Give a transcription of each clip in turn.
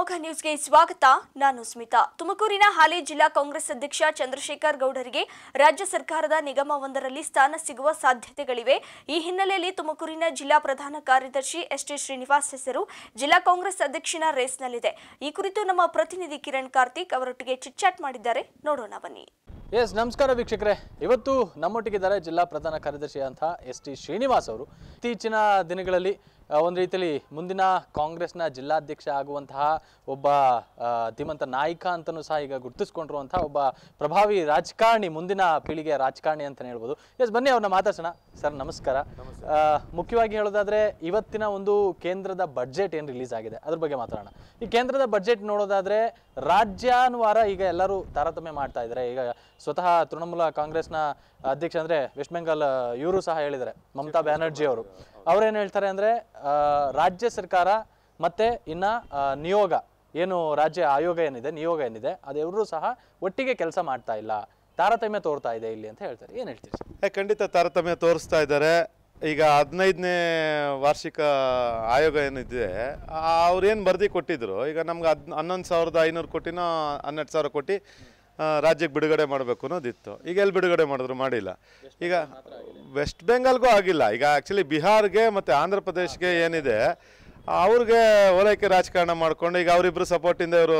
ಅಮೋಘ ನ್ಯೂಸ್ಗೆ ಸ್ವಾಗತ ನಾನು ಸ್ಮಿತಾ ತುಮಕೂರಿನ ಹಾಲಿ ಜಿಲ್ಲಾ ಕಾಂಗ್ರೆಸ್ ಅಧ್ಯಕ್ಷ ಚಂದ್ರಶೇಖರ್ ಗೌಡರಿಗೆ ರಾಜ್ಯ ಸರ್ಕಾರದ ನಿಗಮವೊಂದರಲ್ಲಿ ಸ್ಥಾನ ಸಿಗುವ ಸಾಧ್ಯತೆಗಳಿವೆ ಈ ಹಿನ್ನೆಲೆಯಲ್ಲಿ ತುಮಕೂರಿನ ಜಿಲ್ಲಾ ಪ್ರಧಾನ ಕಾರ್ಯದರ್ಶಿ ಎಸ್ಟಿ ಶ್ರೀನಿವಾಸ್ ಹೆಸರು ಜಿಲ್ಲಾ ಕಾಂಗ್ರೆಸ್ ಅಧ್ಯಕ್ಷನ ರೇಸ್ನಲ್ಲಿದೆ ಈ ಕುರಿತು ನಮ್ಮ ಪ್ರತಿನಿಧಿ ಕಿರಣ್ ಕಾರ್ತಿಕ್ ಅವರೊಟ್ಟಿಗೆ ಚಿಟ್ಚಾಟ್ ಮಾಡಿದ್ದಾರೆ ನೋಡೋಣ ಬನ್ನಿ ಎಸ್ ನಮಸ್ಕಾರ ವೀಕ್ಷಕರೇ ಇವತ್ತು ನಮ್ಮೊಟ್ಟಿಗಿದ್ದಾರೆ ಜಿಲ್ಲಾ ಪ್ರಧಾನ ಕಾರ್ಯದರ್ಶಿಯಾದಂತಹ ಎಸ್ ಟಿ ಶ್ರೀನಿವಾಸ್ ಅವರು ಇತ್ತೀಚಿನ ದಿನಗಳಲ್ಲಿ ಆ, ಒಂದು ರೀತಿಯಲ್ಲಿ ಮುಂದಿನ ಕಾಂಗ್ರೆಸ್ನ ಜಿಲ್ಲಾಧ್ಯಕ್ಷ ಆಗುವಂತಹ ಒಬ್ಬ ಆ, ಧೀಮಂತ ನಾಯಕ ಅಂತಲೂ ಸಹ ಈಗ ಗುರುತಿಸ್ಕೊಂಡಿರುವಂತಹ ಒಬ್ಬ ಪ್ರಭಾವಿ ರಾಜಕಾರಣಿ ಮುಂದಿನ ಪೀಳಿಗೆಯ ರಾಜಕಾರಣಿ ಅಂತಲೇ ಹೇಳ್ಬೋದು ಎಸ್ ಬನ್ನಿ ಅವ್ರನ್ನ ಮಾತಾಡ್ಸೋಣ ಸರ್ ನಮಸ್ಕಾರ ಆ, ಮುಖ್ಯವಾಗಿ ಹೇಳೋದಾದ್ರೆ ಇವತ್ತಿನ ಒಂದು ಕೇಂದ್ರದ ಬಡ್ಜೆಟ್ ಏನು ರಿಲೀಸ್ ಆಗಿದೆ ಅದ್ರ ಬಗ್ಗೆ ಮಾತಾಡೋಣ ಈ ಕೇಂದ್ರದ ಬಡ್ಜೆಟ್ ನೋಡೋದಾದ್ರೆ ರಾಜ್ಯಾನುವಾರ ಈಗ ಎಲ್ಲರೂ ತಾರತಮ್ಯ ಮಾಡ್ತಾ ಇದ್ದಾರೆ ಈಗ ಸ್ವತಃ ತೃಣಮೂಲ ಕಾಂಗ್ರೆಸ್ನ ಅಧ್ಯಕ್ಷ ಅಂದ್ರೆ ವೆಸ್ಟ್ ಬೆಂಗಾಲ್ ಇವರು ಸಹ ಹೇಳಿದ್ದಾರೆ ಮಮತಾ ಬ್ಯಾನರ್ಜಿ ಅವರು ಅವ್ರೇನು ಹೇಳ್ತಾರೆ ಅಂದ್ರೆ ಆ, ರಾಜ್ಯ ಸರ್ಕಾರ ಮತ್ತೆ ಇನ್ನ ಆ, ನಿಯೋಗ ಏನು ರಾಜ್ಯ ಆಯೋಗ ಏನಿದೆ ನಿಯೋಗ ಏನಿದೆ ಅದೆಲ್ಲರೂ ಸಹ ಒಟ್ಟಿಗೆ ಕೆಲಸ ಮಾಡ್ತಾ ಇಲ್ಲ ತಾರತಮ್ಯ ತೋರ್ತಾ ಇದೆ ಇಲ್ಲಿ ಅಂತ ಹೇಳ್ತಾರೆ ಏನ್ ಹೇಳ್ತೀರಿ ಸರ್? ಏ, ಖಂಡಿತ ತಾರತಮ್ಯ ತೋರಿಸ್ತಾ ಇದ್ದಾರೆ ಈಗ ಹದಿನೈದನೇ ವಾರ್ಷಿಕ ಆಯೋಗ ಏನಿದೆ ಅವ್ರೇನು ವರದಿ ಕೊಟ್ಟಿದ್ರು ಈಗ ನಮ್ಗೆ ಹದ್ ಹನ್ನೊಂದು ಸಾವಿರದ ಐನೂರು ಕೋಟಿನೋ ಹನ್ನೆರಡು ಸಾವಿರ ಕೋಟಿ ಆ, ರಾಜ್ಯಕ್ಕೆ ಬಿಡುಗಡೆ ಮಾಡಬೇಕು ಅನ್ನೋದಿತ್ತು ಈಗ ಎಲ್ಲಿ ಬಿಡುಗಡೆ ಮಾಡಿದ್ರು ಮಾಡಿಲ್ಲ ಈಗ ವೆಸ್ಟ್ ಬೆಂಗಾಲ್ಗೂ ಆಗಿಲ್ಲ ಈಗ ಆ್ಯಕ್ಚುಲಿ ಬಿಹಾರ್ಗೆ ಮತ್ತು ಆಂಧ್ರ ಪ್ರದೇಶ್ಗೆ ಏನಿದೆ ಅವ್ರಿಗೆ ಓಲೈಕೆ ರಾಜಕಾರಣ ಮಾಡ್ಕೊಂಡು ಈಗ ಅವರಿಬ್ಬರು ಸಪೋರ್ಟಿಂದ ಇವರು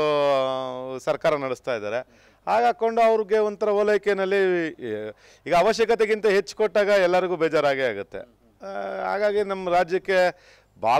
ಸರ್ಕಾರ ನಡೆಸ್ತಾ ಇದ್ದಾರೆ ಆಗ ಹಾಕೊಂಡು ಅವ್ರಿಗೆ ಒಂಥರ ಓಲೈಕೆನಲ್ಲಿ ಈಗ ಅವಶ್ಯಕತೆಗಿಂತ ಹೆಚ್ಚು ಕೊಟ್ಟಾಗ ಎಲ್ಲರಿಗೂ ಬೇಜಾರಾಗೇ ಆಗುತ್ತೆ ಆ, ಹಾಗಾಗಿ ನಮ್ಮ ರಾಜ್ಯಕ್ಕೆ ಭಾಳ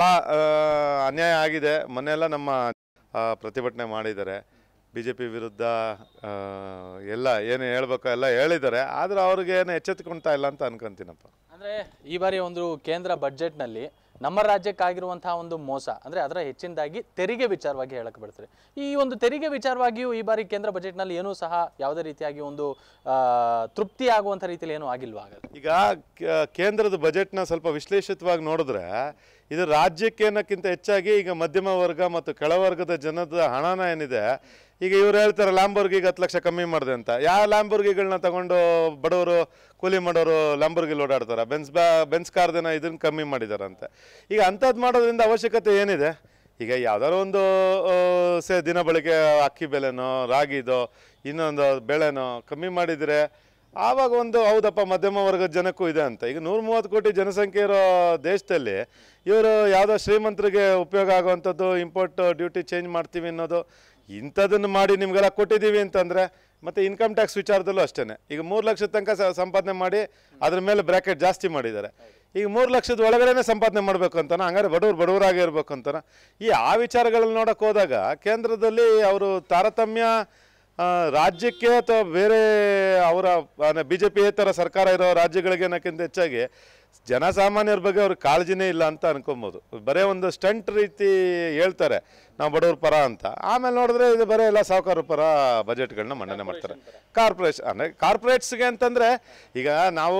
ಅನ್ಯಾಯ ಆಗಿದೆ ಮೊನ್ನೆಲ್ಲ ನಮ್ಮ ಆ, ಪ್ರತಿಭಟನೆ ಮಾಡಿದ್ದಾರೆ ಬಿ ಜೆ ಪಿ ವಿರುದ್ಧ ಆ, ಎಲ್ಲ ಏನು ಹೇಳ್ಬೇಕೋ ಎಲ್ಲ ಹೇಳಿದ್ದಾರೆ ಆದ್ರೆ ಅವ್ರಿಗೆ ಏನು ಎಚ್ಚೆತ್ಕೊಳ್ತಾ ಇಲ್ಲ ಅಂತ ಅನ್ಕೊಂತೀನಪ್ಪ ಅಂದ್ರೆ ಈ ಬಾರಿ ಒಂದು ಕೇಂದ್ರ ಬಡ್ಜೆಟ್ ನಲ್ಲಿ ನಮ್ಮ ರಾಜ್ಯಕ್ಕಾಗಿರುವಂತಹ ಒಂದು ಮೋಸ ಅಂದ್ರೆ ಅದರ ಹೆಚ್ಚಿನದಾಗಿ ತೆರಿಗೆ ವಿಚಾರವಾಗಿ ಹೇಳಕ್ ಬಿಡ್ತಾರೆ ಈ ಒಂದು ತೆರಿಗೆ ವಿಚಾರವಾಗಿಯೂ ಈ ಬಾರಿ ಕೇಂದ್ರ ಬಜೆಟ್ ನಲ್ಲಿ ಏನೂ ಸಹ ಯಾವುದೇ ರೀತಿಯಾಗಿ ಒಂದು ಆ, ತೃಪ್ತಿ ಆಗುವಂತ ರೀತಿಯಲ್ಲಿ ಏನೂ ಆಗಿಲ್ವಾ ಹಾಗಾದ್ರೆ ಈಗ ಕ- ಕೇಂದ್ರದ ಬಜೆಟ್ನ ಸ್ವಲ್ಪ ವಿಶ್ಲೇಷಿತವಾಗಿ ನೋಡಿದ್ರೆ ಇದು ರಾಜ್ಯಕ್ಕೆ ಅನ್ನೋಕ್ಕಿಂತ ಹೆಚ್ಚಾಗಿ ಈಗ ಮಧ್ಯಮ ವರ್ಗ ಮತ್ತು ಕೆಳವರ್ಗದ ಜನದ ಹಣನ ಏನಿದೆ ಈಗ ಇವ್ರು ಹೇಳ್ತಾರೆ ಲ್ಯಾಂಬೋರ್ಗಿಗೆ ಹತ್ತು ಲಕ್ಷ ಕಮ್ಮಿ ಮಾಡಿದೆ ಅಂತ ಯಾವ ಲ್ಯಾಂಬೋರ್ಗಿಗಳನ್ನ ತಗೊಂಡು ಬಡವರು ಕೂಲಿ ಮಾಡೋರು ಲ್ಯಾಂಬೋರ್ಗಿಲ್ ಓಡಾಡ್ತಾರೆ ಬೆನ್ಸ್ ಬ್ಯಾ ಬೆನ್ಸ್ ಕಾರ್ದನ್ನ ಇದನ್ನ ಕಮ್ಮಿ ಮಾಡಿದಾರಂತೆ ಈಗ ಅಂಥದ್ದು ಮಾಡೋದ್ರಿಂದ ಅವಶ್ಯಕತೆ ಏನಿದೆ ಈಗ ಯಾವ್ದಾದ್ರು ಒಂದು ಆ, ಸೇ ದಿನ ಬಳಕೆ ಅಕ್ಕಿ ಬೆಲೆನೋ ರಾಗಿದೋ ಇನ್ನೊಂದು ಬೆಳೆನೋ ಕಮ್ಮಿ ಮಾಡಿದರೆ ಆವಾಗ ಒಂದು ಹೌದಪ್ಪ ಮಧ್ಯಮ ವರ್ಗದ ಜನಕ್ಕೂ ಇದೆ ಅಂತ ಈಗ ನೂರ ಮೂವತ್ತು ಕೋಟಿ ಜನಸಂಖ್ಯೆ ಇರೋ ದೇಶದಲ್ಲಿ ಇವರು ಯಾವುದೋ ಶ್ರೀಮಂತರಿಗೆ ಉಪಯೋಗ ಆಗುವಂಥದ್ದು ಇಂಪೋರ್ಟ್ ಡ್ಯೂಟಿ ಚೇಂಜ್ ಮಾಡ್ತೀವಿ ಅನ್ನೋದು ಇಂಥದನ್ನು ಮಾಡಿ ನಿಮಗೆಲ್ಲ ಕೊಟ್ಟಿದ್ದೀವಿ ಅಂತಂದರೆ ಮತ್ತು ಇನ್ಕಮ್ ಟ್ಯಾಕ್ಸ್ ವಿಚಾರದಲ್ಲೂ ಅಷ್ಟೇ ಈಗ ಮೂರು ಲಕ್ಷದ ತನಕ ಸ- ಸಂಪಾದನೆ ಮಾಡಿ ಅದ್ರ ಮೇಲೆ ಬ್ರ್ಯಾಕೆಟ್ ಜಾಸ್ತಿ ಮಾಡಿದ್ದಾರೆ ಈಗ ಮೂರು ಲಕ್ಷದ ಒಳಗಡೆನೆ ಸಂಪಾದನೆ ಮಾಡಬೇಕು ಅಂತಾನ ಹಂಗಾರೆ ಬಡವ್ರು ಬಡವರಾಗೇ ಇರ್ಬೇಕು ಅಂತಾನ ಈ ಆ ವಿಚಾರಗಳನ್ನ ನೋಡೋಕೆ ಹೋದಾಗ ಕೇಂದ್ರದಲ್ಲಿ ಅವರು ತಾರತಮ್ಯ ಆ, ರಾಜ್ಯಕ್ಕೆ ಅಥವಾ ಬೇರೆ ಅವರ ಬಿ ಜೆ ಪಿಯೇತರ ಸರ್ಕಾರ ಇರೋ ರಾಜ್ಯಗಳಿಗೆ ಅನ್ನೋಕ್ಕಿಂತ ಹೆಚ್ಚಾಗಿ ಜನಸಾಮಾನ್ಯರ ಬಗ್ಗೆ ಅವ್ರಿಗೆ ಕಾಳಜಿನೇ ಇಲ್ಲ ಅಂತ ಅನ್ಕೊಬೋದು ಬರೀ ಒಂದು ಸ್ಟಂಟ್ ರೀತಿ ಹೇಳ್ತಾರೆ ನಾವು ಬಡವ್ರ ಪರ ಅಂತ ಆಮೇಲೆ ನೋಡಿದ್ರೆ ಇದು ಬರೀ ಎಲ್ಲ ಸಾಹುಕಾರ ಪರ ಬಜೆಟ್ಗಳನ್ನ ಮಂಡನೆ ಮಾಡ್ತಾರೆ ಕಾರ್ಪೊರೇಷನ್ ಅಂದರೆ ಕಾರ್ಪೊರೇಟ್ಸ್ಗೆ ಅಂತಂದರೆ ಈಗ ನಾವು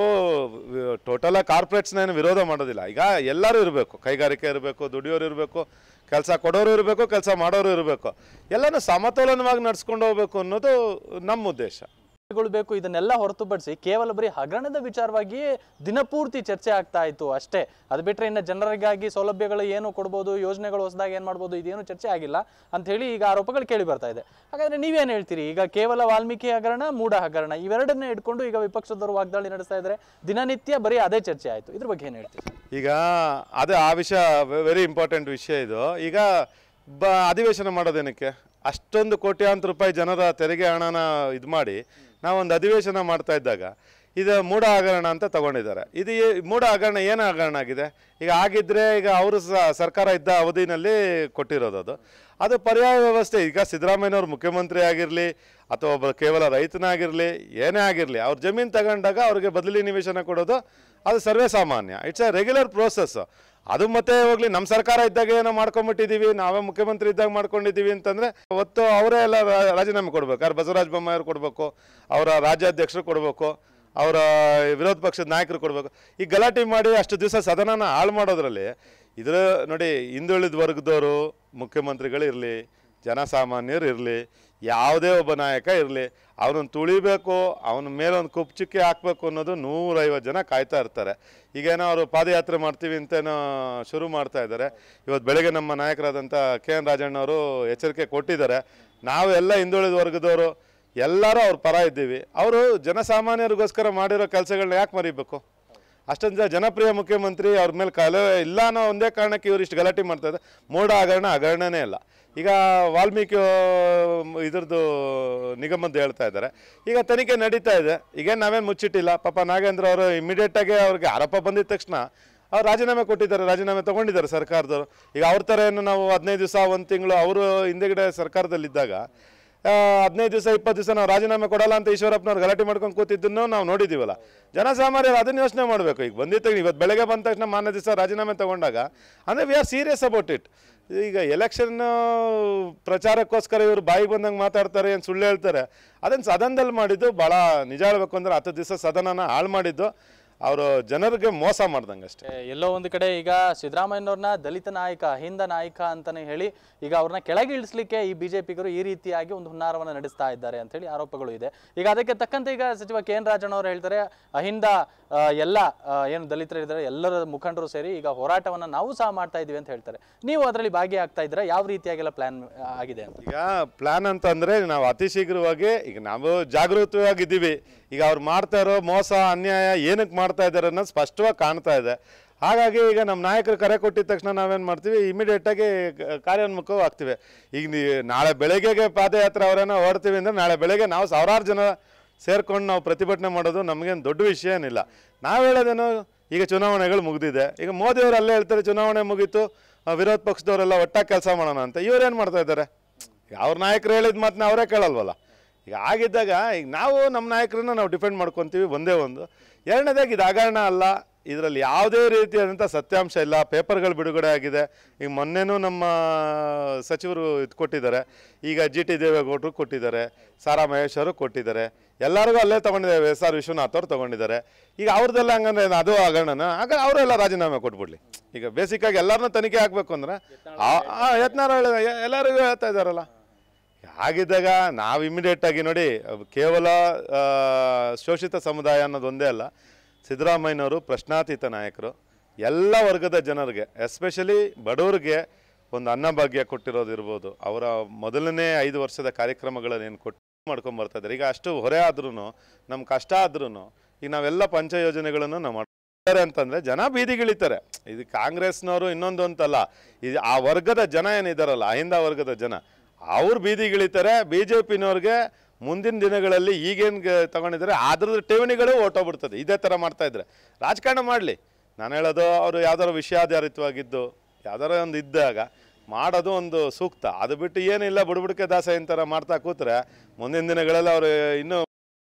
ಟೋಟಲಾಗಿ ಕಾರ್ಪೊರೇಟ್ಸ್ನ ಏನು ವಿರೋಧ ಮಾಡೋದಿಲ್ಲ ಈಗ ಎಲ್ಲರೂ ಇರಬೇಕು ಕೈಗಾರಿಕೆ ಇರಬೇಕು ದುಡಿಯೋರು ಇರಬೇಕು ಕೆಲಸ ಕೊಡೋರು ಇರಬೇಕು ಕೆಲಸ ಮಾಡೋರು ಇರಬೇಕು ಎಲ್ಲನೂ ಸಮತೋಲನವಾಗಿ ನಡ್ಸ್ಕೊಂಡು ಹೋಗ್ಬೇಕು ಅನ್ನೋದು ನಮ್ಮ ಉದ್ದೇಶ ಗಳು ಬೇಕು ಇದನ್ನೆಲ್ಲ ಹೊರತುಪಡಿಸಿ ಕೇವಲ ಬರೀ ಹಗರಣದ ವಿಚಾರವಾಗಿ ದಿನಪೂರ್ತಿ ಚರ್ಚೆ ಆಗ್ತಾ ಇತ್ತು ಅಷ್ಟೇ ಅದು ಬಿಟ್ರೆ ಇನ್ನು ಜನರಿಗಾಗಿ ಸೌಲಭ್ಯಗಳು ಏನು ಕೊಡ್ಬೋದು ಯೋಜನೆಗಳು ಹೊಸದಾಗಿ ಏನು ಮಾಡ್ಬೋದು ಇದೇನು ಚರ್ಚೆ ಆಗಿಲ್ಲ ಅಂತ ಹೇಳಿ ಈಗ ಆರೋಪಗಳು ಕೇಳಿ ಬರ್ತಾ ಇದೆ ಹಾಗಾದ್ರೆ ನೀವೇನು ಹೇಳ್ತೀರಿ ಈಗ ಕೇವಲ ವಾಲ್ಮೀಕಿ ಹಗರಣ ಮೂಢ ಹಗರಣ ಇವೆರಡನ್ನೇ ಇಟ್ಕೊಂಡು ಈಗ ವಿಪಕ್ಷದವರು ವಾಗ್ದಾಳಿ ನಡೆಸ್ತಾ ಇದ್ದಾರೆ ದಿನನಿತ್ಯ ಬರೀ ಅದೇ ಚರ್ಚೆ ಆಯ್ತು ಇದ್ರ ಬಗ್ಗೆ ಏನು ಹೇಳ್ತೀರಿ ಈಗ ಅದೇ ಆ ವಿಷಯ ವೆರಿ ಇಂಪಾರ್ಟೆಂಟ್ ವಿಷಯ ಇದು ಈಗ ಬ ಅಧಿವೇಶನ ಮಾಡೋದೇನಕ್ಕೆ ಅಷ್ಟೊಂದು ಕೋಟ್ಯಾಂತರ ರೂಪಾಯಿ ಜನರ ತೆರಿಗೆ ಹಣನ ಇದು ಮಾಡಿ ನಾವೊಂದು ಅಧಿವೇಶನ ಮಾಡ್ತಾ ಇದ್ದಾಗ ಇದು ಮೂಢ ಹಗರಣ ಅಂತ ತಗೊಂಡಿದ್ದಾರೆ ಇದು ಏ- ಮೂಢ ಹಗರಣ ಏನು ಹಗರಣ ಆಗಿದೆ ಈಗ ಆಗಿದ್ರೆ ಈಗ ಅವರು ಸರ್ಕಾರ ಇದ್ದ ಅವಧಿನಲ್ಲಿ ಕೊಟ್ಟಿರೋದು ಅದು ಅದು ಪರ್ಯಾಯ ವ್ಯವಸ್ಥೆ ಈಗ ಸಿದ್ದರಾಮಯ್ಯನವ್ರು ಮುಖ್ಯಮಂತ್ರಿ ಆಗಿರಲಿ ಅಥವಾ ಒಬ್ಬ ಕೇವಲ ರೈತನಾಗಿರಲಿ ಏನೇ ಆಗಿರಲಿ ಅವ್ರ ಜಮೀನು ತಗೊಂಡಾಗ ಅವ್ರಿಗೆ ಬದಲಿ ನಿವೇಶನ ಕೊಡೋದು ಅದು ಸರ್ವೇ ಸಾಮಾನ್ಯ ಇಟ್ಸ್ ಎ ರೆಗ್ಯುಲರ್ ಪ್ರೋಸೆಸ್ ಅದು ಮತ್ತೆ ಹೋಗ್ಲಿ ನಮ್ಮ ಸರ್ಕಾರ ಇದ್ದಾಗ ಏನೋ ಮಾಡ್ಕೊಂಬಿಟ್ಟಿದ್ದೀವಿ ನಾವೇ ಮುಖ್ಯಮಂತ್ರಿ ಇದ್ದಾಗ ಮಾಡ್ಕೊಂಡಿದ್ದೀವಿ ಅಂತಂದ್ರೆ ಅವತ್ತು ಅವರೇ ಎಲ್ಲ ರಾ- ರಾಜೀನಾಮೆ ಕೊಡ್ಬೇಕು ಯಾರು ಬಸವರಾಜ ಬೊಮ್ಮಾಯಿ ಅವ್ರು ಕೊಡಬೇಕು ಅವರ ರಾಜ್ಯಾಧ್ಯಕ್ಷರು ಕೊಡಬೇಕು ಅವರ ವಿರೋಧ ಪಕ್ಷದ ನಾಯಕರು ಕೊಡಬೇಕು ಈ ಗಲಾಟೆ ಮಾಡಿ ಅಷ್ಟು ದಿವಸ ಸದನನ ಹಾಳು ಮಾಡೋದ್ರಲ್ಲಿ ಇದ್ರ ನೋಡಿ ಹಿಂದುಳಿದ ವರ್ಗದವರು ಮುಖ್ಯಮಂತ್ರಿಗಳು ಇರಲಿ ಜನಸಾಮಾನ್ಯರು ಇರಲಿ ಯಾವುದೇ ಒಬ್ಬ ನಾಯಕ ಇರಲಿ ಅವನನ್ನು ತುಳಿಬೇಕು ಅವನ ಮೇಲೆ ಒಂದು ಕುಪ್ಚುಕ್ಕೆ ಹಾಕಬೇಕು ಅನ್ನೋದು ನೂರೈವತ್ತು ಜನ ಕಾಯ್ತಾ ಇರ್ತಾರೆ ಈಗೇನೋ ಅವರು ಪಾದಯಾತ್ರೆ ಮಾಡ್ತೀವಿ ಅಂತೇನೋ ಶುರು ಮಾಡ್ತಾ ಇದ್ದಾರೆ ಇವತ್ತು ಬೆಳಗ್ಗೆ ನಮ್ಮ ನಾಯಕರಾದಂಥ ಕೆ ಎನ್ ರಾಜಣ್ಣವರು ಎಚ್ಚರಿಕೆ ಕೊಟ್ಟಿದ್ದಾರೆ ನಾವೆಲ್ಲ ಹಿಂದುಳಿದ ವರ್ಗದವರು ಎಲ್ಲರೂ ಅವ್ರ ಪರ ಇದ್ದೀವಿ ಅವರು ಜನಸಾಮಾನ್ಯರಿಗೋಸ್ಕರ ಮಾಡಿರೋ ಕೆಲಸಗಳನ್ನ ಯಾಕೆ ಮರಿಬೇಕು ಅಷ್ಟೊಂದು ಜನ ಜನಪ್ರಿಯ ಮುಖ್ಯಮಂತ್ರಿ ಅವ್ರ ಮೇಲೆ ಕಲೆ ಇಲ್ಲ ಅನ್ನೋ ಒಂದೇ ಕಾರಣಕ್ಕೆ ಇವ್ರು ಇಷ್ಟು ಗಲಾಟೆ ಮಾಡ್ತಾ ಇದ್ದಾರೆ ಮೋಡ ಹಗರಣ ಹಗರಣನೇ ಇಲ್ಲ ಈಗ ವಾಲ್ಮೀಕಿ ಇದ್ರದ್ದು ನಿಗಮದ್ದು ಹೇಳ್ತಾ ಇದ್ದಾರೆ ಈಗ ತನಿಖೆ ನಡೀತಾ ಇದೆ ಈಗ ನಾವೇನು ಮುಚ್ಚಿಟ್ಟಿಲ್ಲ ಪಾಪ ನಾಗೇಂದ್ರ ಅವರು ಇಮಿಡಿಯೇಟಾಗಿ ಅವ್ರಿಗೆ ಆರೋಪ ಬಂದಿದ ತಕ್ಷಣ ಅವ್ರು ರಾಜೀನಾಮೆ ಕೊಟ್ಟಿದ್ದಾರೆ ರಾಜೀನಾಮೆ ತೊಗೊಂಡಿದ್ದಾರೆ ಸರ್ಕಾರದವರು ಈಗ ಅವ್ರ ಥರ ಏನು ನಾವು ಹದಿನೈದು ದಿವಸ ಒಂದು ತಿಂಗಳು ಅವರು ಹಿಂದೆಗಡೆ ಸರ್ಕಾರದಲ್ಲಿದ್ದಾಗ ಹದಿನೈದು ದಿವಸ ಇಪ್ಪತ್ತು ದಿವಸ ನಾವು ರಾಜೀನಾಮೆ ಕೊಡಲ್ಲ ಅಂತ ಈಶ್ವರಪ್ಪನವ್ರು ಗಲಾಟೆ ಮಾಡ್ಕೊಂಡು ಕೂತಿದ್ದನ್ನು ನಾವು ನೋಡಿದ್ದೀವಲ್ಲ ಜನಸಾಮಾನ್ಯರು ಅದನ್ನ ಯೋಚನೆ ಮಾಡಬೇಕು ಈಗ ಬಂದಿದ್ದ ಇವತ್ತು ಬೆಳಗ್ಗೆ ಬಂದ ತಕ್ಷಣ ಮಾನ್ಯ ದಿವಸ ರಾಜೀನಾಮೆ ತಗೊಂಡಾಗ ಅಂದರೆ we are serious about it ಈಗ ಎಲೆಕ್ಷನ್ ಪ್ರಚಾರಕ್ಕೋಸ್ಕರ ಇವರು ಬಾಯಿಗೆ ಬಂದಂಗೆ ಮಾತಾಡ್ತಾರೆ ಏನು ಸುಳ್ಳು ಹೇಳ್ತಾರೆ ಅದನ್ನು ಸದನದಲ್ಲಿ ಮಾಡಿದ್ದು ಭಾಳ ನಿಜ ಹೇಳ್ಬೇಕು ಅಂದ್ರೆ ಹತ್ತು ದಿವಸ ಸದನನ ಹಾಳು ಮಾಡಿದ್ದು ಅವರು ಜನರಿಗೆ ಮೋಸ ಮಾಡ್ದಂಗೆ ಅಷ್ಟೇ ಏ, ಎಲ್ಲೋ ಒಂದು ಕಡೆ ಈಗ ಸಿದ್ದರಾಮಯ್ಯನವ್ರನ್ನ ದಲಿತ ನಾಯಕ ಹಿಂದ ನಾಯಕ ಅಂತಾನೆ ಹೇಳಿ ಈಗ ಅವ್ರನ್ನ ಕೆಳಗೆ ಇಳಿಸ್ಲಿಕ್ಕೆ ಈ ಬಿಜೆಪಿಗರು ಈ ರೀತಿಯಾಗಿ ಒಂದು ಹುನ್ನಾರವನ್ನು ನಡೆಸ್ತಾ ಇದ್ದಾರೆ ಅಂತ ಹೇಳಿ ಆರೋಪಗಳು ಇದೆ ಈಗ ಅದಕ್ಕೆ ತಕ್ಕಂತೆ ಈಗ ಸಚಿವ ಕೆ ಎನ್ ರಾಜಣ್ಣ ಅವರು ಹೇಳ್ತಾರೆ ಅಹಿಂದ ಆ, ಎಲ್ಲ ಆ, ಏನು ದಲಿತರು ಇದ್ದಾರೆ ಎಲ್ಲರ ಮುಖಂಡರು ಸೇರಿ ಈಗ ಹೋರಾಟವನ್ನ ನಾವು ಸಹ ಮಾಡ್ತಾ ಇದೀವಿ ಅಂತ ಹೇಳ್ತಾರೆ ನೀವು ಅದರಲ್ಲಿ ಭಾಗಿಯಾಗ್ತಾ ಇದ್ದೀರಾ ಯಾವ ರೀತಿಯಾಗೆಲ್ಲ ಪ್ಲಾನ್ ಆಗಿದೆ ಅಂತ ಈಗ ಪ್ಲಾನ್ ಅಂತಂದ್ರೆ ನಾವು ಅತಿ ಶೀಘ್ರವಾಗಿ ಈಗ ನಾವು ಜಾಗೃತವಾಗಿದ್ದೀವಿ ಈಗ ಅವ್ರು ಮಾಡ್ತಾ ಇರೋ ಮೋಸ ಅನ್ಯಾಯ ಏನಕ್ಕೆ ಮಾಡ್ತಾ ಇದ್ದಾರೆ ಅನ್ನೋದು ಸ್ಪಷ್ಟವಾಗಿ ಕಾಣ್ತಾ ಇದೆ ಹಾಗಾಗಿ ಈಗ ನಮ್ಮ ನಾಯಕರು ಕರೆ ಕೊಟ್ಟಿದ ತಕ್ಷಣ ನಾವೇನು ಮಾಡ್ತೀವಿ ಇಮಿಡಿಯೇಟಾಗಿ ಕಾರ್ಯೋನ್ಮುಖವು ಆಗ್ತೀವಿ ಈಗ ನೀ ನಾಳೆ ಬೆಳಗ್ಗೆಗೆ ಪಾದಯಾತ್ರೆ ಅವರೇನೋ ಹೊರಡ್ತೀವಿ ಅಂದರೆ ನಾಳೆ ಬೆಳಗ್ಗೆ ನಾವು ಸಾವಿರಾರು ಜನ ಸೇರ್ಕೊಂಡು ನಾವು ಪ್ರತಿಭಟನೆ ಮಾಡೋದು ನಮಗೇನು ದೊಡ್ಡ ವಿಷಯ ಏನಿಲ್ಲ ನಾವು ಹೇಳೋದೇನು ಈಗ ಚುನಾವಣೆಗಳು ಮುಗಿದಿದೆ ಈಗ ಮೋದಿಯವರು ಅಲ್ಲೇ ಹೇಳ್ತಾರೆ ಚುನಾವಣೆ ಮುಗೀತು ಆ, ವಿರೋಧ ಪಕ್ಷದವರೆಲ್ಲ ಒಟ್ಟಾಗಿ ಕೆಲಸ ಮಾಡೋಣ ಅಂತ ಇವ್ರೇನು ಮಾಡ್ತಾ ಇದ್ದಾರೆ ಈಗ ಅವ್ರ ನಾಯಕರು ಹೇಳಿದ ಮಾತನ್ನ ಅವರೇ ಕೇಳಲ್ವಲ್ಲ ಈಗ ಆಗಿದ್ದಾಗ ಈಗ ನಾವು ನಮ್ಮ ನಾಯಕರನ್ನ ನಾವು ಡಿಫೆಂಡ್ ಮಾಡ್ಕೊತೀವಿ ಒಂದೇ ಒಂದು ಎರಡನೇದಾಗಿ ಇದು ಹಗರಣ ಅಲ್ಲ ಇದರಲ್ಲಿ ಯಾವುದೇ ರೀತಿಯಾದಂಥ ಸತ್ಯಾಂಶ ಇಲ್ಲ ಪೇಪರ್ಗಳು ಬಿಡುಗಡೆ ಆಗಿದೆ ಈಗ ಮೊನ್ನೆನೂ ನಮ್ಮ ಸಚಿವರು ಇದು ಕೊಟ್ಟಿದ್ದಾರೆ ಈಗ ಜಿ ಟಿ ದೇವೇಗೌಡರು ಕೊಟ್ಟಿದ್ದಾರೆ ಸಾರಾ ಮಹೇಶ್ ಅವರು ಕೊಟ್ಟಿದ್ದಾರೆ ಎಲ್ಲರಿಗೂ ಅಲ್ಲೇ ತೊಗೊಂಡಿದ್ದಾರೆ ಎಸ್ ಆರ್ ವಿಶ್ವನಾಥ್ ಅವ್ರು ತೊಗೊಂಡಿದ್ದಾರೆ ಈಗ ಅವ್ರದ್ದೆಲ್ಲ ಹಂಗಂದ್ರೆ ಏನು ಅದು ಹಗರಣನ ಆಗ ಅವರೆಲ್ಲ ರಾಜೀನಾಮೆ ಕೊಟ್ಬಿಡ್ಲಿ ಈಗ ಬೇಸಿಕ್ಕಾಗಿ ಎಲ್ಲರನ್ನೂ ತನಿಖೆ ಆಗಬೇಕು ಅಂದ್ರೆ ಯತ್ನಾರ ಎಲ್ಲರಿಗೂ ಹೇಳ್ತಾ ಇದ್ದಾರಲ್ಲ ಹಾಗಿದ್ದಾಗ ನಾವು ಇಮಿಡಿಯೇಟ್ ಆಗಿ ನೋಡಿ ಅವ್ ಕೇವಲ ಆ, ಶೋಷಿತ ಸಮುದಾಯ ಅನ್ನೋದು ಒಂದೇ ಅಲ್ಲ ಸಿದ್ದರಾಮಯ್ಯನವರು ಪ್ರಶ್ನಾತೀತ ನಾಯಕರು ಎಲ್ಲ ವರ್ಗದ ಜನರಿಗೆ ಎಸ್ಪೆಷಲಿ ಬಡವರಿಗೆ ಒಂದು ಅನ್ನಭಾಗ್ಯ ಕೊಟ್ಟಿರೋದು ಇರ್ಬೋದು ಅವರ ಮೊದಲನೇ ಐದು ವರ್ಷದ ಕಾರ್ಯಕ್ರಮಗಳನ್ನೇನು ಕೊಟ್ಟು ಮಾಡ್ಕೊಂಡು ಬರ್ತಾ ಇದ್ದಾರೆ ಈಗ ಅಷ್ಟು ಹೊರೆ ಆದ್ರೂ ನಮ್ಮ ಕಷ್ಟ ಆದ್ರೂ ಈಗ ನಾವೆಲ್ಲ ಪಂಚ ಯೋಜನೆಗಳನ್ನು ನಾವು ಮಾಡ್ತಾರೆ ಅಂತಂದ್ರೆ ಜನ ಬೀದಿಗಿಳಿತಾರೆ ಇದು ಕಾಂಗ್ರೆಸ್ನವರು ಇನ್ನೊಂದು ಅಂತಲ್ಲ ಇದು ಆ ವರ್ಗದ ಜನ ಏನಿದಾರಲ್ಲ ಅಹಿಂದ ವರ್ಗದ ಜನ ಅವ್ರು ಬೀದಿಗಿಳಿತಾರೆ ಬಿ ಜೆ ಪಿನವ್ರಿಗೆ ಮುಂದಿನ ದಿನಗಳಲ್ಲಿ ಈಗೇನು ತಗೊಂಡಿದ್ದಾರೆ ಅದ್ರದ್ದು ಠೇವಣಿಗಳು ಹೊರ್ಟೋಗ್ಬಿಡ್ತದೆ ಇದೇ ಥರ ಮಾಡ್ತಾ ಇದ್ರೆ ರಾಜಕಾರಣ ಮಾಡಲಿ ನಾನು ಹೇಳೋದು ಅವರು ಯಾವ್ದಾರು ವಿಷಯಾಧಾರಿತವಾಗಿದ್ದು ಯಾವ್ದಾರ ಒಂದು ಇದ್ದಾಗ ಮಾಡೋದು ಒಂದು ಸೂಕ್ತ ಅದು ಬಿಟ್ಟು ಏನಿಲ್ಲ ಬುಡಬುಡಿಕೆ ದಾಸ ಥರ ಮಾಡ್ತಾ ಕೂತ್ರೆ ಮುಂದಿನ ದಿನಗಳಲ್ಲಿ ಅವರು ಇನ್ನೂ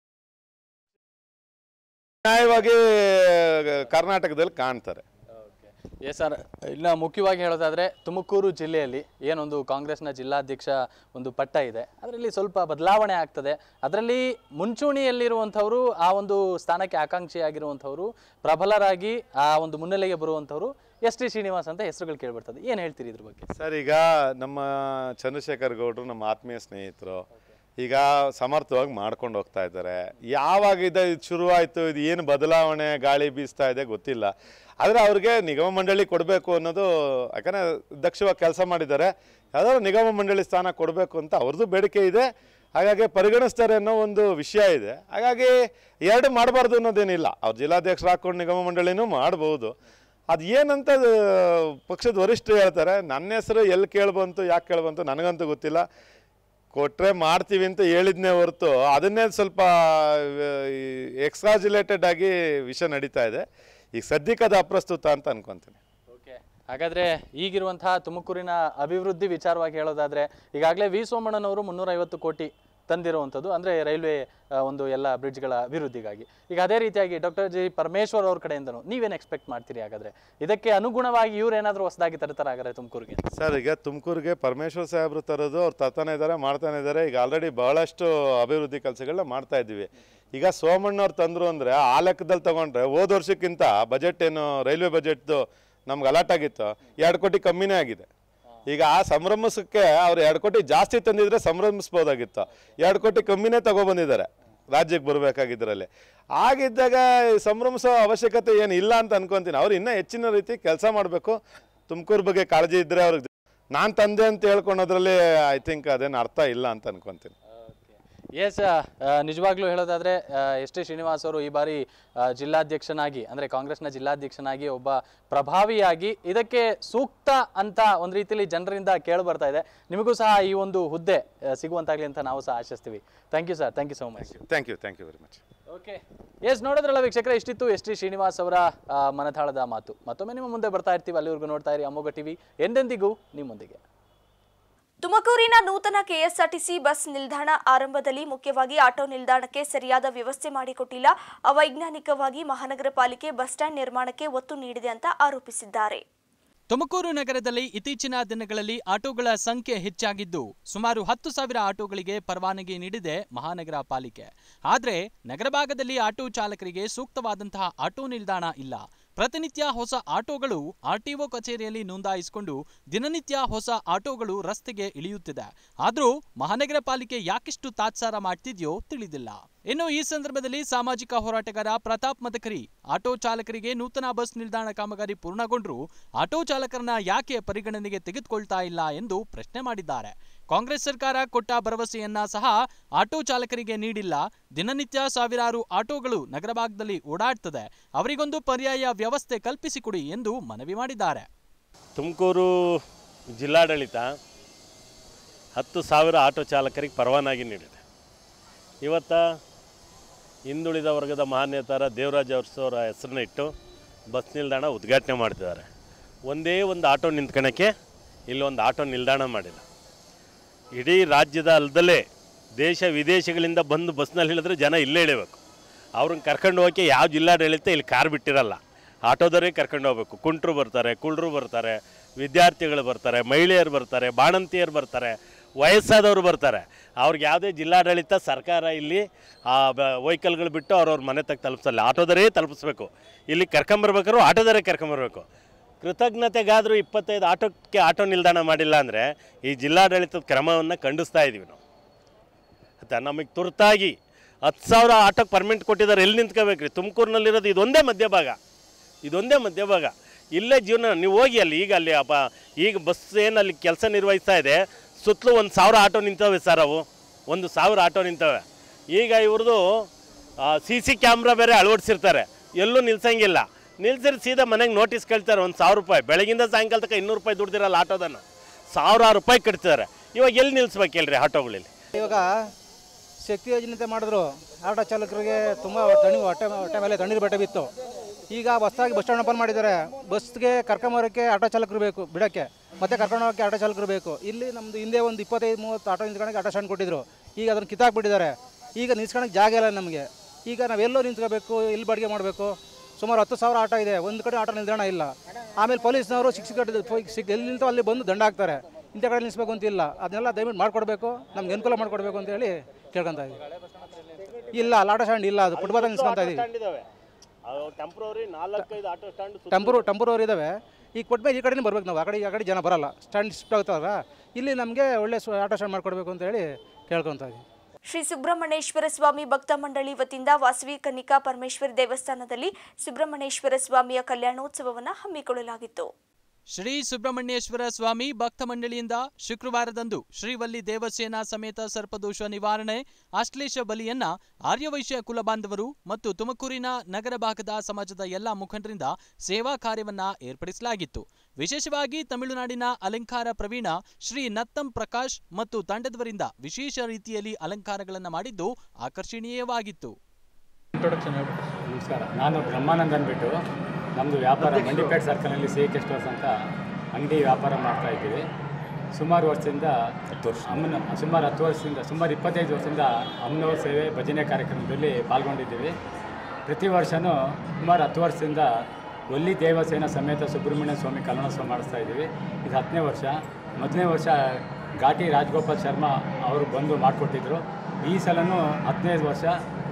ನ್ಯಾಯವಾಗಿ ಕರ್ನಾಟಕದಲ್ಲಿ ಕಾಣ್ತಾರೆ ಎಸ್ ಸರ್ ಇನ್ನು ಮುಖ್ಯವಾಗಿ ಹೇಳೋದಾದ್ರೆ ತುಮಕೂರು ಜಿಲ್ಲೆಯಲ್ಲಿ ಏನೊಂದು ಕಾಂಗ್ರೆಸ್ನ ಜಿಲ್ಲಾಧ್ಯಕ್ಷ ಒಂದು ಪಟ್ಟ ಇದೆ ಅದರಲ್ಲಿ ಸ್ವಲ್ಪ ಬದಲಾವಣೆ ಆಗ್ತದೆ ಅದರಲ್ಲಿ ಮುಂಚೂಣಿಯಲ್ಲಿರುವಂಥವರು ಆ ಒಂದು ಸ್ಥಾನಕ್ಕೆ ಆಕಾಂಕ್ಷಿಯಾಗಿರುವಂಥವರು ಪ್ರಬಲರಾಗಿ ಆ ಒಂದು ಮುನ್ನೆಲೆಗೆ ಬರುವಂಥವರು ಎಸ್ ಟಿ ಶ್ರೀನಿವಾಸ್ ಅಂತ ಹೆಸರುಗಳು ಕೇಳ್ಬರ್ತದೆ ಏನು ಹೇಳ್ತೀರಿ ಇದ್ರ ಬಗ್ಗೆ ಸರ್ ಈಗ ನಮ್ಮ ಚಂದ್ರಶೇಖರ್ ಗೌಡರು ನಮ್ಮ ಆತ್ಮೀಯ ಸ್ನೇಹಿತರು ಈಗ ಸಮರ್ಥವಾಗಿ ಮಾಡ್ಕೊಂಡು ಹೋಗ್ತಾ ಇದ್ದಾರೆ ಯಾವಾಗ ಇದು ಶುರುವಾಯಿತು ಇದು ಏನು ಬದಲಾವಣೆ ಗಾಳಿ ಬೀಸ್ತಾ ಇದೆ ಗೊತ್ತಿಲ್ಲ ಆದರೆ ಅವ್ರಿಗೆ ನಿಗಮ ಮಂಡಳಿ ಕೊಡಬೇಕು ಅನ್ನೋದು ಯಾಕಂದರೆ ದಕ್ಷವಾಗಿ ಕೆಲಸ ಮಾಡಿದ್ದಾರೆ ಯಾವ್ದಾದ್ರು ನಿಗಮ ಮಂಡಳಿ ಸ್ಥಾನ ಕೊಡಬೇಕು ಅಂತ ಅವ್ರದ್ದು ಬೇಡಿಕೆ ಇದೆ ಹಾಗಾಗಿ ಪರಿಗಣಿಸ್ತಾರೆ ಅನ್ನೋ ಒಂದು ವಿಷಯ ಇದೆ ಹಾಗಾಗಿ ಎರಡು ಮಾಡಬಾರ್ದು ಅನ್ನೋದೇನಿಲ್ಲ ಅವ್ರು ಜಿಲ್ಲಾಧ್ಯಕ್ಷರು ಹಾಕ್ಕೊಂಡು ನಿಗಮ ಮಂಡಳಿನೂ ಮಾಡ್ಬೋದು ಅದು ಏನಂತ ಅದು ಪಕ್ಷದ ವರಿಷ್ಠರು ಹೇಳ್ತಾರೆ ನನ್ನ ಹೆಸರು ಎಲ್ಲಿ ಕೇಳ್ಬಂತು ಯಾಕೆ ಕೇಳ್ಬಂತು ನನಗಂತೂ ಗೊತ್ತಿಲ್ಲ ಕೊಟ್ಟರೆ ಮಾಡ್ತೀವಿ ಅಂತ ಹೇಳಿದ್ನೇ ಹೊರತು ಅದನ್ನೇ ಸ್ವಲ್ಪ ಎಕ್ಸ್ಟ್ರಾಜುಲೇಟೆಡ್ ಆಗಿ ವಿಷಯ ನಡೀತಾ ಇದೆ ಈಗ ಸದ್ಯಕ್ಕೆ ಅದು ಅಪ್ರಸ್ತುತ ಅಂತ ಅನ್ಕೊಂತೀನಿ ಓಕೆ ಹಾಗಾದ್ರೆ ಈಗಿರುವಂತಹ ತುಮಕೂರಿನ ಅಭಿವೃದ್ಧಿ ವಿಚಾರವಾಗಿ ಹೇಳೋದಾದ್ರೆ ಈಗಾಗಲೇ ವಿ ಸೋಮಣ್ಣನವರು ಮುನ್ನೂರೈವತ್ತು ಕೋಟಿ ತಂದಿರುವಂಥದ್ದು ಅಂದರೆ ರೈಲ್ವೆ ಆ, ಒಂದು ಎಲ್ಲ ಬ್ರಿಡ್ಜ್ಗಳ ಅಭಿವೃದ್ಧಿಗಾಗಿ ಈಗ ಅದೇ ರೀತಿಯಾಗಿ ಡಾಕ್ಟರ್ ಜಿ ಪರಮೇಶ್ವರ್ ಅವ್ರ ಕಡೆಯಿಂದನೂ ನೀವೇನು ಎಕ್ಸ್ಪೆಕ್ಟ್ ಮಾಡ್ತೀರಿ ಹಾಗಾದ್ರೆ ಇದಕ್ಕೆ ಅನುಗುಣವಾಗಿ ಇವ್ರೇನಾದರೂ ಹೊಸದಾಗಿ ತರ್ತಾರೆ ಹಾಗಾದ್ರೆ ತುಮಕೂರಿಗೆ ಸರ್ ಈಗ ತುಮಕೂರಿಗೆ ಪರಮೇಶ್ವರ್ ಸಾಹೇಬ್ರು ತರೋದು ಅವ್ರು ತರ್ತಾನೆ ಇದ್ದಾರೆ ಮಾಡ್ತಾನೆ ಇದ್ದಾರೆ ಈಗ ಆಲ್ರೆಡಿ ಬಹಳಷ್ಟು ಅಭಿವೃದ್ಧಿ ಕೆಲಸಗಳನ್ನ ಮಾಡ್ತಾ ಇದ್ದೀವಿ ಈಗ ಸೋಮಣ್ಣವ್ರು ತಂದರು ಅಂದರೆ ಆ ಲೆಕ್ಕದಲ್ಲಿ ತಗೊಂಡ್ರೆ ಹೋದ ವರ್ಷಕ್ಕಿಂತ ಬಜೆಟ್ ಏನು ರೈಲ್ವೆ ಬಜೆಟ್ದು ನಮ್ಗೆ ಅಲಾಟ್ ಆಗಿತ್ತು ಎರಡು ಕೋಟಿ ಕಮ್ಮಿನೇ ಆಗಿದೆ ಈಗ ಆ ಸಂಭ್ರಮಿಸಕ್ಕೆ ಅವ್ರು ಎರಡು ಕೋಟಿ ಜಾಸ್ತಿ ತಂದಿದ್ರೆ ಸಂಭ್ರಮಿಸ್ಬೋದಾಗಿತ್ತು ಎರಡು ಕೋಟಿ ಕಮ್ಮಿನೇ ತಗೊಬಂದಿದ್ದಾರೆ ರಾಜ್ಯಕ್ಕೆ ಬರಬೇಕಾಗಿದ್ರಲ್ಲಿ ಆಗಿದ್ದಾಗ ಈ ಸಂಭ್ರಮಿಸೋ ಅವಶ್ಯಕತೆ ಏನು ಇಲ್ಲ ಅಂತ ಅನ್ಕೊಂತೀನಿ ಅವ್ರು ಇನ್ನೂ ಹೆಚ್ಚಿನ ರೀತಿ ಕೆಲಸ ಮಾಡಬೇಕು ತುಮಕೂರು ಬಗ್ಗೆ ಕಾಳಜಿ ಇದ್ದರೆ ಅವ್ರಿಗೆ ನಾನು ತಂದೆ ಅಂತ ಹೇಳ್ಕೊಳೋದ್ರಲ್ಲಿ ಐ ಥಿಂಕ್ ಅದೇನು ಅರ್ಥ ಇಲ್ಲ ಅಂತ ಅನ್ಕೊಂತೀನಿ ಎಸ್ ನಿಜವಾಗ್ಲೂ ಹೇಳೋದಾದ್ರೆ ಎಸ್ ಟಿ ಶ್ರೀನಿವಾಸ್ ಅವರು ಈ ಬಾರಿ ಆ, ಜಿಲ್ಲಾಧ್ಯಕ್ಷನಾಗಿ ಅಂದ್ರೆ ಕಾಂಗ್ರೆಸ್ನ ಜಿಲ್ಲಾಧ್ಯಕ್ಷನಾಗಿ ಒಬ್ಬ ಪ್ರಭಾವಿಯಾಗಿ ಇದಕ್ಕೆ ಸೂಕ್ತ ಅಂತ ಒಂದು ರೀತಿಯಲ್ಲಿ ಜನರಿಂದ ಕೇಳಿ ಬರ್ತಾ ಇದೆ ನಿಮಗೂ ಸಹ ಈ ಒಂದು ಹುದ್ದೆ ಆ, ಸಿಗುವಂತಾಗ್ಲಿ ಅಂತ ನಾವು ಸಹ ಆಶಿಸ್ತೀವಿ thank you sir thank you so much thank you thank you very much okay yes ನೋಡಿದ್ರಲ್ಲ ವೀಕ್ಷಕರೇ ಇಷ್ಟಿತ್ತು ಎಸ್ ಟಿ ಶ್ರೀನಿವಾಸ್ ಅವರ ಆ, ಮನದಾಳದ ಮಾತು ಮತ್ತೊಮ್ಮೆ ನಿಮ್ಮ ಮುಂದೆ ಬರ್ತಾ ಇರ್ತೀವಿ ಅಲ್ಲಿವರೆಗೂ ನೋಡ್ತಾ ಇರಿ ಅಮೋಘ ಟಿವಿ ಎಂದೆಂದಿಗೂ ನಿಮ್ಮೊಂದಿಗೆ ತುಮಕೂರಿನ ನೂತನ ಕೆಎಸ್ಆರ್ಟಿಸಿ ಬಸ್ ನಿಲ್ದಾಣ ಆರಂಭದಲ್ಲಿ ಮುಖ್ಯವಾಗಿ ಆಟೋ ನಿಲ್ದಾಣಕ್ಕೆ ಸರಿಯಾದ ವ್ಯವಸ್ಥೆ ಮಾಡಿಕೊಟ್ಟಿಲ್ಲ ಅವೈಜ್ಞಾನಿಕವಾಗಿ ಮಹಾನಗರ ಪಾಲಿಕೆ ಬಸ್ ಸ್ಟ್ಯಾಂಡ್ ನಿರ್ಮಾಣಕ್ಕೆ ಒತ್ತು ನೀಡಿದೆ ಅಂತ ಆರೋಪಿಸಿದ್ದಾರೆ ತುಮಕೂರು ನಗರದಲ್ಲಿ ಇತ್ತೀಚಿನ ದಿನಗಳಲ್ಲಿ ಆಟೋಗಳ ಸಂಖ್ಯೆ ಹೆಚ್ಚಾಗಿದ್ದು ಸುಮಾರು ಹತ್ತು ಸಾವಿರ ಆಟೋಗಳಿಗೆ ಪರವಾನಗಿ ನೀಡಿದೆ ಮಹಾನಗರ ಪಾಲಿಕೆ ಆದರೆ ನಗರ ಭಾಗದಲ್ಲಿ ಆಟೋ ಚಾಲಕರಿಗೆ ಸೂಕ್ತವಾದಂತಹ ಆಟೋ ನಿಲ್ದಾಣ ಇಲ್ಲ ಪ್ರತಿನಿತ್ಯ ಹೊಸ ಆಟೋಗಳು ಆರ್ಟಿಒ ಕಚೇರಿಯಲ್ಲಿ ನೋಂದಾಯಿಸಿಕೊಂಡು ದಿನನಿತ್ಯ ಹೊಸ ಆಟೋಗಳು ರಸ್ತೆಗೆ ಇಳಿಯುತ್ತಿದೆ ಆದರೂ ಮಹಾನಗರ ಪಾಲಿಕೆ ಯಾಕಿಷ್ಟು ತಾತ್ಸಾರ ಮಾಡ್ತಿದ್ಯೋ ತಿಳಿದಿಲ್ಲ ಇನ್ನು ಈ ಸಂದರ್ಭದಲ್ಲಿ ಸಾಮಾಜಿಕ ಹೋರಾಟಗಾರ ಪ್ರತಾಪ್ ಮದಕರಿ ಆಟೋ ಚಾಲಕರಿಗೆ ನೂತನ ಬಸ್ ನಿಲ್ದಾಣ ಕಾಮಗಾರಿ ಪೂರ್ಣಗೊಂಡ್ರೂ ಆಟೋ ಚಾಲಕರನ್ನ ಯಾಕೆ ಪರಿಗಣನೆಗೆ ತೆಗೆದುಕೊಳ್ತಾ ಇಲ್ಲ ಎಂದು ಪ್ರಶ್ನೆ ಮಾಡಿದ್ದಾರೆ ಕಾಂಗ್ರೆಸ್ ಸರ್ಕಾರ ಕೊಟ್ಟ ಭರವಸೆಯನ್ನ ಸಹ ಆಟೋ ಚಾಲಕರಿಗೆ ನೀಡಿಲ್ಲ ದಿನನಿತ್ಯ ಸಾವಿರಾರು ಆಟೋಗಳು ನಗರ ಭಾಗದಲ್ಲಿ ಓಡಾಡ್ತದೆ ಅವರಿಗೊಂದು ಪರ್ಯಾಯ ವ್ಯವಸ್ಥೆ ಕಲ್ಪಿಸಿಕೊಡಿ ಎಂದು ಮನವಿ ಮಾಡಿದ್ದಾರೆ ತುಮಕೂರು ಜಿಲ್ಲಾಡಳಿತ ಹತ್ತು ಸಾವಿರ ಆಟೋ ಚಾಲಕರಿಗೆ ಪರವಾನಗಿ ನೀಡಿದೆ ಇವತ್ತ ಹಿಂದುಳಿದ ವರ್ಗದ ಮಾನ್ಯತರ ದೇವರಾಜ್ ಅರಸೋರ ಹೆಸರನ್ನ ಇಟ್ಟು ಬಸ್ ನಿಲ್ದಾಣ ಉದ್ಘಾಟನೆ ಮಾಡ್ತಿದ್ದಾರೆ ಒಂದೇ ಒಂದು ಆಟೋ ನಿಂತ್ಕೊಳಕ್ಕೆ ಇಲ್ಲೊಂದು ಆಟೋ ನಿಲ್ದಾಣ ಮಾಡಿಲ್ಲ ಇಡೀ ರಾಜ್ಯದ ಅಲ್ದಲೇ ದೇಶ ವಿದೇಶಗಳಿಂದ ಬಂದು ಬಸ್ನಲ್ಲಿ ಇಳಿದ್ರೆ ಜನ ಇಲ್ಲೇ ಇಳಿಬೇಕು ಅವ್ರನ್ನ ಕರ್ಕೊಂಡು ಹೋಗೋಕ್ಕೆ ಯಾವ ಜಿಲ್ಲಾಡಳಿತ ಇಲ್ಲಿ ಕಾರ್ ಬಿಟ್ಟಿರಲ್ಲ ಆಟೋದವರೇ ಕರ್ಕೊಂಡು ಹೋಗ್ಬೇಕು ಕುಂಟ್ರು ಬರ್ತಾರೆ ಕುಳ್ರು ಬರ್ತಾರೆ ವಿದ್ಯಾರ್ಥಿಗಳು ಬರ್ತಾರೆ ಮಹಿಳೆಯರು ಬರ್ತಾರೆ ಬಾಣಂತಿಯರು ಬರ್ತಾರೆ ವಯಸ್ಸಾದವರು ಬರ್ತಾರೆ ಅವ್ರಿಗೆ ಯಾವುದೇ ಜಿಲ್ಲಾಡಳಿತ ಸರ್ಕಾರ ಇಲ್ಲಿ ಆ ವೆಹಿಕಲ್ಗಳು ಬಿಟ್ಟು ಅವ್ರವ್ರ ಮನೆ ತಗ ತಲುಪಿಸಲ್ಲ ಆಟೋದರೇ ತಲುಪಿಸ್ಬೇಕು ಇಲ್ಲಿ ಕರ್ಕೊಂಬರ್ಬೇಕಾದ್ರು ಆಟೋದರೇ ಕರ್ಕೊಂಬರ್ಬೇಕು ಕೃತಜ್ಞತೆಗಾದರೂ ಇಪ್ಪತ್ತೈದು ಆಟೋಕ್ಕೆ ಆಟೋ ನಿಲ್ದಾಣ ಮಾಡಿಲ್ಲ ಅಂದರೆ ಈ ಜಿಲ್ಲಾಡಳಿತದ ಕ್ರಮವನ್ನು ಖಂಡಿಸ್ತಾ ಇದ್ದೀವಿ ನಾವು ಆಯ್ತಾ ನಮಗೆ ತುರ್ತಾಗಿ ಹತ್ತು ಸಾವಿರ ಆಟೋಕ್ಕೆ ಪರ್ಮಿಟ್ ಕೊಟ್ಟಿದ್ದಾರೆ ಎಲ್ಲಿ ನಿಂತ್ಕೋಬೇಕ್ರಿ ತುಮಕೂರಿನಲ್ಲಿರೋದು ಇದೊಂದೇ ಮಧ್ಯಭಾಗ ಇದೊಂದೇ ಮಧ್ಯಭಾಗ ಇಲ್ಲೇ ಜೀವನ ನೀವು ಹೋಗಿ ಅಲ್ಲಿ ಈಗ ಅಲ್ಲಿ ಅಪ್ಪ ಈಗ ಬಸ್ ಏನು ಅಲ್ಲಿ ಕೆಲಸ ನಿರ್ವಹಿಸ್ತಾ ಇದೆ ಸುತ್ತಲೂ ಒಂದು ಸಾವಿರ ಆಟೋ ನಿಂತವೆ ಸರ್ ಅವು ಒಂದು ಸಾವಿರ ಆಟೋ ನಿಂತವೆ ಈಗ ಇವ್ರದ್ದು ಸಿ ಸಿ ಕ್ಯಾಮ್ರಾ ಬೇರೆ ಅಳವಡಿಸಿರ್ತಾರೆ ಎಲ್ಲೂ ನಿಲ್ಸಂಗಿಲ್ಲ ನಿಲ್ಸಿರಿ ಸೀದಾ ಮನೆಗೆ ನೋಟಿಸ್ ಕೇಳ್ತಾರೆ ಒಂದು ಸಾವಿರ ರೂಪಾಯಿ ಬೆಳಗಿಂದ ಸಾಯಂಕಾಲ ತನಕ ಇನ್ನೂರು ರೂಪಾಯಿ ದುಡ್ದಿರಲ್ಲ ಆಟೋದನ್ನು ಸಾವಿರಾರು ರೂಪಾಯಿ ಕಟ್ತಿದ್ದಾರೆ ಇವಾಗ ಎಲ್ಲಿ ನಿಲ್ಸ್ಬೇಕಿಲ್ರಿ ಆಟೋಗಳಲ್ಲಿ ಇವಾಗ ಶಕ್ತಿ ಯೋಜನೆ ಮಾಡಿದ್ರು ಆಟೋ ಚಾಲಕರಿಗೆ ತುಂಬ ತಣ್ಣಿ ಹೊಟ್ಟೆ ಹೊಟ್ಟೆ ಮೇಲೆ ತಣ್ಣೀರು ಬಟ್ಟೆ ಬಿತ್ತು ಈಗ ಹೊಸ್ದಾಗಿ ಬಸ್ ಸ್ಟ್ಯಾಂಡ್ ಓಪನ್ ಮಾಡಿದ್ದಾರೆ ಬಸ್ಗೆ ಕರ್ಕೊಂಬರೋಕ್ಕೆ ಆಟೋ ಚಾಲಕರು ಬೇಕು ಬಿಡೋಕ್ಕೆ ಮತ್ತೆ ಕರ್ಕೊಂಡು ಹೋಗೋಕ್ಕೆ ಆಟೋ ಚಾಲಕರು ಬೇಕು ಇಲ್ಲಿ ನಮ್ಮದು ಹಿಂದೆ ಒಂದು ಇಪ್ಪತ್ತೈದು ಮೂವತ್ತು ಆಟೋ ನಿಂತ್ಕೊಳಕ್ಕೆ ಆಟೋ ಸ್ಟ್ಯಾಂಡ್ ಕೊಟ್ಟಿದ್ರು ಈಗ ಅದನ್ನು ಕಿತ್ತಾಕ್ಬಿಟ್ಟಿದ್ದಾರೆ ಈಗ ನಿಲ್ಸ್ಕೊಳಕ್ಕೆ ಜಾಗ ಇಲ್ಲ ನಮಗೆ ಈಗ ನಾವೆಲ್ಲೋ ನಿಂತ್ಕೋಬೇಕು ಇಲ್ಲಿ ಬಾಡಿಗೆ ಮಾಡಬೇಕು ಸುಮಾರು ಹತ್ತು ಸಾವಿರ ಆಟೋ ಇದೆ ಒಂದು ಕಡೆ ಆಟೋ ನಿಲ್ದಾಣ ಇಲ್ಲ ಆಮೇಲೆ ಪೊಲೀಸ್ನವರು ಶಿಕ್ಷಕ ಸಿಕ್ ಎಲ್ಲಿ ನಿಲ್ತೋ ಅಲ್ಲಿ ಬಂದು ದಂಡ ಹಾಕ್ತಾರೆ ಇಂಥ ಕಡೆ ನಿಲ್ಲಿಸ್ಬೇಕು ಅಂತಿಲ್ಲ ಅದನ್ನೆಲ್ಲ ದಯವಿಟ್ಟು ಮಾಡಿಕೊಡ್ಬೇಕು ನಮ್ಗೆ ಅನುಕೂಲ ಮಾಡಿಕೊಡ್ಬೇಕು ಅಂತ ಹೇಳಿ ಕೇಳ್ಕೊತಾ ಇದ್ದೀವಿ ಇಲ್ಲ ಅಲ್ಲಿ ಆಟೋ ಸ್ಟ್ಯಾಂಡ್ ಇಲ್ಲ ಅದು ಫುಟ್ಬಾಲ್ ನಿಲ್ಸ್ಕೊತಾ ಇದ್ದೀವಿ ಸ್ಟ್ಯಾಂಡ್ ಇದಾವೆ ಟೆಂಪ್ರವರಿ ನಾಲ್ಕೈದು ಆಟೋ ಸ್ಟ್ಯಾಂಡ್ ಟೆಂಪರು ಟೆಂಪರವರಿ ಇದ್ದಾವೆ ಈಗ ಕೊಟ್ಮೇಲೆ ಈ ಕಡೆನೇ ಬರ್ಬೇಕು ನಾವು ಆ ಕಡೆ ಆ ಕಡೆ ಜನ ಬರಲ್ಲ ಸ್ಟ್ಯಾಂಡ್ ಶಿಫ್ಟ್ ಆಗ್ತಾವಲ್ಲ ಇಲ್ಲಿ ನಮಗೆ ಒಳ್ಳೆ ಸ್ವ- ಆಟೋ ಸ್ಟ್ಯಾಂಡ್ ಮಾಡಿಕೊಡ್ಬೇಕು ಅಂತ ಹೇಳಿ ಕೇಳ್ಕೊತಾ ಇದ್ದೀವಿ ಶ್ರೀ ಸುಬ್ರಹ್ಮಣ್ಯೇಶ್ವರ ಸ್ವಾಮಿ ಭಕ್ತ ಮಂಡಳಿ ವತಿಯಿಂದ ವಾಸವಿ ಕನ್ನಿಕಾ ಪರಮೇಶ್ವರಿ ದೇವಸ್ಥಾನದಲ್ಲಿ ಸುಬ್ರಹ್ಮಣ್ಯೇಶ್ವರ ಸ್ವಾಮಿಯ ಕಲ್ಯಾಣೋತ್ಸವವನ್ನು ಹಮ್ಮಿಕೊಳ್ಳಲಾಗಿತ್ತು ಶ್ರೀ ಸುಬ್ರಹ್ಮಣ್ಯೇಶ್ವರ ಸ್ವಾಮಿ ಭಕ್ತ ಮಂಡಳಿಯಿಂದ ಶುಕ್ರವಾರದಂದು ಶ್ರೀವಲ್ಲಿ ದೇವಸೇನಾ ಸಮೇತ ಸರ್ಪದೋಷ ನಿವಾರಣೆ ಆಶ್ಲೇಷ ಬಲಿಯನ್ನ ಆರ್ಯವೈಶ್ಯ ಕುಲಬಾಂಧವರು ಮತ್ತು ತುಮಕೂರಿನ ನಗರ ಭಾಗದ ಸಮಾಜದ ಎಲ್ಲಾ ಮುಖಂಡರಿಂದ ಸೇವಾ ಕಾರ್ಯವನ್ನ ಏರ್ಪಡಿಸಲಾಗಿತ್ತು ವಿಶೇಷವಾಗಿ ತಮಿಳುನಾಡಿನ ಅಲಂಕಾರ ಪ್ರವೀಣ ಶ್ರೀ ನತ್ತಂ ಪ್ರಕಾಶ್ ಮತ್ತು ತಂಡದವರಿಂದ ವಿಶೇಷ ರೀತಿಯಲ್ಲಿ ಅಲಂಕಾರಗಳನ್ನು ಮಾಡಿದ್ದು ಆಕರ್ಷಣೀಯವಾಗಿತ್ತು ಇಂಟ್ರೊಡಕ್ಷನ್ ನಮಸ್ಕಾರ ನಾನು ಬ್ರಹ್ಮಾನಂದ್ ಅಂದ್ಬಿಟ್ಟು ನಮ್ಮದು ವ್ಯಾಪಾರ ಮಂಡಿಪೇಟ್ ಸರ್ಕಲ್ನಲ್ಲಿ ಸಿ ಕೆ ಸ್ಟೋರ್ಸ್ ಅಂತ ಅಂಗಡಿ ವ್ಯಾಪಾರ ಮಾಡ್ತಾ ಇದ್ದೀವಿ ಸುಮಾರು ವರ್ಷದಿಂದ ಅಮ್ಮನ ಸುಮಾರು ಹತ್ತು ವರ್ಷದಿಂದ ಸುಮಾರು ಇಪ್ಪತ್ತೈದು ವರ್ಷದಿಂದ ಅಮ್ಮನವ್ರ ಸೇವೆ ಭಜನೆ ಕಾರ್ಯಕ್ರಮದಲ್ಲಿ ಪಾಲ್ಗೊಂಡಿದ್ದೀವಿ ಪ್ರತಿ ವರ್ಷವೂ ಸುಮಾರು ಹತ್ತು ವರ್ಷದಿಂದ ಒಲ್ಲಿ ದೇವಸೇನ ಸಮೇತ ಸುಬ್ರಹ್ಮಣ್ಯ ಸ್ವಾಮಿ ಕಲ್ಯಾಣೋತ್ಸವ ಮಾಡಿಸ್ತಾ ಇದ್ದೀವಿ ಇದು ಹತ್ತನೇ ವರ್ಷ ಮೊದಲನೇ ವರ್ಷ ಘಾಟಿ ರಾಜಗೋಪಾಲ್ ಶರ್ಮಾ ಅವರು ಬಂದು ಮಾಡಿಕೊಟ್ಟಿದ್ರು ಈ ಸಲನೂ ಹತ್ತನೇ ವರ್ಷ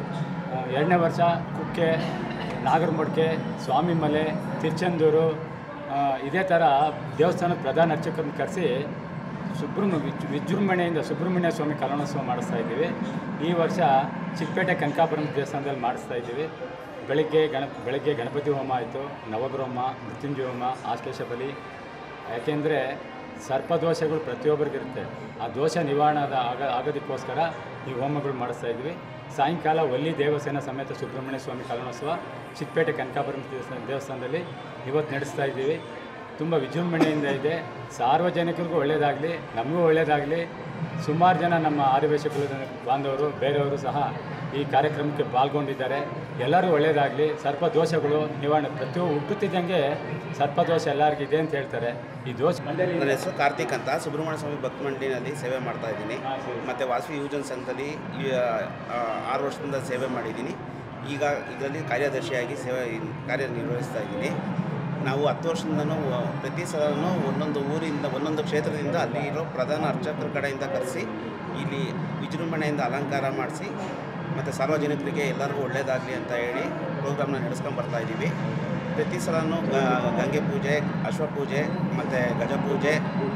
ಆ, ಎರಡನೇ ವರ್ಷ ಕುಕ್ಕೆ ನಾಗರಮೊಡ್ಕೆ ಸ್ವಾಮಿಮಲೆ ತಿರುಚೆಂದೂರು ಆ, ಇದೇ ಥರ ದೇವಸ್ಥಾನದ ಪ್ರಧಾನ ಅರ್ಚಕರನ್ನು ಕರೆಸಿ ಸುಬ್ರಹ್ಮ ವಿಜ್ ವಿಜೃಂಭಣೆಯಿಂದ ಸುಬ್ರಹ್ಮಣ್ಯ ಸ್ವಾಮಿ ಕಲನೋತ್ಸವ ಮಾಡಿಸ್ತಾ ಇದ್ದೀವಿ ಈ ವರ್ಷ ಚಿಕ್ಕಪೇಟೆ ಕನಕಾಪುರಂ ದೇವಸ್ಥಾನದಲ್ಲಿ ಮಾಡಿಸ್ತಾ ಇದ್ದೀವಿ ಬೆಳಗ್ಗೆ ಗಣ ಬೆಳಗ್ಗೆ ಗಣಪತಿ ಹೋಮ ಆಯಿತು ನವಗ್ರಹ ಹೋಮ ಮೃತ್ಯುಂಜಯ ಹೋಮ ಆಶ್ಲೇಷ ಬಲಿ ಯಾಕೆಂದರೆ ಸರ್ಪದೋಷಗಳು ಪ್ರತಿಯೊಬ್ಬರಿಗಿರುತ್ತೆ ಆ ದೋಷ ನಿವಾರಣೆ ಆದ ಆಗ ಆಗೋದಕ್ಕೋಸ್ಕರ ಈ ಹೋಮಗಳು ಮಾಡಿಸ್ತಾ ಇದ್ವಿ ಸಾಯಂಕಾಲ ಒಲ್ಲಿ ದೇವಸೇನ ಸಮೇತ ಸುಬ್ರಹ್ಮಣ್ಯ ಸ್ವಾಮಿ ಕಲನೋತ್ಸವ ಚಿಕ್ಕಪೇಟೆ ಕನಕಾಪುರಂ ದೇವಸ್ಥಾನ ದೇವಸ್ಥಾನದಲ್ಲಿ ಇವತ್ತು ನಡೆಸ್ತಾ ಇದ್ದೀವಿ ತುಂಬ ವಿಜೃಂಭಣೆಯಿಂದ ಇದೆ ಸಾರ್ವಜನಿಕರಿಗೂ ಒಳ್ಳೆಯದಾಗಲಿ ನಮಗೂ ಒಳ್ಳೆಯದಾಗಲಿ ಸುಮಾರು ಜನ ನಮ್ಮ ಆದಿವಾಸಿಗಳು ಬಾಂಧವರು ಬೇರೆಯವರು ಸಹ ಈ ಕಾರ್ಯಕ್ರಮಕ್ಕೆ ಪಾಲ್ಗೊಂಡಿದ್ದಾರೆ ಎಲ್ಲರೂ ಒಳ್ಳೆಯದಾಗಲಿ ಸರ್ಪದೋಷಗಳು ನಿವಾರಣೆ ಪ್ರತಿಯೊಬ್ಬ ಹುಟ್ಟುತ್ತಿದ್ದಂಗೆ ಸರ್ಪದೋಷ ಎಲ್ಲರಿಗೂ ಇದೆ ಅಂತ ಹೇಳ್ತಾರೆ ಈ ದೋಷ ನನ್ನ ಹೆಸರು ಕಾರ್ತಿಕ್ ಅಂತ ಸುಬ್ರಹ್ಮಣ್ಯ ಸ್ವಾಮಿ ಭಕ್ತ ಮಂಡಿನಲ್ಲಿ ಸೇವೆ ಮಾಡ್ತಾ ಇದ್ದೀನಿ ಮತ್ತು ವಾಸವಿ ಯುವಜನ ಸಂಘದಲ್ಲಿ ಈ, ಆ, ಆರು ವರ್ಷದಿಂದ ಸೇವೆ ಮಾಡಿದ್ದೀನಿ ಈಗ ಇದರಲ್ಲಿ ಕಾರ್ಯದರ್ಶಿಯಾಗಿ ಸೇವೆ ಕಾರ್ಯನಿರ್ವಹಿಸ್ತಾ ಇದ್ದೀನಿ ನಾವು ಹತ್ತು ವರ್ಷದಿಂದನೂ ಪ್ರತಿ ಸಲನೂ ಒಂದೊಂದು ಊರಿಂದ ಒಂದೊಂದು ಕ್ಷೇತ್ರದಿಂದ ಅಲ್ಲಿ ಇರೋ ಪ್ರಧಾನ ಅರ್ಚಕರ ಕಡೆಯಿಂದ ಕರೆಸಿ ಇಲ್ಲಿ ವಿಜೃಂಭಣೆಯಿಂದ ಅಲಂಕಾರ ಮಾಡಿಸಿ ಮತ್ತು ಸಾರ್ವಜನಿಕರಿಗೆ ಎಲ್ಲರಿಗೂ ಒಳ್ಳೆಯದಾಗಲಿ ಅಂತ ಹೇಳಿ ಪ್ರೋಗ್ರಾಮ್ನ ನಡೆಸ್ಕೊಂಡು ಬರ್ತಾ ಇದ್ದೀವಿ ಪ್ರತಿ ಸಲನೂ ಗ- ಗಂಗೆ ಪೂಜೆ ಅಶ್ವಪೂಜೆ ಮತ್ತು ಗಜಪೂಜೆ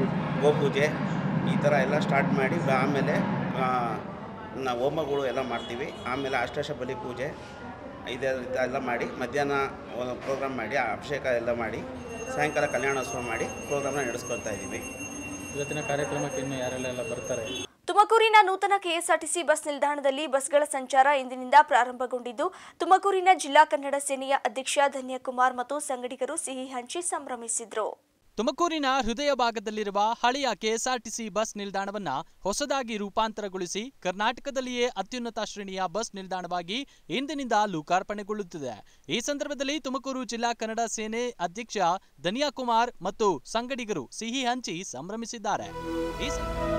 ಗೋಪೂಜೆ ಈ ಥರ ಎಲ್ಲ ಸ್ಟಾರ್ಟ್ ಮಾಡಿ ಬ- ಆಮೇಲೆ ಆ, ನಾವು ಹೋಮಗಳು ಎಲ್ಲ ಮಾಡ್ತೀವಿ ಆಮೇಲೆ ಅಷ್ಟಾಶ ಬಲಿ ಪೂಜೆ ಇದೇ ಎಲ್ಲ ಮಾಡಿ ಮಧ್ಯಾಹ್ನ ಪ್ರೋಗ್ರಾಮ್ ಮಾಡಿ ಅಭಿಷೇಕ ಎಲ್ಲ ಮಾಡಿ ಸಾಯಂಕಾಲ ಕಲ್ಯಾಣೋತ್ಸವ ಮಾಡಿ ಪ್ರೋಗ್ರಾಮ್ನ ನಡೆಸ್ಕೊಳ್ತಾ ಇದ್ದೀವಿ ಇವತ್ತಿನ ಕಾರ್ಯಕ್ರಮಕ್ಕೆ ಇನ್ನು ಯಾರೆಲ್ಲ ಬರ್ತಾರೆ ತುಮಕೂರಿನ ನೂತನ ಕೆಎಸ್ಆರ್ಟಿಸಿ ಬಸ್ ನಿಲ್ದಾಣದಲ್ಲಿ ಬಸ್ಗಳ ಸಂಚಾರ ಇಂದಿನಿಂದ ಪ್ರಾರಂಭಗೊಂಡಿದ್ದು ತುಮಕೂರಿನ ಜಿಲ್ಲಾ ಕನ್ನಡ ಸೇನೆಯ ಅಧ್ಯಕ್ಷ ಧನ್ಯಕುಮಾರ್ ಮತ್ತು ಸಂಗಡಿಗರು ಸಿಹಿ ಹಂಚಿ ಸಂಭ್ರಮಿಸಿದ್ರು ತುಮಕೂರಿನ ಹೃದಯ ಭಾಗದಲ್ಲಿರುವ ಹಳೆಯ ಕೆಎಸ್ಆರ್ಟಿಸಿ ಬಸ್ ನಿಲ್ದಾಣವನ್ನ ಹೊಸದಾಗಿ ರೂಪಾಂತರಗೊಳಿಸಿ ಕರ್ನಾಟಕದಲ್ಲಿಯೇ ಅತ್ಯುನ್ನತ ಶ್ರೇಣಿಯ ಬಸ್ ನಿಲ್ದಾಣವಾಗಿ ಇಂದಿನಿಂದ ಲೋಕಾರ್ಪಣೆಗೊಳ್ಳುತ್ತಿದೆ ಈ ಸಂದರ್ಭದಲ್ಲಿ ತುಮಕೂರು ಜಿಲ್ಲಾ ಕನ್ನಡ ಸೇನೆ ಅಧ್ಯಕ್ಷ ಧನಿಯಾ ಕುಮಾರ್ ಮತ್ತು ಸಂಗಡಿಗರು ಸಿಹಿ ಹಂಚಿ ಸಂಭ್ರಮಿಸಿದ್ದಾರೆ ಈ ಸಂದರ್ಭ-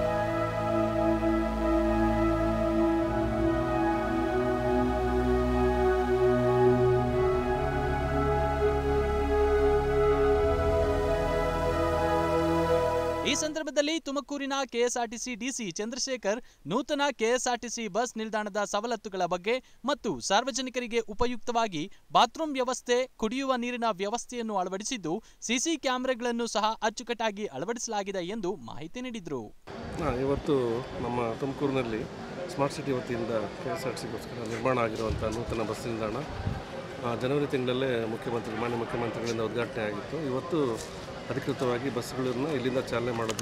ಈ ಸಂದರ್ಭದಲ್ಲಿ ತುಮಕೂರಿನ ಕೆಎಸ್ಆರ್ಟಿಸಿ ಡಿಸಿ ಚಂದ್ರಶೇಖರ್ ನೂತನ ಕೆಎಸ್ಆರ್ಟಿಸಿ ಬಸ್ ನಿಲ್ದಾಣದ ಸವಲತ್ತುಗಳ ಬಗ್ಗೆ ಮತ್ತು ಸಾರ್ವಜನಿಕರಿಗೆ ಉಪಯುಕ್ತವಾಗಿ ಬಾತ್ರೂಮ್ ವ್ಯವಸ್ಥೆ ಕುಡಿಯುವ ನೀರಿನ ವ್ಯವಸ್ಥೆಯನ್ನು ಅಳವಡಿಸಿದ್ದು ಸಿಸಿ ಕ್ಯಾಮೆರಾಗಳನ್ನು ಸಹ ಅಚ್ಚುಕಟ್ಟಾಗಿ ಅಳವಡಿಸಲಾಗಿದೆ ಎಂದು ಮಾಹಿತಿ ನೀಡಿದರು ಹಾಂ ಇವತ್ತು ನಮ್ಮ ತುಮಕೂರಿನಲ್ಲಿ ಸ್ಮಾರ್ಟ್ ಸಿಟಿ ವತಿಯಿಂದ ಕೆ ಎಸ್ ಆರ್ ಟಿ ಸಿಗೋಸ್ಕರ ನಿರ್ಮಾಣ ಆಗಿರುವಂಥ ನೂತನ ಬಸ್ ನಿಲ್ದಾಣ ಆ, ಜನವರಿ ತಿಂಗಳಲ್ಲೇ ಮುಖ್ಯಮಂತ್ರಿ ಮಾನ್ಯ ಮುಖ್ಯಮಂತ್ರಿಗಳಿಂದ ಉದ್ಘಾಟನೆ ಆಗಿತ್ತು ಇವತ್ತು ಅಧಿಕೃತವಾಗಿ ಬಸ್ಗಳನ್ನು ಇಲ್ಲಿಂದ ಚಾಲನೆ ಮಾಡೋದು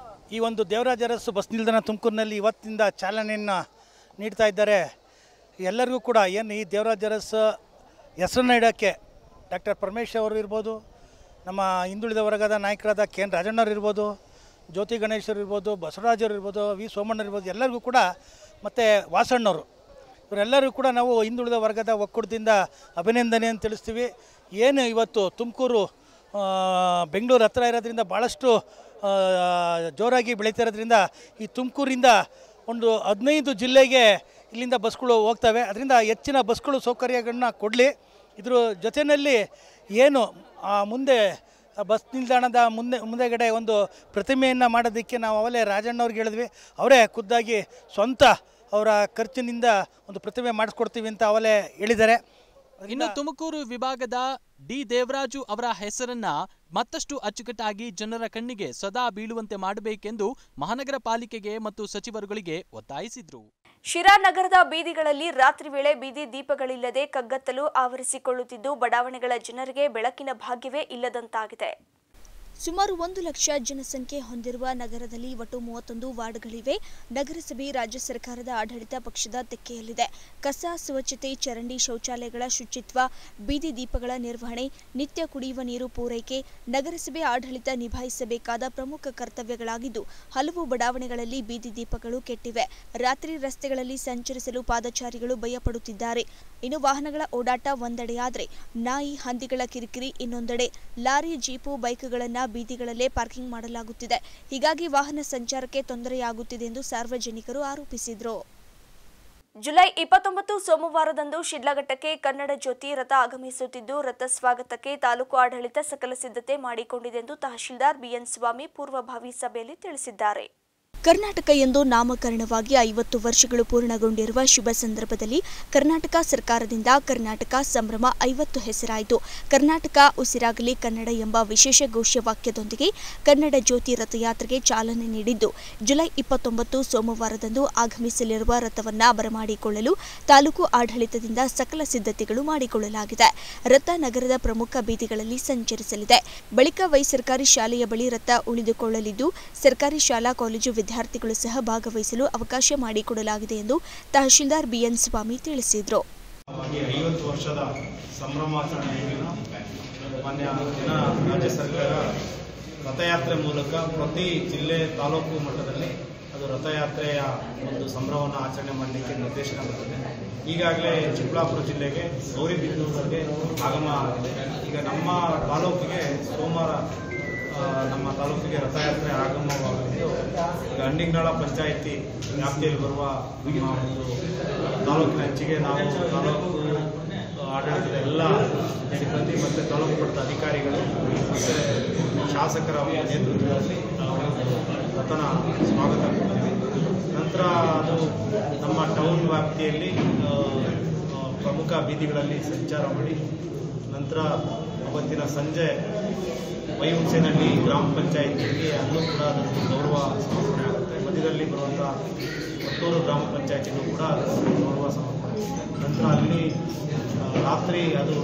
ಈ ಒಂದು ದೇವರಾಜ ಅರಸು ಬಸ್ ನಿಲ್ದಾಣ ತುಮಕೂರಿನಲ್ಲಿ ಇವತ್ತಿಂದ ಚಾಲನೆಯನ್ನು ನೀಡ್ತಾ ಇದ್ದಾರೆ ಎಲ್ಲರಿಗೂ ಕೂಡ ಏನು ಈ ದೇವರಾಜ ಅರಸು ಹೆಸರನ್ನ ಇಡೋಕ್ಕೆ ಡಾಕ್ಟರ್ ಪರಮೇಶ್ ಅವರು ಇರ್ಬೋದು ನಮ್ಮ ಹಿಂದುಳಿದ ವರ್ಗದ ನಾಯಕರಾದ ಕೆ ಎನ್ ರಾಜಣ್ಣವ್ರು ಇರ್ಬೋದು ಜ್ಯೋತಿ ಗಣೇಶರು ಇರ್ಬೋದು ಬಸವರಾಜರು ಇರ್ಬೋದು ವಿ ಸೋಮಣ್ಣರು ಇರ್ಬೋದು ಎಲ್ಲರಿಗೂ ಕೂಡ ಮತ್ತು ವಾಸಣ್ಣವರು ಇವರೆಲ್ಲರೂ ಕೂಡ ನಾವು ಹಿಂದುಳಿದ ವರ್ಗದ ಒಕ್ಕೂಟದಿಂದ ಅಭಿನಂದನೆ ಅಂತ ತಿಳಿಸ್ತೀವಿ ಏನು ಇವತ್ತು ತುಮಕೂರು ಆ, ಬೆಂಗಳೂರು ಹತ್ರ ಇರೋದ್ರಿಂದ ಭಾಳಷ್ಟು ಆ, ಜೋರಾಗಿ ಬೆಳೀತಾ ಇರೋದ್ರಿಂದ ಈ ತುಮಕೂರಿಂದ ಒಂದು ಹದಿನೈದು ಜಿಲ್ಲೆಗೆ ಇಲ್ಲಿಂದ ಬಸ್ಗಳು ಹೋಗ್ತವೆ ಅದರಿಂದ ಹೆಚ್ಚಿನ ಬಸ್ಗಳು ಸೌಕರ್ಯಗಳನ್ನ ಕೊಡಲಿ ಇದ್ರ ಜೊತೆಯಲ್ಲಿ ಏನು ಆ, ಮುಂದೆ ಆ ಬಸ್ ನಿಲ್ದಾಣದ ಮುಂದೆ ಮುಂದೆಗಡೆ ಒಂದು ಪ್ರತಿಮೆಯನ್ನು ಮಾಡೋದಕ್ಕೆ ನಾವು ಅವಲೇ ರಾಜಣ್ಣವ್ರಿಗೆ ಹೇಳಿದ್ವಿ ಅವರೇ ಖುದ್ದಾಗಿ ಸ್ವಂತ ಅವರ ಖರ್ಚಿನಿಂದ ಒಂದು ಪ್ರತಿಮೆ ಮಾಡಿಸ್ಕೊಡ್ತೀವಿ ಅಂತ ಅವಲೇ ಹೇಳಿದ್ದಾರೆ ಇನ್ನು ತುಮಕೂರು ವಿಭಾಗದ ಡಿ ದೇವರಾಜು ಅವರ ಹೆಸರನ್ನ ಮತ್ತಷ್ಟು ಅಚ್ಚುಕಟ್ಟಾಗಿ ಜನರ ಕಣ್ಣಿಗೆ ಸದಾ ಬೀಳುವಂತೆ ಮಾಡಬೇಕೆಂದು ಮಹಾನಗರ ಪಾಲಿಕೆಗೆ ಮತ್ತು ಸಚಿವರುಗಳಿಗೆ ಒತ್ತಾಯಿಸಿದ್ರು ಶಿರಾ ನಗರದ ಬೀದಿಗಳಲ್ಲಿ ರಾತ್ರಿ ವೇಳೆ ಬೀದಿ ದೀಪಗಳಿಲ್ಲದೆ ಕಗ್ಗತ್ತಲು ಆವರಿಸಿಕೊಳ್ಳುತ್ತಿದ್ದು ಬಡಾವಣೆಗಳ ಜನರಿಗೆ ಬೆಳಕಿನ ಭಾಗ್ಯವೇ ಇಲ್ಲದಂತಾಗಿದೆ ಸುಮಾರು ಒಂದು ಲಕ್ಷ ಜನಸಂಖ್ಯೆ ಹೊಂದಿರುವ ನಗರದಲ್ಲಿ ಒಟ್ಟು ಮೂವತ್ತೊಂದು ವಾರ್ಡ್ಗಳಿವೆ ನಗರಸಭೆ ರಾಜ್ಯ ಸರ್ಕಾರದ ಆಡಳಿತ ಪಕ್ಷದ ತೆಕ್ಕೆಯಲ್ಲಿದೆ ಕಸ ಸ್ವಚ್ಛತೆ ಚರಂಡಿ ಶೌಚಾಲಯಗಳ ಶುಚಿತ್ವ ಬೀದಿ ದೀಪಗಳ ನಿರ್ವಹಣೆ ನಿತ್ಯ ಕುಡಿಯುವ ನೀರು ಪೂರೈಕೆ ನಗರಸಭೆ ಆಡಳಿತ ನಿಭಾಯಿಸಬೇಕಾದ ಪ್ರಮುಖ ಕರ್ತವ್ಯಗಳಾಗಿದ್ದು ಹಲವು ಬಡಾವಣೆಗಳಲ್ಲಿ ಬೀದಿ ದೀಪಗಳು ಕೆಟ್ಟಿವೆ ರಾತ್ರಿ ರಸ್ತೆಗಳಲ್ಲಿ ಸಂಚರಿಸಲು ಪಾದಚಾರಿಗಳು ಭಯಪಡುತ್ತಿದ್ದಾರೆ ಇನ್ನು ವಾಹನಗಳ ಓಡಾಟ ಒಂದೆಡೆಯಾದರೆ ನಾಯಿ ಹಂದಿಗಳ ಕಿರಿಕಿರಿ ಇನ್ನೊಂದೆಡೆ ಲಾರಿ ಜೀಪು ಬೈಕ್ಗಳನ್ನ ಬೀದಿಗಳಲ್ಲೇ ಪಾರ್ಕಿಂಗ್ ಮಾಡಲಾಗುತ್ತಿದೆ ಹೀಗಾಗಿ ವಾಹನ ಸಂಚಾರಕ್ಕೆ ತೊಂದರೆಯಾಗುತ್ತಿದೆ ಎಂದು ಸಾರ್ವಜನಿಕರು ಆರೋಪಿಸಿದರು ಜುಲೈ ಇಪ್ಪತ್ತೊಂಬತ್ತು ಸೋಮವಾರದಂದು ಶಿಡ್ಲಘಟ್ಟಕ್ಕೆ ಕನ್ನಡ ಜ್ಯೋತಿ ರಥ ಆಗಮಿಸುತ್ತಿದ್ದು ರಥ ಸ್ವಾಗತಕ್ಕೆ ತಾಲೂಕು ಆಡಳಿತ ಸಕಲ ಸಿದ್ಧತೆ ಮಾಡಿಕೊಂಡಿದೆ ಎಂದು ತಹಶೀಲ್ದಾರ್ ಬಿಎನ್ ಸ್ವಾಮಿ ಪೂರ್ವಭಾವಿ ಸಭೆಯಲ್ಲಿ ತಿಳಿಸಿದ್ದಾರೆ ಕರ್ನಾಟಕ ಎಂದು ನಾಮಕರಣವಾಗಿ ಐವತ್ತು ವರ್ಷಗಳು ಪೂರ್ಣಗೊಂಡಿರುವ ಶುಭ ಸಂದರ್ಭದಲ್ಲಿ ಕರ್ನಾಟಕ ಸರ್ಕಾರದಿಂದ ಕರ್ನಾಟಕ ಸಂಭ್ರಮ ಐವತ್ತು ಹೆಸರಾಯಿತು ಕರ್ನಾಟಕ ಉಸಿರಾಗಲಿ ಕನ್ನಡ ಎಂಬ ವಿಶೇಷ ಘೋಷವಾಕ್ಯದೊಂದಿಗೆ ಕನ್ನಡ ಜ್ಯೋತಿ ರಥಯಾತ್ರೆಗೆ ಚಾಲನೆ ನೀಡಿದ್ದು ಜುಲೈ ಇಪ್ಪತ್ತೊಂಬತ್ತು ಸೋಮವಾರದಂದು ಆಗಮಿಸಲಿರುವ ರಥವನ್ನ ಬರಮಾಡಿಕೊಳ್ಳಲು ತಾಲೂಕು ಆಡಳಿತದಿಂದ ಸಕಲ ಸಿದ್ಧತೆಗಳು ಮಾಡಿಕೊಳ್ಳಲಾಗಿದೆ ರಥ ನಗರದ ಪ್ರಮುಖ ಬೀದಿಗಳಲ್ಲಿ ಸಂಚರಿಸಲಿದೆ ಬಳಿಕ ವೈ ಸರ್ಕಾರಿ ಶಾಲೆಯ ಬಳಿ ರಥ ಉಳಿದುಕೊಳ್ಳಲಿದ್ದು ಸರ್ಕಾರಿ ಶಾಲಾ ಕಾಲೇಜು ವಿದ್ಯಾರ್ಥಿಗಳು ಸಹ ಭಾಗವಹಿಸಲು ಅವಕಾಶ ಮಾಡಿಕೊಡಲಾಗಿದೆ ಎಂದು ತಹಶೀಲ್ದಾರ್ ಬಿಎನ್ ಸ್ವಾಮಿ ತಿಳಿಸಿದರು ಹಾಗೆ ಐವತ್ತು ವರ್ಷದ ಸಂಭ್ರಮಾಚರಣೆಯನ್ನು ಮಾನ್ಯ ದಿನ ರಾಜ್ಯ ಸರ್ಕಾರ ರಥಯಾತ್ರೆ ಮೂಲಕ ಪ್ರತಿ ಜಿಲ್ಲೆ ತಾಲೂಕು ಮಟ್ಟದಲ್ಲಿ ಅದು ರಥಯಾತ್ರೆಯ ಒಂದು ಸಂಭ್ರಮವನ್ನು ಆಚರಣೆ ಮಾಡಲಿಕ್ಕೆ ನಿರ್ದೇಶನ ಬಂದಿದೆ ಈಗಾಗಲೇ ಚಿಕ್ಕಬಳ್ಳಾಪುರ ಜಿಲ್ಲೆಗೆ ಗೌರಿಬಿದನೂರಿಗೆ ಆಗಮ ಆಗಿದೆ ಈಗ ನಮ್ಮ ತಾಲೂಕಿಗೆ ಸೋಮವಾರ ಆ, ನಮ್ಮ ತಾಲೂಕಿಗೆ ರಥಯಾತ್ರೆ ಆಗಮವಾಗಿದ್ದು ಈಗ ಅಂಡಿಗನಾಳ ಪಂಚಾಯಿತಿ ವ್ಯಾಪ್ತಿಯಲ್ಲಿ ಬರುವ ನಮ್ಮ ಒಂದು ತಾಲೂಕಿನ ಹೆಚ್ಚಿಗೆ ನಾವು ತಾಲೂಕು ಆಡಳಿತದ ಎಲ್ಲ ಸಿಬ್ಬಂದಿ ಮತ್ತು ತಾಲೂಕು ಮಟ್ಟದ ಅಧಿಕಾರಿಗಳು ಮತ್ತು ಶಾಸಕರ ನೇತೃತ್ವದಲ್ಲಿ ನಾವು ರಥನ ಸ್ವಾಗತ ಕೊಡ್ತೀವಿ ನಂತರ ಅದು ನಮ್ಮ ಟೌನ್ ವ್ಯಾಪ್ತಿಯಲ್ಲಿ ಆ, ಆ, ಪ್ರಮುಖ ಬೀದಿಗಳಲ್ಲಿ ಸಂಚಾರ ಮಾಡಿ ನಂತರ ಅವತ್ತಿನ ಸಂಜೆ ವೈಹುಂಸೆನಲ್ಲಿ ಗ್ರಾಮ ಪಂಚಾಯಿತಿಗೆ ಅಲ್ಲೂ ಕೂಡ ಅದಕ್ಕೆ ಗೌರವ ಸಮರ್ಪಣೆ ಆಗುತ್ತೆ ಮಧ್ಯದಲ್ಲಿ ಬರುವಂಥ ಕೊತ್ತೂರು ಗ್ರಾಮ ಪಂಚಾಯಿತಿಗೂ ಕೂಡ ಅದಕ್ಕೆ ಗೌರವ ಸಮರ್ಪಣೆ ನಂತರ ಅಲ್ಲಿ ಆ, ರಾತ್ರಿ ಅದು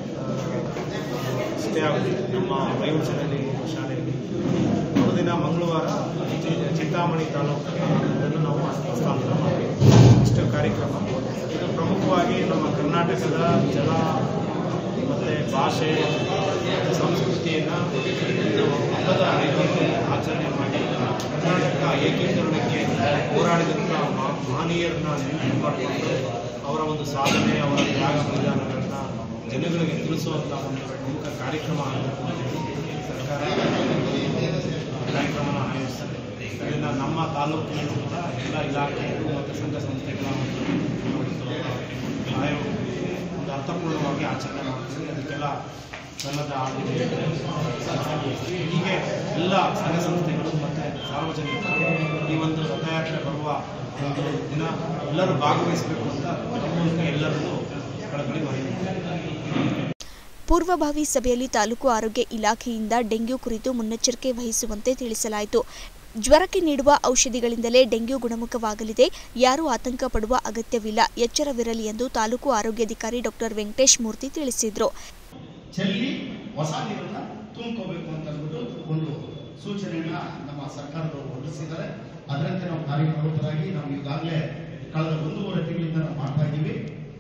ಸ್ಟೇ ಆಗುತ್ತೆ ನಮ್ಮ ವೈಹುಂಸೆನಲ್ಲಿ ಶಾಲೆಯಲ್ಲಿ ಮರುದಿನ ಮಂಗಳವಾರ ಚಿ- ಚಿಂತಾಮಣಿ ತಾಲೂಕಿಗೆ ಅದನ್ನು ನಾವು ಹಸ್ತಾಂತರ ಮಾಡಬೇಕು ಇಷ್ಟು ಕಾರ್ಯಕ್ರಮ ಇದು ಪ್ರಮುಖವಾಗಿ ನಮ್ಮ ಕರ್ನಾಟಕದ ಜಲ ಮತ್ತು ಭಾಷೆ ಮತ್ತು ಸಂಸ್ಕೃತಿಯನ್ನು ನಾವು ಹಬ್ಬದ ರೀತಿಯಲ್ಲಿ ಆಚರಣೆ ಮಾಡಿ ಕರ್ನಾಟಕ ಏಕೀಕರಣಕ್ಕೆ ಹೋರಾಡಿದಂಥ ಮಾ- ಮಹನೀಯರನ್ನ ನೆನಪು ಮಾಡಿಕೊಂಡು ಅವರ ಒಂದು ಸಾಧನೆ ಅವರ ತ್ಯಾಗ ಬಲಿದಾನಗಳನ್ನ ಜನಗಳಿಗೆ ತಿಳಿಸುವಂಥ ಒಂದು ಪ್ರಮುಖ ಕಾರ್ಯಕ್ರಮ ಆಗಬೇಕು ಅಂತ ಹೇಳಿ ಸರ್ಕಾರ ಕಾರ್ಯಕ್ರಮನ ಆಯೋಜಿಸ್ತದೆ ಇದರಿಂದ ನಮ್ಮ ತಾಲೂಕಿನಲ್ಲೂ ಕೂಡ ಎಲ್ಲ ಇಲಾಖೆಗಳು ಮತ್ತು ಸಂಘ ಸಂಸ್ಥೆಗಳ ಒಂದು ಆಯೋಗ ಒಂದು ಅರ್ಥಪೂರ್ಣವಾಗಿ ಆಚರಣೆ ಮಾಡ್ತೀವಿ ಅದಕ್ಕೆಲ್ಲ ಸನ್ನದ್ಧ ಆಡಳಿತ ಹೀಗೆ ಎಲ್ಲ ಸಂಘ ಸಂಸ್ಥೆಗಳು ಮತ್ತು ಸಾರ್ವಜನಿಕರು ಈ ಒಂದು ರಥಯಾತ್ರೆ ಬರುವ ಒಂದು ದಿನ ಎಲ್ಲರೂ ಭಾಗವಹಿಸಬೇಕು ಅಂತ ನಮ್ಮ ಮೂಲಕ ಎಲ್ಲರನ್ನೂ ಕಳಕಳಿ ಮನವಿ ಪೂರ್ವಭಾವಿ ಸಭೆಯಲ್ಲಿ ತಾಲೂಕು ಆರೋಗ್ಯ ಇಲಾಖೆಯಿಂದ ಡೆಂಗ್ಯೂ ಕುರಿತು ಮುನ್ನೆಚ್ಚರಿಕೆ ವಹಿಸುವಂತೆ ತಿಳಿಸಲಾಯಿತು ಜ್ವರಕ್ಕೆ ನೀಡುವ ಔಷಧಿಗಳಿಂದಲೇ ಡೆಂಗ್ಯೂ ಗುಣಮುಖವಾಗಲಿದೆ ಯಾರೂ ಆತಂಕ ಪಡುವ ಅಗತ್ಯವಿಲ್ಲ ಎಚ್ಚರವಿರಲಿ ಎಂದು ತಾಲೂಕು ಆರೋಗ್ಯಾಧಿಕಾರಿ ಡಾಕ್ಟರ್ ವೆಂಕಟೇಶ್ ಮೂರ್ತಿ ತಿಳಿಸಿದರು ಚೆಲ್ಲಿ ಹೊಸ ನೀರನ್ನ ತುಂಬ್ಕೋಬೇಕು ಅಂತ ಅಂದ್ಬಿಟ್ಟು ಒಂದು ಸೂಚನೆಯನ್ನ ನಮ್ಮ ಸರ್ಕಾರದವರು ಹೊರಡಿಸಿದ್ದಾರೆ ಅದರಂತೆ ನಾವು ಕಾರ್ಯಪ್ರವೃತ್ತರಾಗಿ ನಾವು ಈಗಾಗಲೇ ಕಳೆದ ಒಂದೂವರೆ ತಿಂಗಳಿಂದ ನಾವು ಮಾಡ್ತಾ ಇದ್ದೀವಿ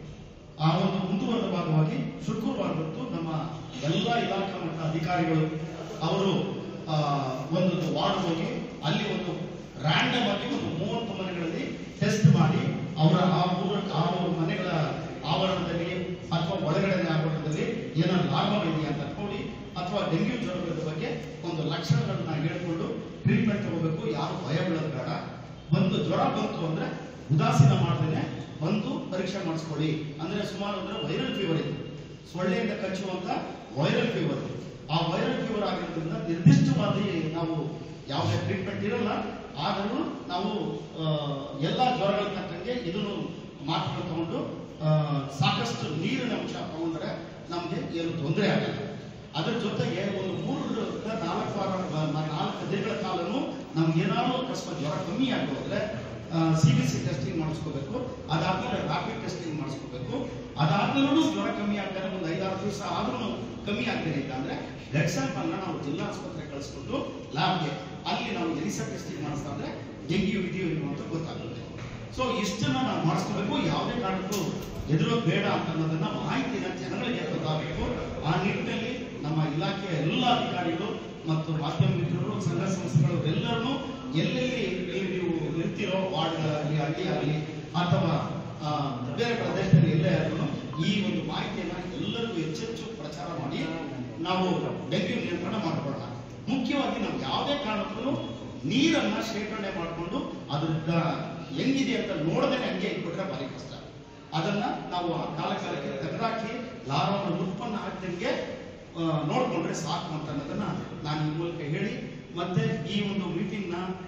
ಆ ಒಂದು ಮುಂದುವರೆದ ಭಾಗವಾಗಿ ಶುಕ್ರವಾರ ಹೊತ್ತು ನಮ್ಮ ಎಲ್ಲ ಇಲಾಖಾ ಮಟ್ಟ ಅಧಿಕಾರಿಗಳು ಅವರು ಆ, ಒಂದು ವಾರ್ಡ್ ಹೋಗಿ ಅಲ್ಲಿ ಒಂದು ರ್ಯಾಂಡಮ್ ಆಗಿ ಒಂದು ಮೂವತ್ತು ಮನೆಗಳಲ್ಲಿ ಟೆಸ್ಟ್ ಮಾಡಿ ಅವರ ಆ ಮೂರು ಆ ಮೂರು ಮನೆಗಳ ಆವರಣದಲ್ಲಿ ಅಥವಾ ಒಳಗಡೆ ಆವರಣದಲ್ಲಿ ಏನಾದ್ರು ಲಾರ್ವ ಇದೆಯಾ ಅಂತ ನೋಡಿ ಅಥವಾ ಡೆಂಗ್ಯೂ ಜ್ವರದ ಬಗ್ಗೆ ಒಂದು ಲಕ್ಷಣಗಳನ್ನ ಹೇಳ್ಕೊಂಡು ಟ್ರೀಟ್ಮೆಂಟ್ ತಗೋಬೇಕು ಯಾರು ಭಯ ಬೀಳೋದು ಬೇಡ ಒಂದು ಜ್ವರ ಬಂತು ಅಂದ್ರೆ ಉದಾಸೀನ ಮಾಡ್ದೇನೆ ಬಂದು ಪರೀಕ್ಷೆ ಮಾಡಿಸ್ಕೊಳ್ಳಿ ಅಂದ್ರೆ ಸುಮಾರು ಅಂದ್ರೆ ವೈರಲ್ ಫೀವರ್ ಇತ್ತು ಸೊಳ್ಳೆಯಿಂದ ಕಚ್ಚುವಂತ ವೈರಲ್ ಫೀವರ್ ಆ ವೈರಲ್ ಫೀವರ್ ಆಗಿರೋದ್ರಿಂದ ನಿರ್ದಿಷ್ಟವಾಗಿ ನಾವು ಯಾವುದೇ ಟ್ರೀಟ್ಮೆಂಟ್ ಇರಲ್ಲ ಆದರೂ ನಾವು ಆ, ಎಲ್ಲ ಜ್ವರಗಳ ತಕ್ಕಂಗೆ ಇದನ್ನು ಮಾತ್ರೆಗಳು ತಗೊಂಡು ಆ, ಸಾಕಷ್ಟು ನೀರಿನ ಅಂಶ ತಗೊಂಡ್ರೆ ನಮಗೆ ಏನು ತೊಂದರೆ ಆಗಲ್ಲ ಅದ್ರ ಜೊತೆಗೆ ಒಂದು ಮೂರರಿಂದ ನಾಲ್ಕು ವಾರ ಮ- ಮ- ನಾಲ್ಕು ದಿನಗಳ ಕಾಲನು ನಮ್ಗೆ ಏನಾದ್ರು ಅಕಸ್ಮಾತ್ ಜ್ವರ ಕಮ್ಮಿ ಆಗಿ ಹೋದ್ರೆ ಸಿ ಬಿ ಸಿ ಟೆಸ್ಟಿಂಗ್ ಮಾಡಿಸ್ಕೋಬೇಕು ಅದಾದ್ಮೇಲೆ ರ್ಯಾಪಿಡ್ ಟೆಸ್ಟಿಂಗ್ ಮಾಡಿಸ್ಕೋಬೇಕು ಅದಾದ್ಮೇಲೂ ಜ್ವರ ಕಮ್ಮಿ ಆಗ್ತಾರೆ ಒಂದು ಐದಾರು ದಿವಸ ಆದ್ರೂ ಕಮ್ಮಿ ಆಗ್ತದೆ ಅಂತ ಅಂದ್ರೆ ಬ್ಲಡ್ ಸ್ಯಾಂಪಲ್ನ ನಾವು ಜಿಲ್ಲಾ ಆಸ್ಪತ್ರೆಗೆ ಕಳಿಸ್ಕೊಂಡು ಲ್ಯಾಬ್ಗೆ ಅಲ್ಲಿ ನಾವು ಎಲಿಸಾ ಟೆಸ್ಟಿಂಗ್ ಮಾಡಿಸ್ತಾ ಅಂದ್ರೆ ಡೆಂಗ್ಯೂ ಇದೆಯೋ ಇಲ್ವೋ ಅಂತ ಗೊತ್ತಾಗುತ್ತೆ ಸೊ ಇಷ್ಟನ್ನ ನಾವು ಮಾಡಿಸ್ಕೋಬೇಕು ಯಾವುದೇ ಕಾರಣಕ್ಕೂ ಎದುರೋದು ಬೇಡ ಅಂತ ಅನ್ನೋದನ್ನ ಮಾಹಿತಿನ ಜನಗಳಿಗೆ ಗೊತ್ತಾಗಬೇಕು ಆ ನಿಟ್ಟಿನಲ್ಲಿ ನಮ್ಮ ಇಲಾಖೆಯ ಎಲ್ಲ ಅಧಿಕಾರಿಗಳು ಮತ್ತು ಮಾಧ್ಯಮ ಮಿತ್ರರು ಸಂಘ ಸಂಸ್ಥೆಗಳು ಎಲ್ಲರನ್ನೂ ಎಲ್ಲೆಲ್ಲಿ ನೀವು ನೀವು ಇರ್ತಿರೋ ವಾರ್ಡ್ಗಳಾಗಲಿ ಹಳ್ಳಿ ಆಗಲಿ ಅಥವಾ ಆ, ಬೇರೆ ಪ್ರದೇಶದಲ್ಲಿ ಎಲ್ಲೇ ಆದ್ರೂ ಈ ಒಂದು ಮಾಹಿತಿಯನ್ನ ಎಲ್ಲರಿಗೂ ಹೆಚ್ಚೆಚ್ಚು ಪ್ರಚಾರ ಮಾಡಿ ನಾವು ಡೆಂಗ್ಯೂ ನಿಯಂತ್ರಣ ಮಾಡಿಕೊಳ್ಳೋಣ ಮುಖ್ಯವಾಗಿ ನಾವು ಯಾವುದೇ ಕಾರಣಕ್ಕೂ ನೀರನ್ನ ಶೇಖರಣೆ ಮಾಡಿಕೊಂಡು ಅದ್ರ ಹೆಂಗಿದೆ ಅಂತ ನೋಡದೇನೆ ಹಂಗೆ ಇಟ್ಬಿಟ್ರೆ ಭಾರಿ ಕಷ್ಟ ಅದನ್ನ ನಾವು ಆ ಕಾಲ ಕಾಲಕ್ಕೆ ತೆಗೆದಾಕಿ ಲಾಭವನ್ನು ಉತ್ಪನ್ನ ಆಗ್ದಂಗೆ ಆ, ನೋಡ್ಕೊಂಡ್ರೆ ಸಾಕು ಅಂತ ಅನ್ನೋದನ್ನ ನಾನು ಈ ಮೂಲಕ ಹೇಳಿ ಮತ್ತೆ ಈ ಒಂದು ಮೀಟಿಂಗ್ ನ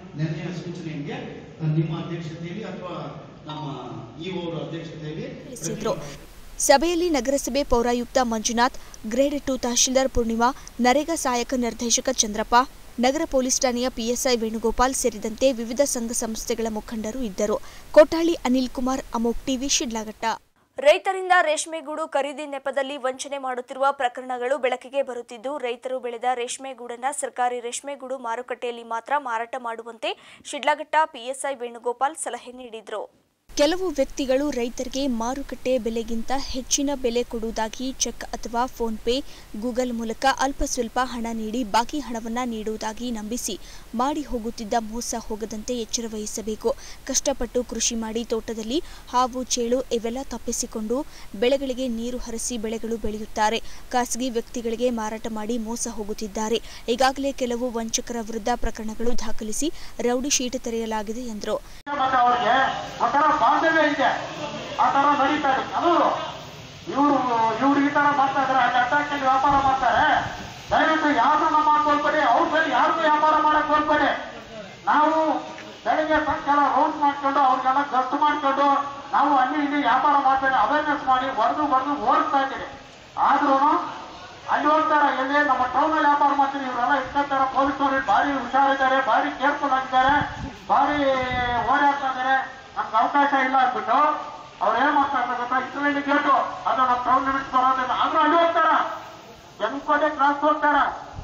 ನಿನ್ನೆಯ ಸೂಚನೆಗೆ ನಿಮ್ಮ ಅಧ್ಯಕ್ಷತೆಯಲ್ಲಿ ಅಥವಾ ನಮ್ಮ ಇ ಅವರ ಅಧ್ಯಕ್ಷತೆಯಲ್ಲಿ ತಿಳಿಸಿದ್ರು ಸಭೆಯಲ್ಲಿ ನಗರಸಭೆ ಪೌರಾಯುಕ್ತ ಮಂಜುನಾಥ್ ಗ್ರೇಡ್ ಟು ತಹಶೀಲ್ದಾರ್ ಪೂರ್ಣಿಮಾ ನರೇಗಾ ಸಹಾಯಕ ನಿರ್ದೇಶಕ ಚಂದ್ರಪ್ಪ ನಗರ ಪೊಲೀಸ್ ಠಾಣೆಯ ಪಿಎಸ್ಐ ವೇಣುಗೋಪಾಲ್ ಸೇರಿದಂತೆ ವಿವಿಧ ಸಂಘ ಸಂಸ್ಥೆಗಳ ಮುಖಂಡರು ಇದ್ದರು ಕೋಟಾಳಿ ಅನಿಲ್ ಕುಮಾರ್ ಅಮೋಕ್ ಟಿವಿ ಶಿಡ್ಲಘಟ್ಟ ರೈತರಿಂದ ರೇಷ್ಮೆಗೂಡು ಖರೀದಿ ನೆಪದಲ್ಲಿ ವಂಚನೆ ಮಾಡುತ್ತಿರುವ ಪ್ರಕರಣಗಳು ಬೆಳಕಿಗೆ ಬರುತ್ತಿದ್ದು ರೈತರು ಬೆಳೆದ ರೇಷ್ಮೆಗೂಡನ್ನ ಸರ್ಕಾರಿ ರೇಷ್ಮೆಗೂಡು ಮಾರುಕಟ್ಟೆಯಲ್ಲಿ ಮಾತ್ರ ಮಾರಾಟ ಮಾಡುವಂತೆ ಶಿಡ್ಲಘಟ್ಟ ಪಿಎಸ್ಐ ವೇಣುಗೋಪಾಲ್ ಸಲಹೆ ನೀಡಿದರು ಕೆಲವು ವ್ಯಕ್ತಿಗಳು ರೈತರಿಗೆ ಮಾರುಕಟ್ಟೆ ಬೆಲೆಗಿಂತ ಹೆಚ್ಚಿನ ಬೆಲೆ ಕೊಡುವುದಾಗಿ ಚೆಕ್ ಅಥವಾ ಫೋನ್ ಪೇ ಗೂಗಲ್ ಮೂಲಕ ಅಲ್ಪ ಸ್ವಲ್ಪ ಹಣ ನೀಡಿ ಬಾಕಿ ಹಣವನ್ನ ನೀಡುವುದಾಗಿ ನಂಬಿಸಿ ಮಾಡಿ ಹೋಗುತ್ತಿದ್ದ ಮೋಸ ಹೋಗದಂತೆ ಎಚ್ಚರ ವಹಿಸಬೇಕು ಕಷ್ಟಪಟ್ಟು ಕೃಷಿ ಮಾಡಿ ತೋಟದಲ್ಲಿ ಹಾವು ಚೇಳು ಇವೆಲ್ಲ ತಪ್ಪಿಸಿಕೊಂಡು ಬೆಳೆಗಳಿಗೆ ನೀರು ಹರಿಸಿ ಬೆಳೆಗಳು ಬೆಳೆಯುತ್ತಾರೆ ಖಾಸಗಿ ವ್ಯಕ್ತಿಗಳಿಗೆ ಮಾರಾಟ ಮಾಡಿ ಮೋಸ ಹೋಗುತ್ತಿದ್ದಾರೆ ಈಗಾಗಲೇ ಕೆಲವು ವಂಚಕರ ವಿರುದ್ಧ ಪ್ರಕರಣಗಳು ದಾಖಲಿಸಿ ರೌಡಿ ಶೀಟ್ ತೆರೆಯಲಾಗಿದೆ ಎಂದರು ಮತ್ತೆ ಅವ್ರಿಗೆ ಒಂಥರ ಬಾಂಧವ್ಯ ಇದೆ ಆ ತರ ನಡೀತಾ ಇದೆ ಕೆಲವರು ಇವರು ಇವ್ರು ಈ ತರ ಮಾಡ್ತಾ ಇದಾರೆ ಅಲ್ಲಿ ಅಡ್ಡಾಕಲ್ಲಿ ವ್ಯಾಪಾರ ಮಾಡ್ತಾರೆ ದಯವಿಟ್ಟು ಯಾರನ್ನ ಮಾಡ್ಕೊಳ್ಬೇಡಿ ಅವ್ರ ಮೇಲೆ ಯಾರಿಗೂ ವ್ಯಾಪಾರ ಮಾಡಕ್ ಹೋಗ್ಬೇಡಿ ನಾವು ಬೆಳಿಗ್ಗೆ ಸಾಯಂಕಾಲ ರೌಂಡ್ ಮಾಡ್ಕೊಂಡು ಅವ್ರಿಗೆಲ್ಲ ಗಸ್ತು ಮಾಡ್ಕೊಂಡು ನಾವು ಅಲ್ಲಿ ಇಲ್ಲಿ ವ್ಯಾಪಾರ ಮಾಡ್ಬೇಡಿ ಅವೇರ್ನೆಸ್ ಮಾಡಿ ಹೊಡೆದು ಹೊಡೆದು ಓಡಿಸ್ತಾ ಇದ್ದೀವಿ ಆದ್ರೂ ಅಲ್ಲಿ ಹೋಗ್ತಾರೆ ಎಲ್ಲಿ ನಮ್ಮ ಟೌನ್ ಅಲ್ಲಿ ವ್ಯಾಪಾರ ಮಾಡ್ತೀವಿ ಇವರೆಲ್ಲ ಇಟ್ಕೊಳ್ತಾರೆ ಪೊಲೀಸರು ಭಾರಿ ಹುಷಾರಿದ್ದಾರೆ ಭಾರಿ ಕೇರ್ಫುಲ್ ಆಗಿದ್ದಾರೆ ಭಾರಿ ಓಡಾಡ್ತಾ ಇದ್ದಾರೆ ನಮ್ಗೆ ಅವಕಾಶ ಇಲ್ಲ ಅಂದ್ಬಿಟ್ಟು ಅವ್ರು ಏನ್ ಮಾಡ್ತಾ ಇದ್ದಾರೆ ಗೊತ್ತಾ ಇಸ್ರೇಲಿ ಗೇಟು ಅದು ನಮ್ಮ ಟೌನ್ ಲಿಮಿಟ್ಸ್ ಬರೋದಿಲ್ಲ ಆದ್ರೂ ಅಲ್ಲಿ ಹೋಗ್ತಾರ ಕೆಂಕೋಟೆ ಕ್ರಾಸ್ ಹೋಗ್ತಾರ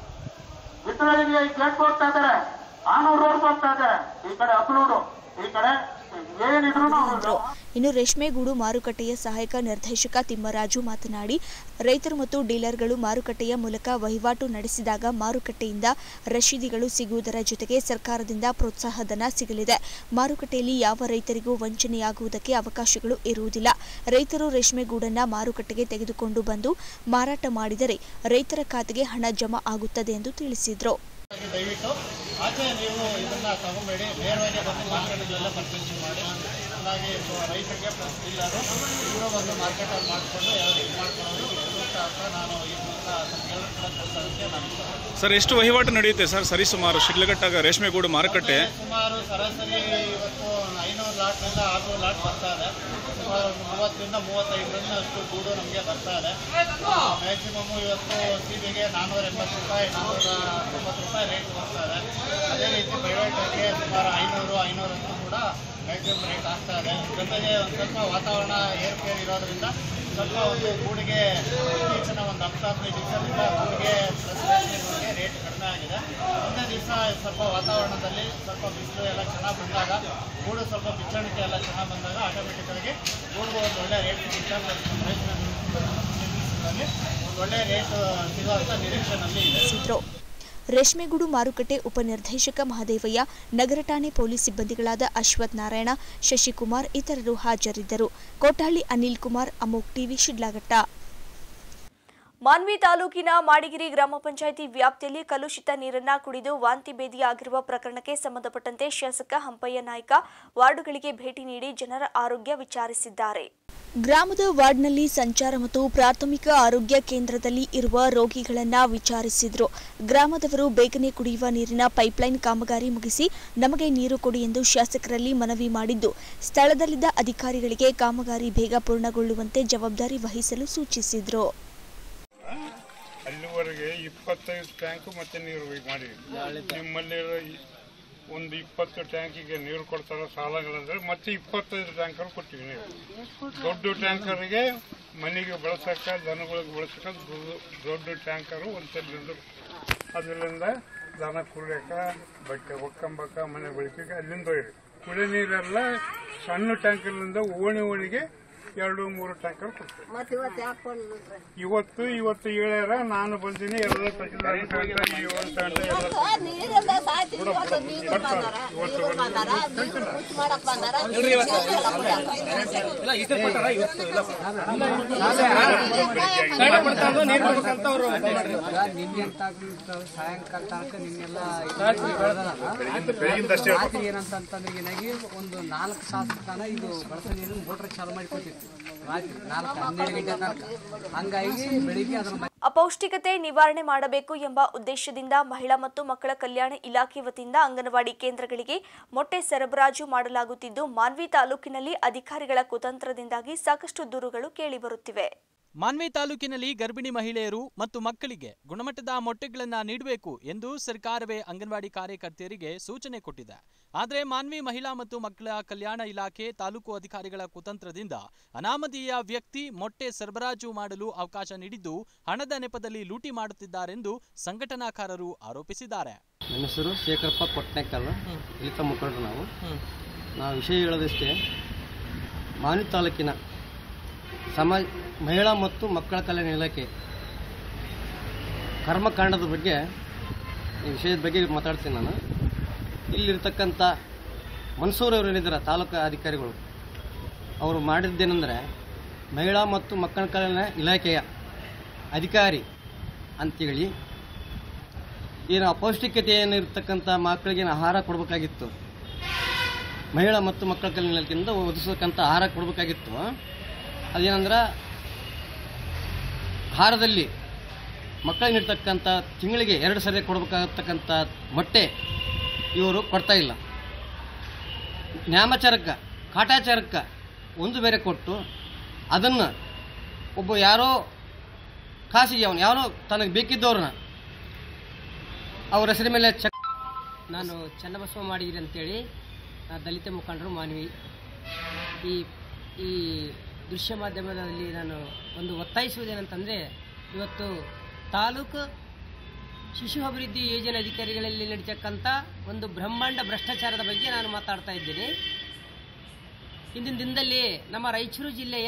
ಇಸ್ರೇಲಿಗೆ ಗೇಟ್ ಹೋಗ್ತಾ ಇದ್ದಾರೆ ಆನೂರು ರೋಡ್ ಹೋಗ್ತಾ ಇದ್ದಾರೆ ಈ ಕಡೆ ಅಬ್ಲೂರು ಈ ಕಡೆ ಏನಿದ್ರು ಎಂದರು ಇನ್ನು ರೇಷ್ಮೆಗೂಡು ಮಾರುಕಟ್ಟೆಯ ಸಹಾಯಕ ನಿರ್ದೇಶಕ ತಿಮ್ಮರಾಜು ಮಾತನಾಡಿ ರೈತರು ಮತ್ತು ಡೀಲರ್ಗಳು ಮಾರುಕಟ್ಟೆಯ ಮೂಲಕ ವಹಿವಾಟು ನಡೆಸಿದಾಗ ಮಾರುಕಟ್ಟೆಯಿಂದ ರಶೀದಿಗಳು ಸಿಗುವುದರ ಜೊತೆಗೆ ಸರ್ಕಾರದಿಂದ ಪ್ರೋತ್ಸಾಹಧನ ಸಿಗಲಿದೆ ಮಾರುಕಟ್ಟೆಯಲ್ಲಿ ಯಾವ ರೈತರಿಗೂ ವಂಚನೆಯಾಗುವುದಕ್ಕೆ ಅವಕಾಶಗಳು ಇರುವುದಿಲ್ಲ ರೈತರು ರೇಷ್ಮೆಗೂಡನ್ನ ಮಾರುಕಟ್ಟೆಗೆ ತೆಗೆದುಕೊಂಡು ಬಂದು ಮಾರಾಟ ಮಾಡಿದರೆ ರೈತರ ಖಾತೆಗೆ ಹಣ ಜಮಾ ಆಗುತ್ತದೆ ಎಂದು ತಿಳಿಸಿದರು ದಯವಿಟ್ಟು ಆಚೆ ನೀವು ಇದನ್ನ ತಗೋಬೇಡಿ ನೇರವಾಗಿ ಬಂದು ಮಾರ್ಕೆಟ್ಗಳೆಲ್ಲ ಪರ್ಚೇಸಿಂಗ್ ಮಾಡಿ ಹಾಗಾಗಿ ಸೊ ರೈತರಿಗೆ ಪ್ಲಸ್ ಇಲ್ಲರು ಇವರು ಒಂದು ಮಾರ್ಕೆಟಲ್ಲಿ ಮಾಡಿಕೊಂಡು ಯಾರು ಇದು ಮಾಡ್ಕೊಳ್ಳೋದು ಸೂಕ್ತ ಅಂತ ನಾನು ಈ ಮೂಲಕ ತಮ್ಗೆಲ್ಲರೂ ಕೂಡ ತಿಳಿಸೋದಕ್ಕೆ ನಾನು ಇಷ್ಟಪಡ್ತೀನಿ. ಸರ್ ಎಷ್ಟು ವಹಿವಾಟು ನಡೆಯುತ್ತೆ ಸರ್ ಸರಿಸುಮಾರು ಶಿಡ್ಲಘಟ್ಟಾಗ ರೇಷ್ಮೆಗೂಡು ಮಾರುಕಟ್ಟೆ ಸುಮಾರು ಸರಾಸರಿ ಇವತ್ತು ಐನೂರು ಲಾಟ್ರಿಂದ ಆರುನೂರು ಲಾಟ್ ಬರ್ತಾ ಇದೆ ಸುಮಾರು ಒಂದು ಮೂವತ್ತರಿಂದ ಮೂವತ್ತೈದರಿಂದ ಅಷ್ಟು ಗೂಡು ನಮಗೆ ಬರ್ತಾ ಇದೆ ಮ್ಯಾಕ್ಸಿಮಮ್ ಇವತ್ತು ಸೀಬೆಗೆ ನಾನ್ನೂರ ಎಂಬತ್ತು ರೂಪಾಯಿ ನಾನ್ನೂರ ತೊಂಬತ್ತು ರೂಪಾಯಿ ರೇಟ್ ಬರ್ತಾ ಇದೆ ಅದೇ ರೀತಿ ಪ್ರೈವೇಟಲ್ಲಿ ಸುಮಾರು ಐನೂರು ಐನೂರಷ್ಟು ಕೂಡ ಮ್ಯಾಕ್ಸಿಮಮ್ ರೇಟ್ ಆಗ್ತಾ ಇದೆ ಜೊತೆಗೆ ಒಂದು ಸ್ವಲ್ಪ ವಾತಾವರಣ ಏರ್ಪೇರ್ ಇರೋದ್ರಿಂದ ಸ್ವಲ್ಪ ಒಂದು ಗೂಡಿಗೆ ಇತ್ತೀಚಿನ ಒಂದು ಹತ್ತು ಹದಿನೈದು ದಿವಸದಿಂದ ಗೂಡಿಗೆ ಪ್ಲಸ್ ರೇಟ್ಗೆ ರೇಟ್ ಕಡಿಮೆ ಆಗಿದೆ ಒಂದೇ ದಿವಸ ಸ್ವಲ್ಪ ವಾತಾವರಣದಲ್ಲಿ ಸ್ವಲ್ಪ ಬಿಸಿಲು ಎಲ್ಲ ಚೆನ್ನಾಗಿ ಬಂದಾಗ ಗೂಡು ಸ್ವಲ್ಪ ಬಿಚ್ಚಣಿಕೆ ಎಲ್ಲ ಚೆನ್ನಾಗಿ ಬಂದಾಗ ಆಟೋಮೆಟಿಕ್ಕಾಗಿ ಗೂಡಿಗೆ ಒಂದು ಒಳ್ಳೆ ರೇಟ್ ಸಿಗುತ್ತೆ ಪ್ಲಸ್ ಒಂದು ಒಳ್ಳೆ ರೇಟ್ ಸಿಗುವಂಥ ನಿರೀಕ್ಷೆನಲ್ಲಿ ಇದೆ ತಿಳಿಸಿದ್ರು ರೇಷ್ಮೆಗೂಡು ಮಾರುಕಟ್ಟೆ ಉಪನಿರ್ದೇಶಕ ಮಹದೇವಯ್ಯ ನಗರ ಠಾಣೆ ಪೊಲೀಸ್ ಸಿಬ್ಬಂದಿಗಳಾದ ಅಶ್ವಥ್ ನಾರಾಯಣ ಶಶಿಕುಮಾರ್ ಇತರರು ಹಾಜರಿದ್ದರು ಕೋಟಹಳ್ಳಿ ಅನಿಲ್ ಕುಮಾರ್ ಅಮೋಕ್ ಟಿವಿ ಶಿಡ್ಲಘಟ್ಟ ಮಾನ್ವಿ ತಾಲೂಕಿನ ಮಾಡಿಗಿರಿ ಗ್ರಾಮ ಪಂಚಾಯಿತಿ ವ್ಯಾಪ್ತಿಯಲ್ಲಿ ಕಲುಷಿತ ನೀರನ್ನ ಕುಡಿದು ವಾಂತಿ ಭೇದಿ ಆಗಿರುವ ಪ್ರಕರಣಕ್ಕೆ ಸಂಬಂಧಪಟ್ಟಂತೆ ಶಾಸಕ ಹಂಪಯ್ಯ ನಾಯ್ಕ ವಾರ್ಡುಗಳಿಗೆ ಭೇಟಿ ನೀಡಿ ಜನರ ಆರೋಗ್ಯ ವಿಚಾರಿಸಿದ್ದಾರೆ ಗ್ರಾಮದ ವಾರ್ಡ್ನಲ್ಲಿ ಸಂಚಾರ ಮತ್ತು ಪ್ರಾಥಮಿಕ ಆರೋಗ್ಯ ಕೇಂದ್ರದಲ್ಲಿ ಇರುವ ರೋಗಿಗಳನ್ನ ವಿಚಾರಿಸಿದ್ರು ಗ್ರಾಮದವರು ಬೇಗನೆ ಕುಡಿಯುವ ನೀರಿನ ಪೈಪ್ಲೈನ್ ಕಾಮಗಾರಿ ಮುಗಿಸಿ ನಮಗೆ ನೀರು ಕೊಡಿ ಎಂದು ಶಾಸಕರಲ್ಲಿ ಮನವಿ ಮಾಡಿದ್ದು ಸ್ಥಳದಲ್ಲಿದ್ದ ಅಧಿಕಾರಿಗಳಿಗೆ ಕಾಮಗಾರಿ ಬೇಗ ಪೂರ್ಣಗೊಳ್ಳುವಂತೆ ಜವಾಬ್ದಾರಿ ವಹಿಸಲು ಸೂಚಿಸಿದ್ರು ಅಲ್ಲಿವರೆಗೆ ಇಪ್ಪತ್ತೈದು ಟ್ಯಾಂಕು ಮತ್ತೆ ನೀರು ಮಾಡಿದ್ವಿ ನಿಮ್ಮಲ್ಲಿರೋ ಈ ಒಂದು ಇಪ್ಪತ್ತು ಟ್ಯಾಂಕಿಗೆ ನೀರು ಕೊಡ್ತಾರೋ ಸಾಲಗಳಂದ್ರೆ ಮತ್ತೆ ಇಪ್ಪತ್ತೈದು ಟ್ಯಾಂಕರ್ ಕೊಟ್ಟಿವಿ ನೀರು ದೊಡ್ಡ ಟ್ಯಾಂಕರ್ಗೆ ಮನೆಗೆ ಬಳಸಕ್ಕ ದನಗಳಿಗೆ ಬಳಸಕ್ಕ ದೊಡ್ಡ- ದೊಡ್ಡ ಟ್ಯಾಂಕರು ಒಂದು ತಲ್ಲಿಂದ ಅದರಿಂದ ದನ ಕುಡಿಯಕ ಬಟ್ಟೆ ಒಕ್ಕಂಬಕ ಮನೆ ಬಳಕೆಗೆ ಅಲ್ಲಿಂದ ಒಯ್ರಿ ಕುಡಿಯೋ ನೀರೆಲ್ಲ ಸಣ್ಣ ಟ್ಯಾಂಕರ್ಲಿಂದ ಓಣಿ ಓಣಿಗೆ ಎರಡು ಮೂರು ಟ್ಯಾಂಕರ್ ಕೊಡ್ತೀವಿ ಇವತ್ತು ಇವತ್ತು ಹೇಳ್ಯಾರ ನಾನು ಬಂದಿನಿ ಎಲ್ಲ ತಹಸೀಲ್ದಾರ್ ತಂಡ, ಈ ಒಂದು ತಂಡ ಎಲ್ಲ ಬಿಡು, ಬಿಡು, ಬರ್ತಾರೆ. ಇವತ್ತು ಸಾಯಂಕಾಲ ತನಕ ನಿನ್ನೆಲ್ಲ ಬೆಳಗಿಂದಷ್ಟೇ ರಾತ್ರಿ ಏನಂತಂತಂದ್ರೆ ಏನಾಗಿ ಒಂದು ನಾಲ್ಕು ಸಾವಿರ ತನ ಇದು ಬಳಸ ನೀರು ಮೋಟ್ರ್ ಚಾಲು ಮಾಡಿ ಕೊಟ್ಟಿತ್ತು ರಾತ್ರಿ ನಾಲ್ಕು ಹನ್ನೆರಡು ಗಂಟೆ ತನಕ ಹಂಗಾಗಿ ಬೆಳಿಗ್ಗೆ ಅದ್ರ ಅಪೌಷ್ಟಿಕತೆ ನಿವಾರಣೆ ಮಾಡಬೇಕು ಎಂಬ ಉದ್ದೇಶದಿಂದ ಮಹಿಳಾ ಮತ್ತು ಮಕ್ಕಳ ಕಲ್ಯಾಣ ಇಲಾಖೆ ವತಿಯಿಂದ ಅಂಗನವಾಡಿ ಕೇಂದ್ರಗಳಿಗೆ ಮೊಟ್ಟೆ ಸರಬರಾಜು ಮಾಡಲಾಗುತ್ತಿದ್ದು ಮಾನ್ವಿ ತಾಲೂಕಿನಲ್ಲಿ ಅಧಿಕಾರಿಗಳ ಕುತಂತ್ರದಿಂದಾಗಿ ಸಾಕಷ್ಟು ದೂರುಗಳು ಕೇಳಿಬರುತ್ತಿವೆ ಮಾನ್ವಿ ತಾಲೂಕಿನಲ್ಲಿ ಗರ್ಭಿಣಿ ಮಹಿಳೆಯರು ಮತ್ತು ಮಕ್ಕಳಿಗೆ ಗುಣಮಟ್ಟದ ಮೊಟ್ಟೆಗಳನ್ನ ನೀಡಬೇಕು ಎಂದು ಸರ್ಕಾರವೇ ಅಂಗನವಾಡಿ ಕಾರ್ಯಕರ್ತೆಯರಿಗೆ ಸೂಚನೆ ಕೊಟ್ಟಿದೆ ಆದರೆ ಮಾನ್ವಿ ಮಹಿಳಾ ಮತ್ತು ಮಕ್ಕಳ ಕಲ್ಯಾಣ ಇಲಾಖೆ ತಾಲೂಕು ಅಧಿಕಾರಿಗಳ ಕುತಂತ್ರದಿಂದ ಅನಾಮಧೇಯ ವ್ಯಕ್ತಿ ಮೊಟ್ಟೆ ಸರಬರಾಜು ಮಾಡಲು ಅವಕಾಶ ನೀಡಿದ್ದು ಹಣದ ನೆಪದಲ್ಲಿ ಲೂಟಿ ಮಾಡುತ್ತಿದ್ದಾರೆಂದು ಸಂಘಟನಾಕಾರರು ಆರೋಪಿಸಿದ್ದಾರೆ ನನ್ನ ಹೆಸರು ಶೇಖರಪ್ಪ ಕೊಟ್ನೆಕಲ್ ದಲಿತ ಮುಖಂಡರು ನಾವು ನಾವು ವಿಷಯ ಹೇಳೋದಷ್ಟೇ ಮಾನ್ವಿ ತಾಲೂಕಿನ ಸಮಾಜ ಮಹಿಳಾ ಮತ್ತು ಮಕ್ಕಳ ಕಲ್ಯಾಣ ಇಲಾಖೆ ಕರ್ಮಕಾಂಡದ ಬಗ್ಗೆ ಈ ವಿಷಯದ ಬಗ್ಗೆ ಮಾತಾಡ್ತೀನಿ ನಾನು ಇಲ್ಲಿರ್ತಕ್ಕಂಥ ಮನ್ಸೂರ್ ಅವರು ಏನಿದ್ದಾರೆ ತಾಲೂಕು ಅಧಿಕಾರಿಗಳು ಅವರು ಮಾಡಿದ್ದೇನೆಂದರೆ ಮಹಿಳಾ ಮತ್ತು ಮಕ್ಕಳ ಕಲ್ಯಾಣ ಇಲಾಖೆಯ ಅಧಿಕಾರಿ ಅಂತೇಳಿ ಏನು ಅಪೌಷ್ಟಿಕತೆ ಏನಿರ್ತಕ್ಕಂಥ ಮಕ್ಕಳಿಗೆ ಏನು ಆಹಾರ ಕೊಡಬೇಕಾಗಿತ್ತು ಮಹಿಳಾ ಮತ್ತು ಮಕ್ಕಳ ಕಲ್ಯಾಣ ಇಲಾಖೆಯಿಂದ ಒದಗಿಸತಕ್ಕಂಥ ಆಹಾರ ಕೊಡಬೇಕಾಗಿತ್ತು ಅದೇನಂದ್ರೆ ಆಹಾರದಲ್ಲಿ ಮಕ್ಕಳಿಗೆ ನೀಡ್ತಕ್ಕಂಥ ತಿಂಗಳಿಗೆ ಎರಡು ಸರಿ ಕೊಡಬೇಕಾಗತಕ್ಕಂಥ ಮೊಟ್ಟೆ ಇವರು ಕೊಡ್ತಾ ಇಲ್ಲ ನ್ಯಾಮಚಾರಕ್ಕೆ ಕಾಟಾಚಾರಕ್ಕೆ ಒಂದು ಬೇರೆ ಕೊಟ್ಟು ಅದನ್ನು ಒಬ್ಬ ಯಾರೋ ಖಾಸಗಿ ಅವನು ಯಾರೋ ತನಗೆ ಬೇಕಿದ್ದವ್ರನ್ನ ಅವ್ರ ಹೆಸರ ಮೇಲೆ ಚೆಕ್ ನಾನು ಚನ್ನಬಸವ ಮಾಡಿಗಿರಿ ಅಂತೇಳಿ ಆ, ದಲಿತ ಮುಖಂಡರು ಮಾನವಿ ಈ ಈ ದೃಶ್ಯ ಮಾಧ್ಯಮದಲ್ಲಿ ನಾನು ಒಂದು ಒತ್ತಾಯಿಸುವುದೇನಂತಂದರೆ ಇವತ್ತು ತಾಲೂಕು ಶಿಶು ಅಭಿವೃದ್ಧಿ ಯೋಜನೆ ಅಧಿಕಾರಿಗಳಲ್ಲಿ ನಡೀತಕ್ಕಂಥ ಒಂದು ಬ್ರಹ್ಮಾಂಡ ಭ್ರಷ್ಟಾಚಾರದ ಬಗ್ಗೆ ನಾನು ಮಾತಾಡ್ತಾ ಇದ್ದೀನಿ ಇಂದಿನ ದಿನದಲ್ಲಿ ನಮ್ಮ ರಾಯಚೂರು ಜಿಲ್ಲೆಯ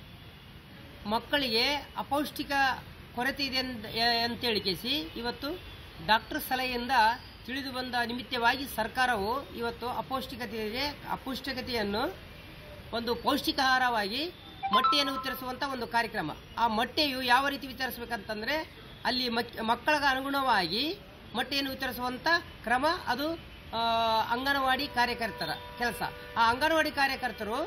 ಮಕ್ಕಳಿಗೆ ಅಪೌಷ್ಟಿಕ ಕೊರತೆ ಇದೆ ಅಂತ ಅಂತೇಳಿ ಕೇಸಿ ಇವತ್ತು ಡಾಕ್ಟರ್ ಸಲಹೆಯಿಂದ ತಿಳಿದು ಬಂದ ನಿಮಿತ್ತವಾಗಿ ಸರ್ಕಾರವು ಇವತ್ತು ಅಪೌಷ್ಟಿಕತೆಗೆ ಅಪೌಷ್ಟಿಕತೆಯನ್ನು ಒಂದು ಪೌಷ್ಟಿಕಾಹಾರವಾಗಿ ಮೊಟ್ಟೆಯನ್ನು ವಿತರಿಸುವಂಥ ಒಂದು ಕಾರ್ಯಕ್ರಮ ಆ ಮೊಟ್ಟೆಯು ಯಾವ ರೀತಿ ವಿತರಿಸಬೇಕಂತಂದರೆ ಅಲ್ಲಿ ಮಕ್ ಮಕ್ಕಳಿಗೆ ಅನುಗುಣವಾಗಿ ಮೊಟ್ಟೆಯನ್ನು ವಿತರಿಸುವಂಥ ಕ್ರಮ ಅದು ಆ, ಅಂಗನವಾಡಿ ಕಾರ್ಯಕರ್ತರ ಕೆಲಸ ಆ ಅಂಗನವಾಡಿ ಕಾರ್ಯಕರ್ತರು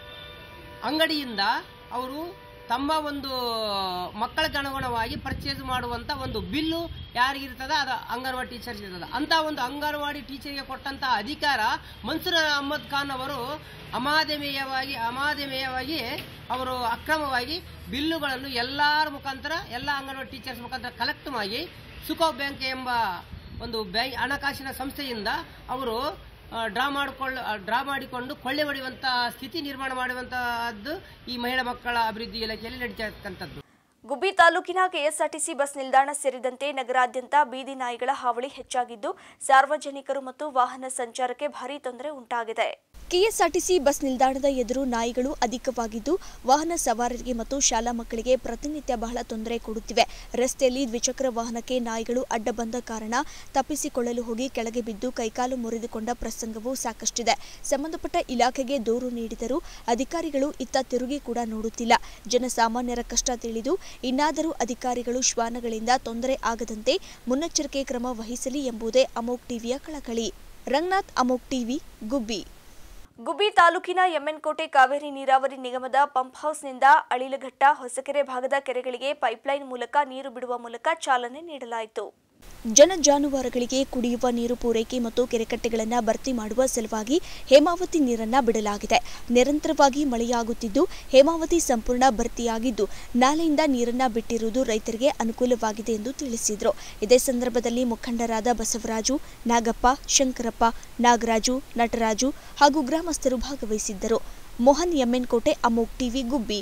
ಅಂಗಡಿಯಿಂದ ಅವರು ತಮ್ಮ ಒಂದು ಮಕ್ಕಳಿಗೆ ಅನುಗುಣವಾಗಿ ಪರ್ಚೇಸ್ ಮಾಡುವಂಥ ಒಂದು ಬಿಲ್ಲು ಯಾರಿಗಿರ್ತದ ಅದು ಅಂಗನವಾಡಿ ಟೀಚರ್ಸ್ ಇರ್ತದೆ ಅಂತ ಒಂದು ಅಂಗನವಾಡಿ ಟೀಚರ್ಗೆ ಕೊಟ್ಟಂಥ ಅಧಿಕಾರ ಮನ್ಸೂರ್ ಅಹಮದ್ ಖಾನ್ ಅವರು ಅಮಾದಮೇಯವಾಗಿ ಅಮಾದಮೇಯವಾಗಿ ಅವರು ಅಕ್ರಮವಾಗಿ ಬಿಲ್ಲುಗಳನ್ನು ಎಲ್ಲರ ಮುಖಾಂತರ ಎಲ್ಲ ಅಂಗನವಾಡಿ ಟೀಚರ್ಸ್ ಮುಖಾಂತರ ಕಲೆಕ್ಟ್ ಮಾಡಿ ಸುಖೋ ಬ್ಯಾಂಕ್ ಎಂಬ ಒಂದು ಬ್ಯಾಂಕ್ ಹಣಕಾಸಿನ ಸಂಸ್ಥೆಯಿಂದ ಅವರು ಡ್ರಾ ಮಾಡಿಕೊಳ್ಳ ಡ್ರಾ ಮಾಡಿಕೊಂಡು ಕೊಳ್ಳೆ ಹೊಡೆಯುವಂಥ ಸ್ಥಿತಿ ನಿರ್ಮಾಣ ಮಾಡುವಂತಹದ್ದು ಈ ಮಹಿಳಾ ಮಕ್ಕಳ ಅಭಿವೃದ್ಧಿ ಇಲಾಖೆಯಲ್ಲಿ ನಡೀತಾ ಇರ್ತಕ್ಕಂಥದ್ದು ಗುಬ್ಬಿ ತಾಲೂಕಿನ ಕೆಎಸ್ಆರ್ಟಿಸಿ ಬಸ್ ನಿಲ್ದಾಣ ಸೇರಿದಂತೆ ನಗರಾದ್ಯಂತ ಬೀದಿ ನಾಯಿಗಳ ಹಾವಳಿ ಹೆಚ್ಚಾಗಿದ್ದು ಸಾರ್ವಜನಿಕರು ಮತ್ತು ವಾಹನ ಸಂಚಾರಕ್ಕೆ ಭಾರೀ ತೊಂದರೆ ಉಂಟಾಗಿದೆ ಕೆಎಸ್ಆರ್ಟಿಸಿ ಬಸ್ ನಿಲ್ದಾಣದ ಎದುರು ನಾಯಿಗಳು ಅಧಿಕವಾಗಿದ್ದು ವಾಹನ ಸವಾರರಿಗೆ ಮತ್ತು ಶಾಲಾ ಮಕ್ಕಳಿಗೆ ಪ್ರತಿನಿತ್ಯ ಬಹಳ ತೊಂದರೆ ಕೊಡುತ್ತಿವೆ ರಸ್ತೆಯಲ್ಲಿ ದ್ವಿಚಕ್ರ ವಾಹನಕ್ಕೆ ನಾಯಿಗಳು ಅಡ್ಡ ಬಂದ ಕಾರಣ ತಪ್ಪಿಸಿಕೊಳ್ಳಲು ಹೋಗಿ ಕೆಳಗೆ ಬಿದ್ದು ಕೈಕಾಲು ಮುರಿದುಕೊಂಡ ಪ್ರಸಂಗವೂ ಸಾಕಷ್ಟಿದೆ ಸಂಬಂಧಪಟ್ಟ ಇಲಾಖೆಗೆ ದೂರು ನೀಡಿದರೂ ಅಧಿಕಾರಿಗಳು ಇತ್ತ ತಿರುಗಿ ಕೂಡ ನೋಡುತ್ತಿಲ್ಲ ಜನಸಾಮಾನ್ಯರ ಕಷ್ಟ ತಿಳಿದು ಇನ್ನಾದರೂ ಅಧಿಕಾರಿಗಳು ಶ್ವಾನಗಳಿಂದ ತೊಂದರೆ ಆಗದಂತೆ ಮುನ್ನೆಚ್ಚರಿಕೆ ಕ್ರಮ ವಹಿಸಲಿ ಎಂಬುದೇ ಅಮೋಕ್ ಟಿವಿಯ ಕಳಕಳಿ ರಂಗನಾಥ್ ಅಮೋಕ್ ಟಿವಿ ಗುಬ್ಬಿ ಗುಬ್ಬಿ ತಾಲೂಕಿನ ಎಮ್ಮೆನ್ಕೋಟೆ ಕಾವೇರಿ ನೀರಾವರಿ ನಿಗಮದ ಪಂಪ್ ಹೌಸ್ನಿಂದ ಅಳಿಲಘಟ್ಟ ಹೊಸಕೆರೆ ಭಾಗದ ಕೆರೆಗಳಿಗೆ ಪೈಪ್ಲೈನ್ ಮೂಲಕ ನೀರು ಬಿಡುವ ಮೂಲಕ ಚಾಲನೆ ನೀಡಲಾಯಿತು ಜನ ಜಾನುವಾರುಗಳಿಗೆ ಕುಡಿಯುವ ನೀರು ಪೂರೈಕೆ ಮತ್ತು ಕೆರೆಕಟ್ಟೆಗಳನ್ನು ಭರ್ತಿ ಮಾಡುವ ಸಲುವಾಗಿ ಹೇಮಾವತಿ ನೀರನ್ನ ಬಿಡಲಾಗಿದೆ ನಿರಂತರವಾಗಿ ಮಳೆಯಾಗುತ್ತಿದ್ದು ಹೇಮಾವತಿ ಸಂಪೂರ್ಣ ಭರ್ತಿಯಾಗಿದ್ದು ನಾಲೆಯಿಂದ ನೀರನ್ನ ಬಿಟ್ಟಿರುವುದು ರೈತರಿಗೆ ಅನುಕೂಲವಾಗಿದೆ ಎಂದು ತಿಳಿಸಿದರು ಇದೇ ಸಂದರ್ಭದಲ್ಲಿ ಮುಖಂಡರಾದ ಬಸವರಾಜು ನಾಗಪ್ಪ ಶಂಕರಪ್ಪ ನಾಗರಾಜು ನಟರಾಜು ಹಾಗೂ ಗ್ರಾಮಸ್ಥರು ಭಾಗವಹಿಸಿದ್ದರು ಮೋಹನ್ ಎಮ್ಮೆನ್ಕೋಟೆ ಅಮೋಕ್ ಟಿವಿ ಗುಬ್ಬಿ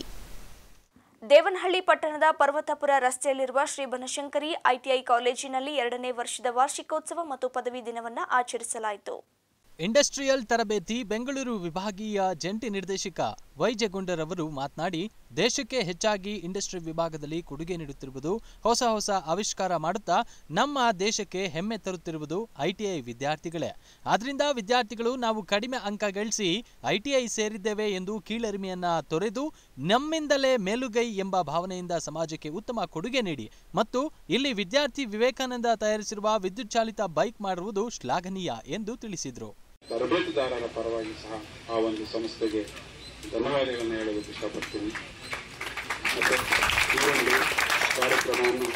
ದೇವನಹಳ್ಳಿ ಪಟ್ಟಣದ ಪರ್ವತಪುರ ರಸ್ತೆಯಲ್ಲಿರುವ ಶ್ರೀ ಬನಶಂಕರಿ ಐಟಿಐ ಕಾಲೇಜಿನಲ್ಲಿ ಎರಡನೇ ವರ್ಷದ ವಾರ್ಷಿಕೋತ್ಸವ ಮತ್ತು ಪದವಿ ದಿನವನ್ನು ಆಚರಿಸಲಾಯಿತು ಇಂಡಸ್ಟ್ರಿಯಲ್ ತರಬೇತಿ ಬೆಂಗಳೂರು ವಿಭಾಗೀಯ ಜಂಟಿ ನಿರ್ದೇಶಕ ವೈ ಜಗುಂಡರವರು ಮಾತನಾಡಿ ದೇಶಕ್ಕೆ ಹೆಚ್ಚಾಗಿ ಇಂಡಸ್ಟ್ರಿ ವಿಭಾಗದಲ್ಲಿ ಕೊಡುಗೆ ನೀಡುತ್ತಿರುವುದು ಹೊಸ ಹೊಸ ಆವಿಷ್ಕಾರ ಮಾಡುತ್ತಾ ನಮ್ಮ ದೇಶಕ್ಕೆ ಹೆಮ್ಮೆ ತರುತ್ತಿರುವುದು ಐಟಿಐ ವಿದ್ಯಾರ್ಥಿಗಳೇ ಆದ್ರಿಂದ ವಿದ್ಯಾರ್ಥಿಗಳು ನಾವು ಕಡಿಮೆ ಅಂಕ ಗಳಿಸಿ ಐಟಿಐ ಸೇರಿದ್ದೇವೆ ಎಂದು ಕೀಳರಿಮೆಯನ್ನ ತೊರೆದು ನಮ್ಮಿಂದಲೇ ಮೇಲುಗೈ ಎಂಬ ಭಾವನೆಯಿಂದ ಸಮಾಜಕ್ಕೆ ಉತ್ತಮ ಕೊಡುಗೆ ನೀಡಿ ಮತ್ತು ಇಲ್ಲಿ ವಿದ್ಯಾರ್ಥಿ ವಿವೇಕಾನಂದ ತಯಾರಿಸಿರುವ ವಿದ್ಯುತ್ ಚಾಲಿತ ಬೈಕ್ ಮಾಡುವುದು ಶ್ಲಾಘನೀಯ ಎಂದು ತಿಳಿಸಿದರು ತರಬೇತುದಾರರ ಪರವಾಗಿ ಸಹ ಆ ಒಂದು ಸಂಸ್ಥೆಗೆ ಧನ್ಯವಾದಗಳನ್ನು ಹೇಳೋದಕ್ಕೆ ಇಷ್ಟಪಡ್ತೀನಿ ಮತ್ತು ಈ ಒಂದು ಕಾರ್ಯಕ್ರಮವನ್ನು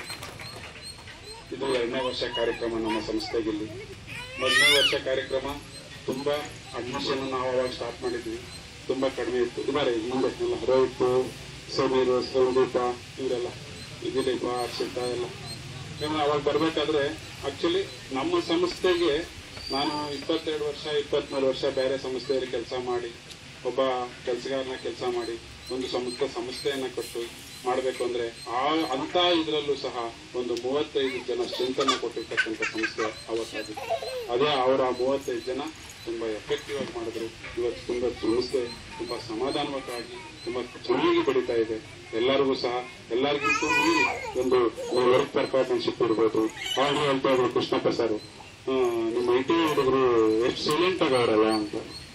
ಇದು ಎರಡನೇ ವರ್ಷ ಕಾರ್ಯಕ್ರಮ ನಮ್ಮ ಸಂಸ್ಥೆಗೆ ಇಲ್ಲಿ ಮೊದಲನೇ ವರ್ಷ ಕಾರ್ಯಕ್ರಮ ತುಂಬ ಅಡ್ಮಿಷನ್ ನಾವು ಅವಾಗ ಸ್ಟಾರ್ಟ್ ಮಾಡಿದ್ವಿ ತುಂಬ ಕಡಿಮೆ ಇತ್ತು ಇದಾರೆ ಮುಂದೆ ಎಲ್ಲ ರೋಹಿತ್ ಸಮೀರ್ ಸಂದೀಪ ಇವರೆಲ್ಲ ದಿಲೀಪ ಹರ್ಷಿತ ಎಲ್ಲ ಇವ್ರು ಅವಾಗ ಬರಬೇಕಾದ್ರೆ ಆಕ್ಚುಲಿ ನಮ್ಮ ಸಂಸ್ಥೆಗೆ ನಾನು ಇಪ್ಪತ್ತೆರಡು ವರ್ಷ ಇಪ್ಪತ್ತ್ಮೂರು ವರ್ಷ ಬೇರೆ ಸಂಸ್ಥೆಯಲ್ಲಿ ಕೆಲಸ ಮಾಡಿ ಒಬ್ಬ ಕೆಲಸಗಾರನ ಕೆಲಸ ಮಾಡಿ ಒಂದು ಸಂಸ್ಥೆ ಸಂಸ್ಥೆಯನ್ನು ಕೊಟ್ಟು ಮಾಡಬೇಕು ಅಂದರೆ ಆ ಅಂಥ ಇದರಲ್ಲೂ ಸಹ ಒಂದು ಮೂವತ್ತೈದು ಜನ ಸ್ಟ್ರೆಂತನ್ನು ಕೊಟ್ಟಿರ್ತಕ್ಕಂಥ ಸಂಸ್ಥೆ ಅವತ್ತಾಗಿತ್ತು ಅದೇ ಅವರ ಮೂವತ್ತೈದು ಜನ ತುಂಬ ಎಫೆಕ್ಟಿವ್ ಆಗಿ ಮಾಡಿದ್ರು ಇವತ್ತು ತುಂಬ ಸಂಸ್ಥೆ ತುಂಬ ಸಮಾಧಾನವಾಗಿ ತುಂಬ ಚೆನ್ನಾಗಿ ಬೆಳೀತಾ ಇದೆ ಎಲ್ಲರಿಗೂ ಸಹ ಎಲ್ಲರಿಗಿಂತ ಮೀರಿ ಒಂದು ವರ್ಕ್ ಪರ್ಫಾರ್ಮೆನ್ಶಿಪ್ ಇರ್ಬೋದು ಅವ್ರು ಹೇಳ್ತಾ ಇದ್ರು ಕೃಷ್ಣಪ್ಪ ಸರ್ ನಿಮ್ಮ ಐ ಟಿ ಹುಡುಗರು ಎಷ್ಟು ಸೈಲೆಂಟ್ ಆಗವ್ರಲ್ಲ ಅಂತ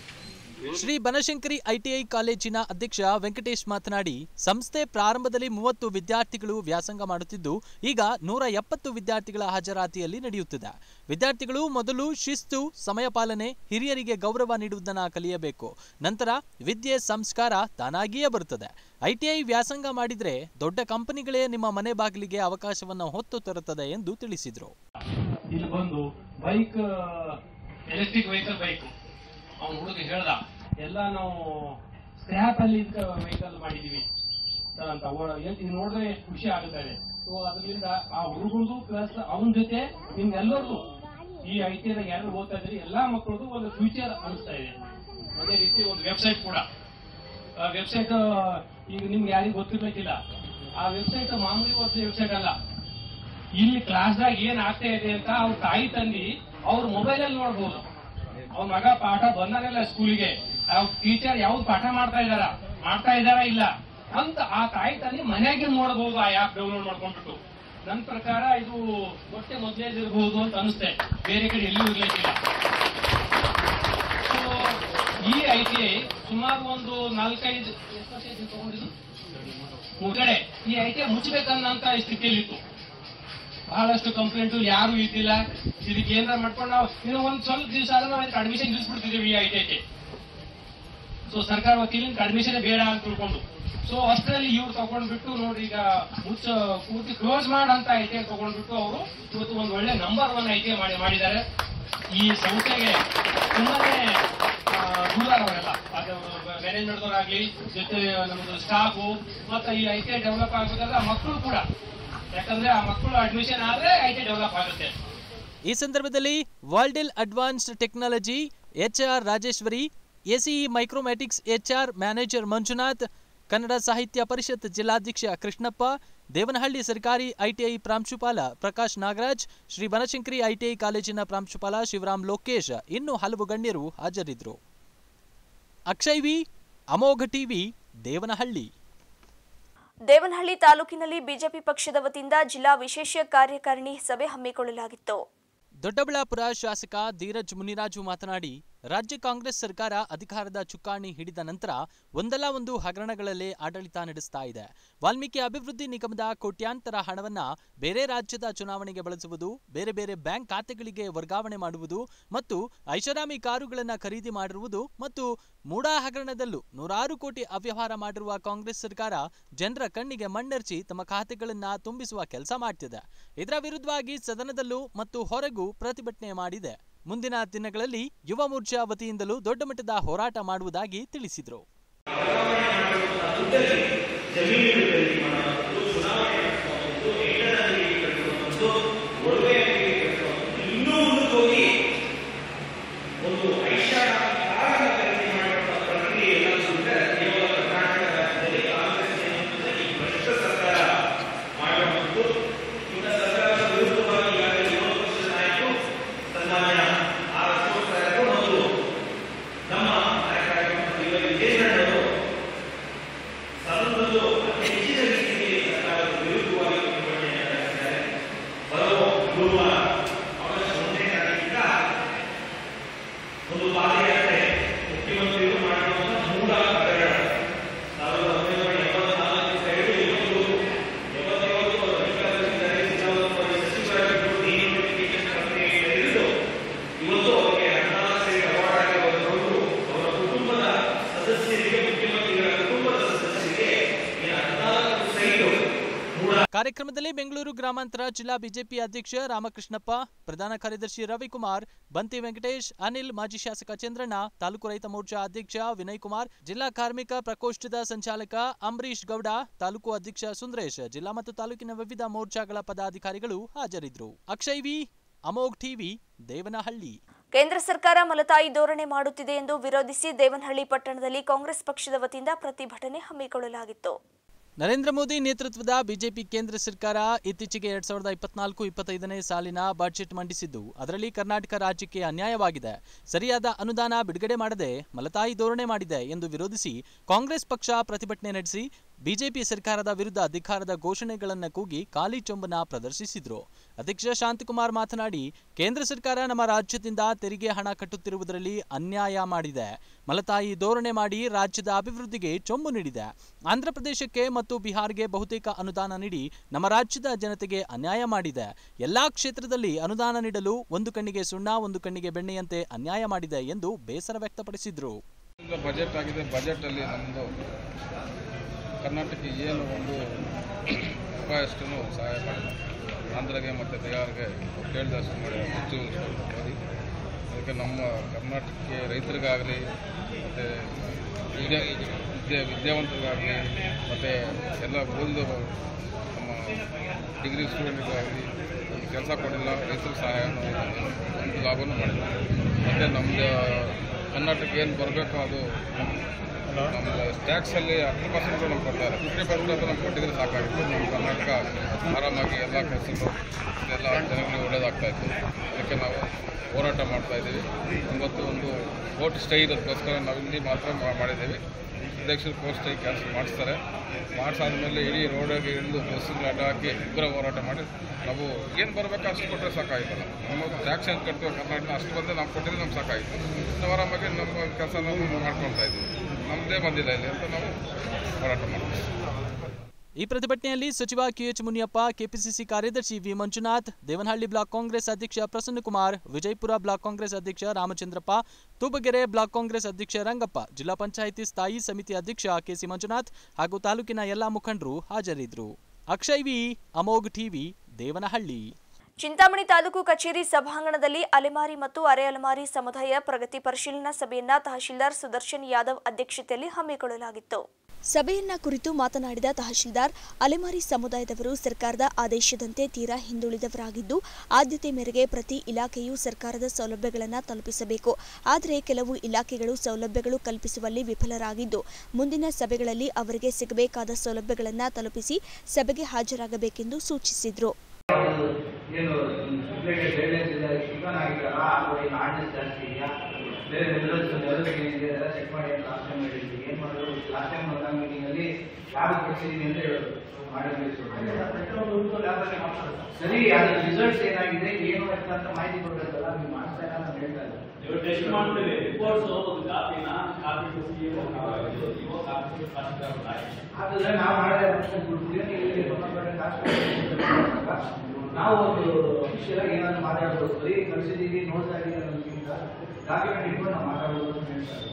ಶ್ರೀ ಬನಶಂಕರಿ ಐಟಿಐ ಕಾಲೇಜಿನ ಅಧ್ಯಕ್ಷ ವೆಂಕಟೇಶ್ ಮಾತನಾಡಿ ಸಂಸ್ಥೆ ಪ್ರಾರಂಭದಲ್ಲಿ ಮೂವತ್ತು ವಿದ್ಯಾರ್ಥಿಗಳು ವ್ಯಾಸಂಗ ಮಾಡುತ್ತಿದ್ದು ಈಗ ನೂರ ಎಪ್ಪತ್ತು ವಿದ್ಯಾರ್ಥಿಗಳ ಹಾಜರಾತಿಯಲ್ಲಿ ನಡೆಯುತ್ತಿದೆ ವಿದ್ಯಾರ್ಥಿಗಳು ಮೊದಲು ಶಿಸ್ತು ಸಮಯ ಪಾಲನೆ ಹಿರಿಯರಿಗೆ ಗೌರವ ನೀಡುವುದನ್ನು ಕಲಿಯಬೇಕು ನಂತರ ವಿದ್ಯೆ ಸಂಸ್ಕಾರ ತಾನಾಗಿಯೇ ಬರುತ್ತದೆ ಐಟಿಐ ವ್ಯಾಸಂಗ ಮಾಡಿದ್ರೆ ದೊಡ್ಡ ಕಂಪನಿಗಳೇ ನಿಮ್ಮ ಮನೆ ಬಾಗಿಲಿಗೆ ಅವಕಾಶವನ್ನು ಹೊತ್ತು ತರುತ್ತದೆ ಎಂದು ತಿಳಿಸಿದರು ಇಲ್ಲಿ ಬಂದು ಬೈಕ್ ಎಲೆಕ್ಟ್ರಿಕ್ ವೆಹಿಕಲ್ ಬೈಕ್ ಅವ್ನ ಹುಡುಗ ಹೇಳ್ದ ಎಲ್ಲ ನಾವು ಸ್ಕ್ರ್ಯಾಪ್ ಅಲ್ಲಿ ವೆಹಿಕಲ್ ಮಾಡಿದೀವಿ ಸರ್ ಅಂತ ಓ- ಏನ್ ಇದು ನೋಡಿದ್ರೆ ಖುಷಿ ಆಗುತ್ತೆ ಸೊ ಅದರಿಂದ ಆ ಹುಡುಗರದು ಪ್ಲಸ್ ಅವನ ಜೊತೆ ನಿಮ್ಗೆಲ್ಲರದು ಈ ಐ ಟಿ ಯಾರು ಓದ್ತಾ ಇದ್ರಿ ಎಲ್ಲಾ ಮಕ್ಕಳದು ಒಂದು ಫ್ಯೂಚರ್ ಅನಿಸ್ತಾ ಇದೆ ಅದೇ ರೀತಿ ಒಂದು ವೆಬ್ಸೈಟ್ ಕೂಡ ವೆಬ್ಸೈಟ್ ಈಗ ನಿಮ್ಗೆ ಯಾರಿಗೂ ಗೊತ್ತಿರ್ಬೇಕಿಲ್ಲ ಆ ವೆಬ್ಸೈಟ್ ಮಾಮೂಲಿ ವೆಬ್ಸೈಟ್ ಅಲ್ಲ ಇಲ್ಲಿ ಕ್ಲಾಸ್ದಾಗ ಏನ್ ಆಗ್ತಾ ಇದೆ ಅಂತ ಅವ್ರ ತಾಯಿ ತಂದಿ ಅವ್ರ ಮೊಬೈಲ್ ಅಲ್ಲಿ ನೋಡ್ಬೋದು ಅವ್ರ ಮಗ ಪಾಠ ಬಂದಾನೆಲ್ಲ ಸ್ಕೂಲಿಗೆ ಅವ್ರ ಟೀಚರ್ ಯಾವ್ದು ಪಾಠ ಮಾಡ್ತಾ ಇದಾರ ಮಾಡ್ತಾ ಇದಾರ ಇಲ್ಲ ಅಂತ ಆ ತಾಯಿ ತಂದೆ ಮನೆಯಾಗೆ ನೋಡಬಹುದು ಆ ಆ್ಯಪ್ ಡೌನ್ಲೋಡ್ ಮಾಡ್ಕೊಂಡ್ಬಿಟ್ಟು ನನ್ನ ಪ್ರಕಾರ ಇದು ಮೊಟ್ಟೆ ಮೊದಲೇದು ಇರಬಹುದು ಅಂತ ಅನಿಸುತ್ತೆ ಬೇರೆ ಕಡೆ ಎಲ್ಲೂ ಇರ್ಲಿಕ್ಕಿಲ್ಲ So, ಈ ಐ ಟಿ ಐ ಸುಮಾರು ಒಂದು ನಾಲ್ಕೈದು ಎಷ್ಟು ವರ್ಷ ಆಯ್ತು ತಗೊಂಡಿದ್ದು? ಮೂರ್ ಕಡೆ ಈ ಐ ಟಿ ಐ ಮುಚ್ಚಬೇಕನ್ನಂತ ಸ್ಥಿತಿಯಲ್ಲಿತ್ತು ಬಹಳಷ್ಟು ಕಂಪ್ಲೇಂಟು ಯಾರು ಇದ್ದಿಲ್ಲ ಇದಕ್ಕೆ ಏನಾರ ಮಾಡ್ಕೊಂಡು ನಾವು ಇನ್ನು ಒಂದ್ ಸ್ವಲ್ಪ ದಿವಸ ಆದ್ರೆ ನಾವು ಅದಕ್ಕೆ ಅಡ್ಮಿಷನ್ ನಿಲ್ಲಿಸ್ಬಿಡ್ತಿದ್ದೀವಿ ಈ ಐ ಟಿ ಐಗೆ ಸೊ ಸರ್ಕಾರ ವಕೀಲಿಂದ ಅಡ್ಮಿಷನ್ ಬೇಡ ಅಂತ ತಿಳ್ಕೊಂಡು ಸೊ ಅಷ್ಟರಲ್ಲಿ ಇವ್ರು ತಗೊಂಡ್ಬಿಟ್ಟು ನೋಡ್ರಿ ಈಗ ಮುಚ್ಚ ಪೂರ್ತಿ ಕ್ಲೋಸ್ ಮಾಡಂತ ಐ ಟಿ ಐ ತಗೊಂಡ್ಬಿಟ್ಟು ಅವರು ಇವತ್ತು ಒಂದು ಒಳ್ಳೆ number one I T I ಮಾಡಿ ಮಾಡಿದ್ದಾರೆ ಈ ಸಂಸ್ಥೆಗೆ ತುಂಬಾನೇ ಆ, ದೂರ ಅವರೆಲ್ಲ ಮ್ಯಾನೇಜ್ಮೆಂಟ್ದವರಾಗ್ಲಿ ಜೊತೆ ನಮ್ಮದು ಸ್ಟಾಫು ಮತ್ತೆ ಈ ಐ ಟಿ ಐ ಡೆವಲಪ್ ಆಗ್ಬೇಕಾದ್ರೆ ಆ ಮಕ್ಕಳು ಕೂಡ ಯಾಕಂದ್ರೆ ಆ ಮಕ್ಕಳು ಅಡ್ಮಿಷನ್ ಆದ್ರೆ ಐ ಟಿ ಡೆವಲಪ್ ಆಗುತ್ತೆ ಈ ಸಂದರ್ಭದಲ್ಲಿ ವರ್ಲ್ಡೆಲ್ advanced technology HR Rajeshwari ACE Micromatics HR manager Manjunath Kannada Sahitya Parishat ಜಿಲ್ಲಾಧ್ಯಕ್ಷ ಕೃಷ್ಣಪ್ಪ ದೇವನಹಳ್ಳಿ ಸರ್ಕಾರಿ ಐಟಿಐ ಪ್ರಾಂಶುಪಾಲ ಪ್ರಕಾಶ್ ನಾಗರಾಜ್ ಶ್ರೀ ಬನಶಂಕರಿ ಐಟಿಐ ಕಾಲೇಜಿನ ಪ್ರಾಂಶುಪಾಲ ಶಿವರಾಮ್ ಲೋಕೇಶ್ ಇನ್ನು ಹಲವು ಗಣ್ಯರು ಹಾಜರಿದ್ದರು ಅಕ್ಷಯ್ ವಿ ಅಮೋಘ ಟಿವಿ ದೇವನಹಳ್ಳಿ ದೇವನಹಳ್ಳಿ ತಾಲೂಕಿನಲ್ಲಿ ಬಿಜೆಪಿ ಪಕ್ಷದ ವತಿಯಿಂದ ಜಿಲ್ಲಾ ವಿಶೇಷ ಕಾರ್ಯಕಾರಿಣಿ ಸಭೆ ಹಮ್ಮಿಕೊಳ್ಳಲಾಗಿತ್ತು ದೊಡ್ಡಬಳ್ಳಾಪುರ ಶಾಸಕ ಧೀರಜ್ ಮುನಿರಾಜು ಮಾತನಾಡಿ ರಾಜ್ಯ ಕಾಂಗ್ರೆಸ್ ಸರ್ಕಾರ ಅಧಿಕಾರದ ಚುಕ್ಕಾಣಿ ಹಿಡಿದ ನಂತರ ಒಂದಲ್ಲ ಒಂದು ಹಗರಣಗಳಲ್ಲೇ ಆಡಳಿತ ನಡೆಸ್ತಾ ಇದೆ ವಾಲ್ಮೀಕಿ ಅಭಿವೃದ್ಧಿ ನಿಗಮದ ಕೋಟ್ಯಾಂತರ ಹಣವನ್ನ ಬೇರೆ ರಾಜ್ಯದ ಚುನಾವಣೆಗೆ ಬಳಸುವುದು ಬೇರೆ ಬೇರೆ ಬ್ಯಾಂಕ್ ಖಾತೆಗಳಿಗೆ ವರ್ಗಾವಣೆ ಮಾಡುವುದು ಮತ್ತು ಐಷಾರಾಮಿ ಕಾರುಗಳನ್ನು ಖರೀದಿ ಮಾಡಿರುವುದು ಮತ್ತು ಮೂಡಾ ಹಗರಣದಲ್ಲೂ ನೂರಾರು ಕೋಟಿ ಅವ್ಯವಹಾರ ಮಾಡಿರುವ ಕಾಂಗ್ರೆಸ್ ಸರ್ಕಾರ ಜನರ ಕಣ್ಣಿಗೆ ಮಣ್ಣೆರ್ಚಿ ತಮ್ಮ ಖಾತೆಗಳನ್ನ ತುಂಬಿಸುವ ಕೆಲಸ ಮಾಡ್ತಿದೆ ಇದರ ವಿರುದ್ಧವಾಗಿ ಸದನದಲ್ಲೂ ಮತ್ತು ಹೊರಗೂ ಪ್ರತಿಭಟನೆ ಮಾಡಿದೆ ಮುಂದಿನ ದಿನಗಳಲ್ಲಿ ಯುವ ಮೋರ್ಚಾ ವತಿಯಿಂದಲೂ ದೊಡ್ಡ ಮಟ್ಟದ ಹೋರಾಟ ಮಾಡುವುದಾಗಿ ತಿಳಿಸಿದರು ಕಾರ್ಯಕ್ರಮದಲ್ಲಿ ಬೆಂಗಳೂರು ಗ್ರಾಮಾಂತರ ಜಿಲ್ಲಾ ಬಿಜೆಪಿ ಅಧ್ಯಕ್ಷ ರಾಮಕೃಷ್ಣಪ್ಪ ಪ್ರಧಾನ ಕಾರ್ಯದರ್ಶಿ ರವಿಕುಮಾರ್ ಬಂತಿ ವೆಂಕಟೇಶ್ ಅನಿಲ್ ಮಾಜಿ ಶಾಸಕ ಚಂದ್ರಣ್ಣ ತಾಲೂಕು ರೈತ ಮೋರ್ಚಾ ಅಧ್ಯಕ್ಷ ವಿನಯ್ ಕುಮಾರ್ ಜಿಲ್ಲಾ ಕಾರ್ಮಿಕ ಪ್ರಕೋಷ್ಠದ ಸಂಚಾಲಕ ಅಂಬರೀಶ್ ಗೌಡ ತಾಲೂಕು ಅಧ್ಯಕ್ಷ ಸುಂದರೇಶ್ ಜಿಲ್ಲಾ ಮತ್ತು ತಾಲೂಕಿನ ವಿವಿಧ ಮೋರ್ಚಾಗಳ ಪದಾಧಿಕಾರಿಗಳು ಹಾಜರಿದ್ದರು ಅಕ್ಷಯ್ ವಿ ಅಮೋಘ್ ಟಿವಿ ದೇವನಹಳ್ಳಿ ಕೇಂದ್ರ ಸರ್ಕಾರ ಮಲತಾಯಿ ಧೋರಣೆ ಮಾಡುತ್ತಿದೆ ಎಂದು ವಿರೋಧಿಸಿ ದೇವನಹಳ್ಳಿ ಪಟ್ಟಣದಲ್ಲಿ ಕಾಂಗ್ರೆಸ್ ಪಕ್ಷದ ವತಿಯಿಂದ ಪ್ರತಿಭಟನೆ ಹಮ್ಮಿಕೊಳ್ಳಲಾಗಿತ್ತು ನರೇಂದ್ರ ಮೋದಿ ನೇತೃತ್ವದ ಬಿಜೆಪಿ ಕೇಂದ್ರ ಸರ್ಕಾರ ಇತ್ತೀಚೆಗೆ ಎರಡ್ ಸಾವಿರದ ಇಪ್ಪತ್ನಾಲ್ಕು ಇಪ್ಪತ್ತೈದನೇ ಸಾಲಿನ ಬಜೆಟ್ ಮಂಡಿಸಿದ್ದು ಅದರಲ್ಲಿ ಕರ್ನಾಟಕ ರಾಜ್ಯಕ್ಕೆ ಅನ್ಯಾಯವಾಗಿದೆ ಸರಿಯಾದ ಅನುದಾನ ಬಿಡುಗಡೆ ಮಾಡದೆ ಮಲತಾಯಿ ಧೋರಣೆ ಮಾಡಿದೆ ಎಂದು ವಿರೋಧಿಸಿ ಕಾಂಗ್ರೆಸ್ ಪಕ್ಷ ಪ್ರತಿಭಟನೆ ನಡೆಸಿ ಬಿಜೆಪಿ ಸರ್ಕಾರದ ವಿರುದ್ಧ ಅಧಿಕಾರದ ಘೋಷಣೆಗಳನ್ನು ಕೂಗಿ ಖಾಲಿ ಚೊಂಬನ ಪ್ರದರ್ಶಿಸಿದ್ರು ಅಧ್ಯಕ್ಷ ಶಾಂತಕುಮಾರ್ ಮಾತನಾಡಿ ಕೇಂದ್ರ ಸರ್ಕಾರ ನಮ್ಮ ರಾಜ್ಯದಿಂದ ತೆರಿಗೆ ಹಣ ಕಟ್ಟುತ್ತಿರುವುದರಲ್ಲಿ ಅನ್ಯಾಯ ಮಾಡಿದೆ ಮಲತಾಯಿ ಧೋರಣೆ ಮಾಡಿ ರಾಜ್ಯದ ಅಭಿವೃದ್ಧಿಗೆ ಚೊಂಬು ನೀಡಿದೆ ಆಂಧ್ರಪ್ರದೇಶಕ್ಕೆ ಮತ್ತು ಬಿಹಾರ್ಗೆ ಬಹುತೇಕ ಅನುದಾನ ನೀಡಿ ನಮ್ಮ ರಾಜ್ಯದ ಜನತೆಗೆ ಅನ್ಯಾಯ ಮಾಡಿದೆ ಎಲ್ಲಾ ಕ್ಷೇತ್ರದಲ್ಲಿ ಅನುದಾನ ನೀಡಲು ಒಂದು ಕಣ್ಣಿಗೆ ಸುಣ್ಣ ಒಂದು ಕಣ್ಣಿಗೆ ಬೆಣ್ಣೆಯಂತೆ ಅನ್ಯಾಯ ಮಾಡಿದೆ ಎಂದು ಬೇಸರ ವ್ಯಕ್ತಪಡಿಸಿದ್ರು ಈಗ ಬಜೆಟ್ ಆಗಿದೆ ಬಜೆಟಲ್ಲಿ ನಮ್ಮದು ಕರ್ನಾಟಕಕ್ಕೆ ಏನು ಒಂದು ರೂಪಾಯಷ್ಟು ಸಹಾಯ ಮಾಡಿಲ್ಲ ಆಂಧ್ರಗೆ ಮತ್ತು ಬಿಹಾರ್ಗೆ ಕೇಳಿದಷ್ಟು ಮಾಡಿ ಹೆಚ್ಚು ಮೋದಿ ಅದಕ್ಕೆ ನಮ್ಮ ಕರ್ನಾಟಕಕ್ಕೆ ರೈತರಿಗಾಗಲಿ ಮತ್ತು ವಿದ್ಯಾ ವಿದ್ಯಾ ವಿದ್ಯಾವಂತರಿಗಾಗಲಿ ಮತ್ತು ಎಲ್ಲ ಓದಿದ ನಮ್ಮ ಡಿಗ್ರಿ ಸ್ಟೂಡೆಂಟ್ಗಾಗಲಿ ಒಂದು ಕೆಲಸ ಕೊಡಿಲ್ಲ ರೈತರ ಸಹಾಯನೂ ಒಂದು ಲಾಭನೂ ಮಾಡಿಲ್ಲ ಮತ್ತು ನಮ್ಮದು ಕರ್ನಾಟಕ ಏನು ಬರಬೇಕು ಅದು ನಮ್ಮ ಟ್ಯಾಕ್ಸಲ್ಲಿ ಹತ್ತು ಪರ್ಸೆಂಟ್ ನಮ್ಗೆ ಕೊಡ್ತಾರೆ ಫಿಫ್ಟಿ ಪರ್ಸೆಂಟ್ ಅದು ನಮ್ಗೆ ಕೊಟ್ಟಿದ್ರೆ ಸಾಕಾಗಿತ್ತು ನಮ್ಮ ಕರ್ನಾಟಕ ಆರಾಮಾಗಿ ಎಲ್ಲ ಕೆಲಸಗಳು ಎಲ್ಲ ಜನಗಳಿಗೆ ಒಳ್ಳೇದಾಗ್ತಾ ಇತ್ತು ಅದಕ್ಕೆ ನಾವು ಹೋರಾಟ ಮಾಡ್ತಾ ಇದ್ದೀವಿ ಇವತ್ತು ಒಂದು ಕೋರ್ಟ್ ಸ್ಟೇ ಇರೋದಕ್ಕೋಸ್ಕರ ನಾವು ಇಲ್ಲಿ ಮಾತ್ರ ಮಾ- ಮಾಡಿದ್ದೀವಿ ಅಧ್ಯಕ್ಷರು ಕೋರ್ಟ್ ಸ್ಟೇ ಕ್ಯಾನ್ಸಲ್ ಮಾಡಿಸ್ತಾರೆ ಮಾಡಿಸಾದ್ಮೇಲೆ ಇಡೀ ರೋಡಿಗೆ ಇಳಿದು ಬಸ್ಸುಗಳು ಅಡ್ಡ ಹಾಕಿ ಉಗ್ರ ಹೋರಾಟ ಮಾಡಿ ನಾವು ಏನು ಬರಬೇಕು ಅಷ್ಟು ಕೊಟ್ಟರೆ ಸಾಕಾಗಿತ್ತಲ್ಲ ನಮ್ಮ ಟ್ಯಾಕ್ಸ್ ಏನು ಕಟ್ತೀವಿ ಕರ್ನಾಟಕ ಅಷ್ಟು ಬಂದರೆ ನಾವು ಕೊಟ್ಟಿದ್ರೆ ನಮ್ಗೆ ಸಾಕಾಗಿತ್ತು ನಾವು ಆರಾಮಾಗಿ ನಮ್ಮ ಕೆಲಸ ನಾವು ಮಾಡ್ಕೊಳ್ತಾ ಇದ್ದೀವಿ ನಮ್ಮದೇ ಬಂದಿಲ್ಲ ಇಲ್ಲಿ ಅಂತ ನಾವು ಹೋರಾಟ ಮಾಡ್ತೀವಿ ಈ ಪ್ರತಿಭಟನೆಯಲ್ಲಿ ಸಚಿವ ಕೆಎಚ್ ಮುನಿಯಪ್ಪ ಕೆಪಿಸಿಸಿ ಕಾರ್ಯದರ್ಶಿ ವಿ ಮಂಜುನಾಥ್ ದೇವನಹಳ್ಳಿ ಬ್ಲಾಕ್ ಕಾಂಗ್ರೆಸ್ ಅಧ್ಯಕ್ಷ ಪ್ರಸನ್ನಕುಮಾರ್ ವಿಜಯಪುರ ಬ್ಲಾಕ್ ಕಾಂಗ್ರೆಸ್ ಅಧ್ಯಕ್ಷ ರಾಮಚಂದ್ರಪ್ಪ ತೂಬಗೆರೆ ಬ್ಲಾಕ್ ಕಾಂಗ್ರೆಸ್ ಅಧ್ಯಕ್ಷ ರಂಗಪ್ಪ ಜಿಲ್ಲಾ ಪಂಚಾಯಿತಿ ಸ್ಥಾಯಿ ಸಮಿತಿ ಅಧ್ಯಕ್ಷ ಕೆಸಿ ಮಂಜುನಾಥ್ ಹಾಗೂ ತಾಲೂಕಿನ ಎಲ್ಲಾ ಮುಖಂಡರು ಹಾಜರಿದ್ದರು ಅಕ್ಷಯ್ ವಿ ಅಮೋಘ್ ಟಿವಿ ದೇವನಹಳ್ಳಿ ಚಿಂತಾಮಣಿ ತಾಲೂಕು ಕಚೇರಿ ಸಭಾಂಗಣದಲ್ಲಿ ಅಲೆಮಾರಿ ಮತ್ತು ಅರೆ ಅಲೆಮಾರಿ ಸಮುದಾಯ ಪ್ರಗತಿ ಪರಿಶೀಲನಾ ಸಭೆಯನ್ನ ತಹಶೀಲ್ದಾರ್ ಸುದರ್ಶನ್ ಯಾದವ್ ಅಧ್ಯಕ್ಷತೆಯಲ್ಲಿ ಹಮ್ಮಿಕೊಳ್ಳಲಾಗಿತ್ತು ಸಭೆಯನ್ನ ಕುರಿತು ಮಾತನಾಡಿದ ತಹಶೀಲ್ದಾರ್ ಅಲೆಮಾರಿ ಸಮುದಾಯದವರು ಸರ್ಕಾರದ ಆದೇಶದಂತೆ ತೀರಾ ಹಿಂದುಳಿದವರಾಗಿದ್ದು ಆದ್ಯತೆ ಮೇರೆಗೆ ಪ್ರತಿ ಇಲಾಖೆಯು ಸರ್ಕಾರದ ಸೌಲಭ್ಯಗಳನ್ನು ತಲುಪಿಸಬೇಕು ಆದರೆ ಕೆಲವು ಇಲಾಖೆಗಳು ಸೌಲಭ್ಯಗಳು ಕಲ್ಪಿಸುವಲ್ಲಿ ವಿಫಲರಾಗಿದ್ದು ಮುಂದಿನ ಸಭೆಗಳಲ್ಲಿ ಅವರಿಗೆ ಸಿಗಬೇಕಾದ ಸೌಲಭ್ಯಗಳನ್ನು ತಲುಪಿಸಿ ಸಭೆಗೆ ಹಾಜರಾಗಬೇಕೆಂದು ಸೂಚಿಸಿದರು ಏನು ಸಪ್ಲೈಗೆ ಡ್ರೈನೇಜ್ ಇಲ್ಲ ಚಿಕನ್ ಆಗಿದೆಯಲ್ಲ ಅಥವಾ ಏನು ಆರ್ಡಿನೆನ್ಸ್ ಜಾಸ್ತಿ ಇದೆಯಾ ಬೇರೆ ಮಿನರಲ್ಸ್ ಲೆವೆಲ್ ಏನಿದೆ ಅದೆಲ್ಲ ಚೆಕ್ ಮಾಡಿ ಅಂತ ಲಾಸ್ಟ್ ಟೈಮ್ ಹೇಳಿದ್ವಿ ಏನು ಮಾಡೋದು ಲಾಸ್ಟ್ ಟೈಮ್ ಮೊದಲ ಮೀಟಿಂಗಲ್ಲಿ ಯಾರು ಕೊಡ್ಸಿದೀವಿ ಅಂತ ಹೇಳೋದು ಸರಿ ಅದ್ರ ರಿಸಲ್ಟ್ಸ್ ಏನಾಗಿದೆ ಏನು ಅಂತ ಅಂತ ಮಾಹಿತಿ ಕೊಡಬೇಕಲ್ಲ ನೀವು ಮಾಡ್ತಾ ಇಲ್ಲ ಅಂತ ಹೇಳ್ತಾ ಇಲ್ಲ ಟೆಸ್ಟ್ ಮಾಡ್ತೀವಿ ರಿಪೋರ್ಟ್ಸ್ ಒಂದು ಕಾಪಿನ ಕಾಪಿ ಆದ್ರೆ ನಾವು ಮಾಡದೆ ನಾವು ಒಂದು ಅಫಿಷಿಯಲ್ ಆಗಿ ಏನಾದ್ರು ಮಾತಾಡ್ಬೋದು ಬರೀ ಕಳಿಸಿದೀವಿ ನೋಡ್ತಾ ಇದೀವಿ ಅನ್ನೋದಕ್ಕಿಂತ ಡಾಕ್ಯುಮೆಂಟ್ ಇಟ್ಕೊಂಡು ನಾವು ಮಾತಾಡ್ಬೋದು ಅಂತ ಹೇಳ್ತಾರೆ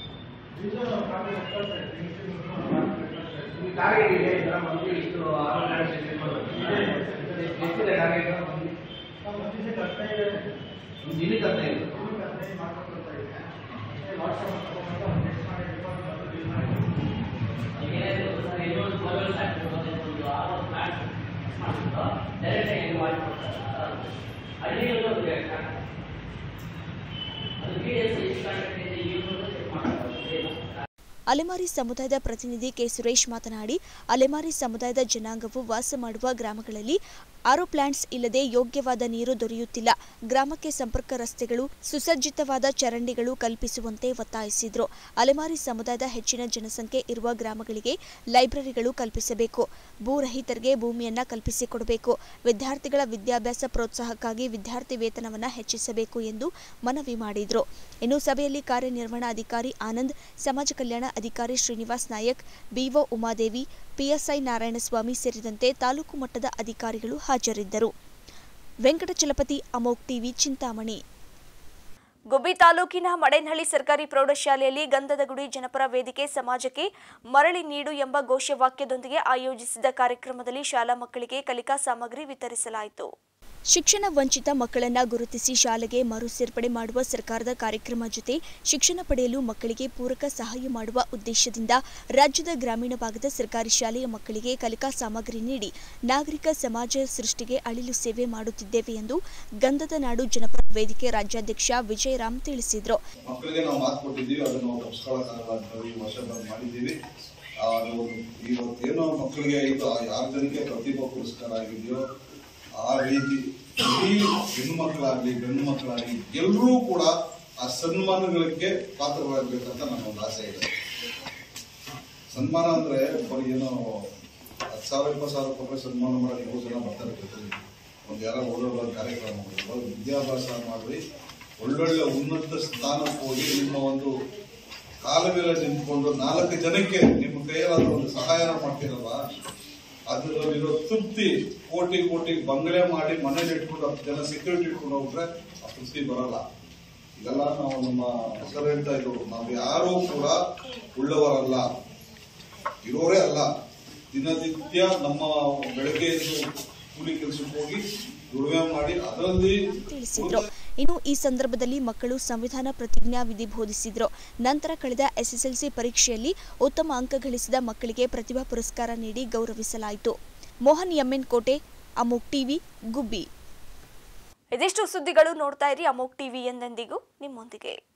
ಈ ಟಾರ್ಗೆಟ್ ಇದೆ ಇದರ ಮಂದಿ ಇಷ್ಟು ಆರು ಎಷ್ಟಿದೆ ಟಾರ್ಗೆಟ್ ದಿನಕ್ಕೆ ಹದಿನೈದು ಅಲೆಮಾರಿ ಸಮುದಾಯದ ಪ್ರತಿನಿಧಿ ಕೆ ಸುರೇಶ್ ಮಾತನಾಡಿ ಅಲೆಮಾರಿ ಸಮುದಾಯದ ಜನಾಂಗವು ವಾಸ ಮಾಡುವ ಗ್ರಾಮಗಳಲ್ಲಿ ಆರೋ ಪ್ಲಾಂಟ್ಸ್ ಇಲ್ಲದೆ ಯೋಗ್ಯವಾದ ನೀರು ದೊರೆಯುತ್ತಿಲ್ಲ ಗ್ರಾಮಕ್ಕೆ ಸಂಪರ್ಕ ರಸ್ತೆಗಳು ಸುಸಜ್ಜಿತವಾದ ಚರಂಡಿಗಳು ಕಲ್ಪಿಸುವಂತೆ ಒತ್ತಾಯಿಸಿದರು ಅಲೆಮಾರಿ ಸಮುದಾಯದ ಹೆಚ್ಚಿನ ಜನಸಂಖ್ಯೆ ಇರುವ ಗ್ರಾಮಗಳಿಗೆ ಲೈಬ್ರರಿಗಳು ಕಲ್ಪಿಸಬೇಕು ಭೂರಹಿತರಿಗೆ ಭೂಮಿಯನ್ನ ಕಲ್ಪಿಸಿಕೊಡಬೇಕು ವಿದ್ಯಾರ್ಥಿಗಳ ವಿದ್ಯಾಭ್ಯಾಸ ಪ್ರೋತ್ಸಾಹಕ್ಕಾಗಿ ವಿದ್ಯಾರ್ಥಿ ವೇತನವನ್ನು ಹೆಚ್ಚಿಸಬೇಕು ಎಂದು ಮನವಿ ಮಾಡಿದರು ಇನ್ನು ಸಭೆಯಲ್ಲಿ ಕಾರ್ಯನಿರ್ವಹಣಾಧಿಕಾರಿ ಆನಂದ್ ಸಮಾಜ ಕಲ್ಯಾಣ ಅಧಿಕಾರಿ ಶ್ರೀನಿವಾಸ್ ನಾಯಕ್ ಬಿಒ ಉಮಾದೇವಿ ಪಿಎಸ್ಐ ನಾರಾಯಣಸ್ವಾಮಿ ಸೇರಿದಂತೆ ತಾಲೂಕು ಮಟ್ಟದ ಅಧಿಕಾರಿಗಳು ಹಾಜರಿದ್ದರು ವೆಂಕಟಚಲಪತಿ ಅಮೋಕ್ ಟಿವಿ ಚಿಂತಾಮಣಿ ಗುಬ್ಬಿ ತಾಲೂಕಿನ ಮಡೇನಹಳ್ಳಿ ಸರ್ಕಾರಿ ಪ್ರೌಢಶಾಲೆಯಲ್ಲಿ ಗಂಧದ ಗುಡಿ ಜನಪರ ವೇದಿಕೆ ಸಮಾಜಕ್ಕೆ ಮರಳಿ ನೀಡು ಎಂಬ ಘೋಷವಾಕ್ಯದೊಂದಿಗೆ ಆಯೋಜಿಸಿದ ಕಾರ್ಯಕ್ರಮದಲ್ಲಿ ಶಾಲಾ ಮಕ್ಕಳಿಗೆ ಕಲಿಕಾ ಸಾಮಗ್ರಿ ವಿತರಿಸಲಾಯಿತು ಶಿಕ್ಷಣ ವಂಚಿತ ಮಕ್ಕಳನ್ನ ಗುರುತಿಸಿ ಶಾಲೆಗೆ ಮರು ಸೇರ್ಪಡೆ ಮಾಡುವ ಸರ್ಕಾರದ ಕಾರ್ಯಕ್ರಮ ಜೊತೆ ಶಿಕ್ಷಣ ಪಡೆಯಲು ಮಕ್ಕಳಿಗೆ ಪೂರಕ ಸಹಾಯ ಮಾಡುವ ಉದ್ದೇಶದಿಂದ ರಾಜ್ಯದ ಗ್ರಾಮೀಣ ಭಾಗದ ಸರ್ಕಾರಿ ಶಾಲೆಯ ಮಕ್ಕಳಿಗೆ ಕಲಿಕಾ ಸಾಮಗ್ರಿ ನೀಡಿ ನಾಗರಿಕ ಸಮಾಜ ಸೃಷ್ಟಿಗೆ ಅಳಿಲು ಸೇವೆ ಮಾಡುತ್ತಿದ್ದೇವೆ ಎಂದು ಗಂಧದ ನಾಡು ಜನಪರ ವೇದಿಕೆ ರಾಜ್ಯಾಧ್ಯಕ್ಷ ವಿಜಯರಾಮ್ ತಿಳಿಸಿದರು ಮಕ್ಕಳಿಗೆ ನಾವು ಮಾತು ಕೊಟ್ಟಿದ್ದೀವಿ ಅದನ್ನು ನಾವು ತಪ್ಪಿಸ್ಕೊಳ್ಳೋಕ್ಕಾಗಲ್ಲ ಅಂತ ಹೇಳಿ ಈ ವರ್ಷ ಬಂದ್ ಮಾಡಿದ್ದೀವಿ ಆ, ನಾವು ಇವತ್ತೇನೋ ಮಕ್ಕಳಿಗೆ ಇದು ಯಾರ ಜನಕ್ಕೆ ಪ್ರತಿಭಾ ಪುರಸ್ಕಾರ ಆಗಿದೆಯೋ ಆ ರೀತಿ ಇಡೀ ಹೆಣ್ಣು ಮಕ್ಕಳಾಗ್ಲಿ ಗಂಡು ಮಕ್ಕಳಾಗ್ಲಿ ಎಲ್ಲರೂ ಕೂಡ ಆ ಸನ್ಮಾನಗಳಿಗೆ ಪಾತ್ರರಾಗಬೇಕಂತ ನನ್ನ ಒಂದು ಆಸೆ ಇದೆ ಸನ್ಮಾನ ಅಂದ್ರೆ ಬರೀ ಏನೋ ಹತ್ತು ಸಾವಿರ ಇಪ್ಪತ್ತು ಸಾವಿರ ಕೊಟ್ಟರೆ ಸನ್ಮಾನ ಮಾಡೋಕೆ ಮೂರು ಜನ ಬರ್ತಾರೆ ಜೊತೆಲಿ ಒಂದು ಯಾರೋ ಒಳ್ಳೊಳ್ಳೆ ಕಾರ್ಯಕ್ರಮಗಳು ವಿದ್ಯಾಭ್ಯಾಸ ಮಾಡಿ ಒಳ್ಳೊಳ್ಳೆ ಉನ್ನತ ಸ್ಥಾನಕ್ಕೆ ಹೋಗಿ ನಿಮ್ಮ ಒಂದು ಕಾಲ ಮೇಲೆ ನಿಂತ್ಕೊಂಡು ನಾಲ್ಕು ಜನಕ್ಕೆ ನಿಮ್ಮ ಕೈಯಲ್ಲಾದ್ರೂ ಒಂದು ಸಹಾಯ ಮಾಡ್ತೀರಲ್ವಾ ಅದರಲ್ಲಿರೋ ತೃಪ್ತಿ ಕೋಟಿ ಕೋಟಿ ಬಂಗಲೆ ಮಾಡಿ ಮನೇಲಿ ಇಟ್ಕೊಂಡು ಹತ್ತು ಜನ ಸೆಕ್ಯೂರಿಟಿ ಇಟ್ಕೊಂಡು ಹೋಗ್ರೆ ಆ ತೃಪ್ತಿ ಬರಲ್ಲ ಇದೆಲ್ಲ ನಾವು ನಮ್ಮ ಹೆಸರು ಹೇಳ್ತಾ ಇದ್ರು ನಾವು ಯಾರೂ ಕೂಡ ಉಳ್ಳವರಲ್ಲ ಇರೋರೇ ಅಲ್ಲ ದಿನನಿತ್ಯ ನಮ್ಮ ಬೆಳಗ್ಗೆ ಎದ್ದು ಕೂಲಿ ಕೆಲಸಕ್ಕೆ ಹೋಗಿ ದುಡಿಮೆ ಮಾಡಿ ಅದರಲ್ಲಿ ತಿಳಿಸಿದ್ರು ಇನ್ನು ಈ ಸಂದರ್ಭದಲ್ಲಿ ಮಕ್ಕಳು ಸಂವಿಧಾನ ಪ್ರತಿಜ್ಞಾ ವಿಧಿ ಬೋಧಿಸಿದ್ರು ನಂತರ ಕಳೆದ ಎಸ್ಎಸ್ಎಲ್ಸಿ ಪರೀಕ್ಷೆಯಲ್ಲಿ ಉತ್ತಮ ಅಂಕ ಗಳಿಸಿದ ಮಕ್ಕಳಿಗೆ ಪ್ರತಿಭಾ ಪುರಸ್ಕಾರ ನೀಡಿ ಗೌರವಿಸಲಾಯಿತು ಮೋಹನ್ ಎಮ್ಎನ್ ಕೋಟೆ ಅಮೋಕ್ ಟಿವಿ ಗುಬ್ಬಿ ಇದಿಷ್ಟು ಸುದ್ದಿಗಳು ನೋಡ್ತಾ ಇರಿ ಅಮೋಕ್ ಟಿವಿ ಎಂದೆಂದಿಗೂ ನಿಮ್ಮೊಂದಿಗೆ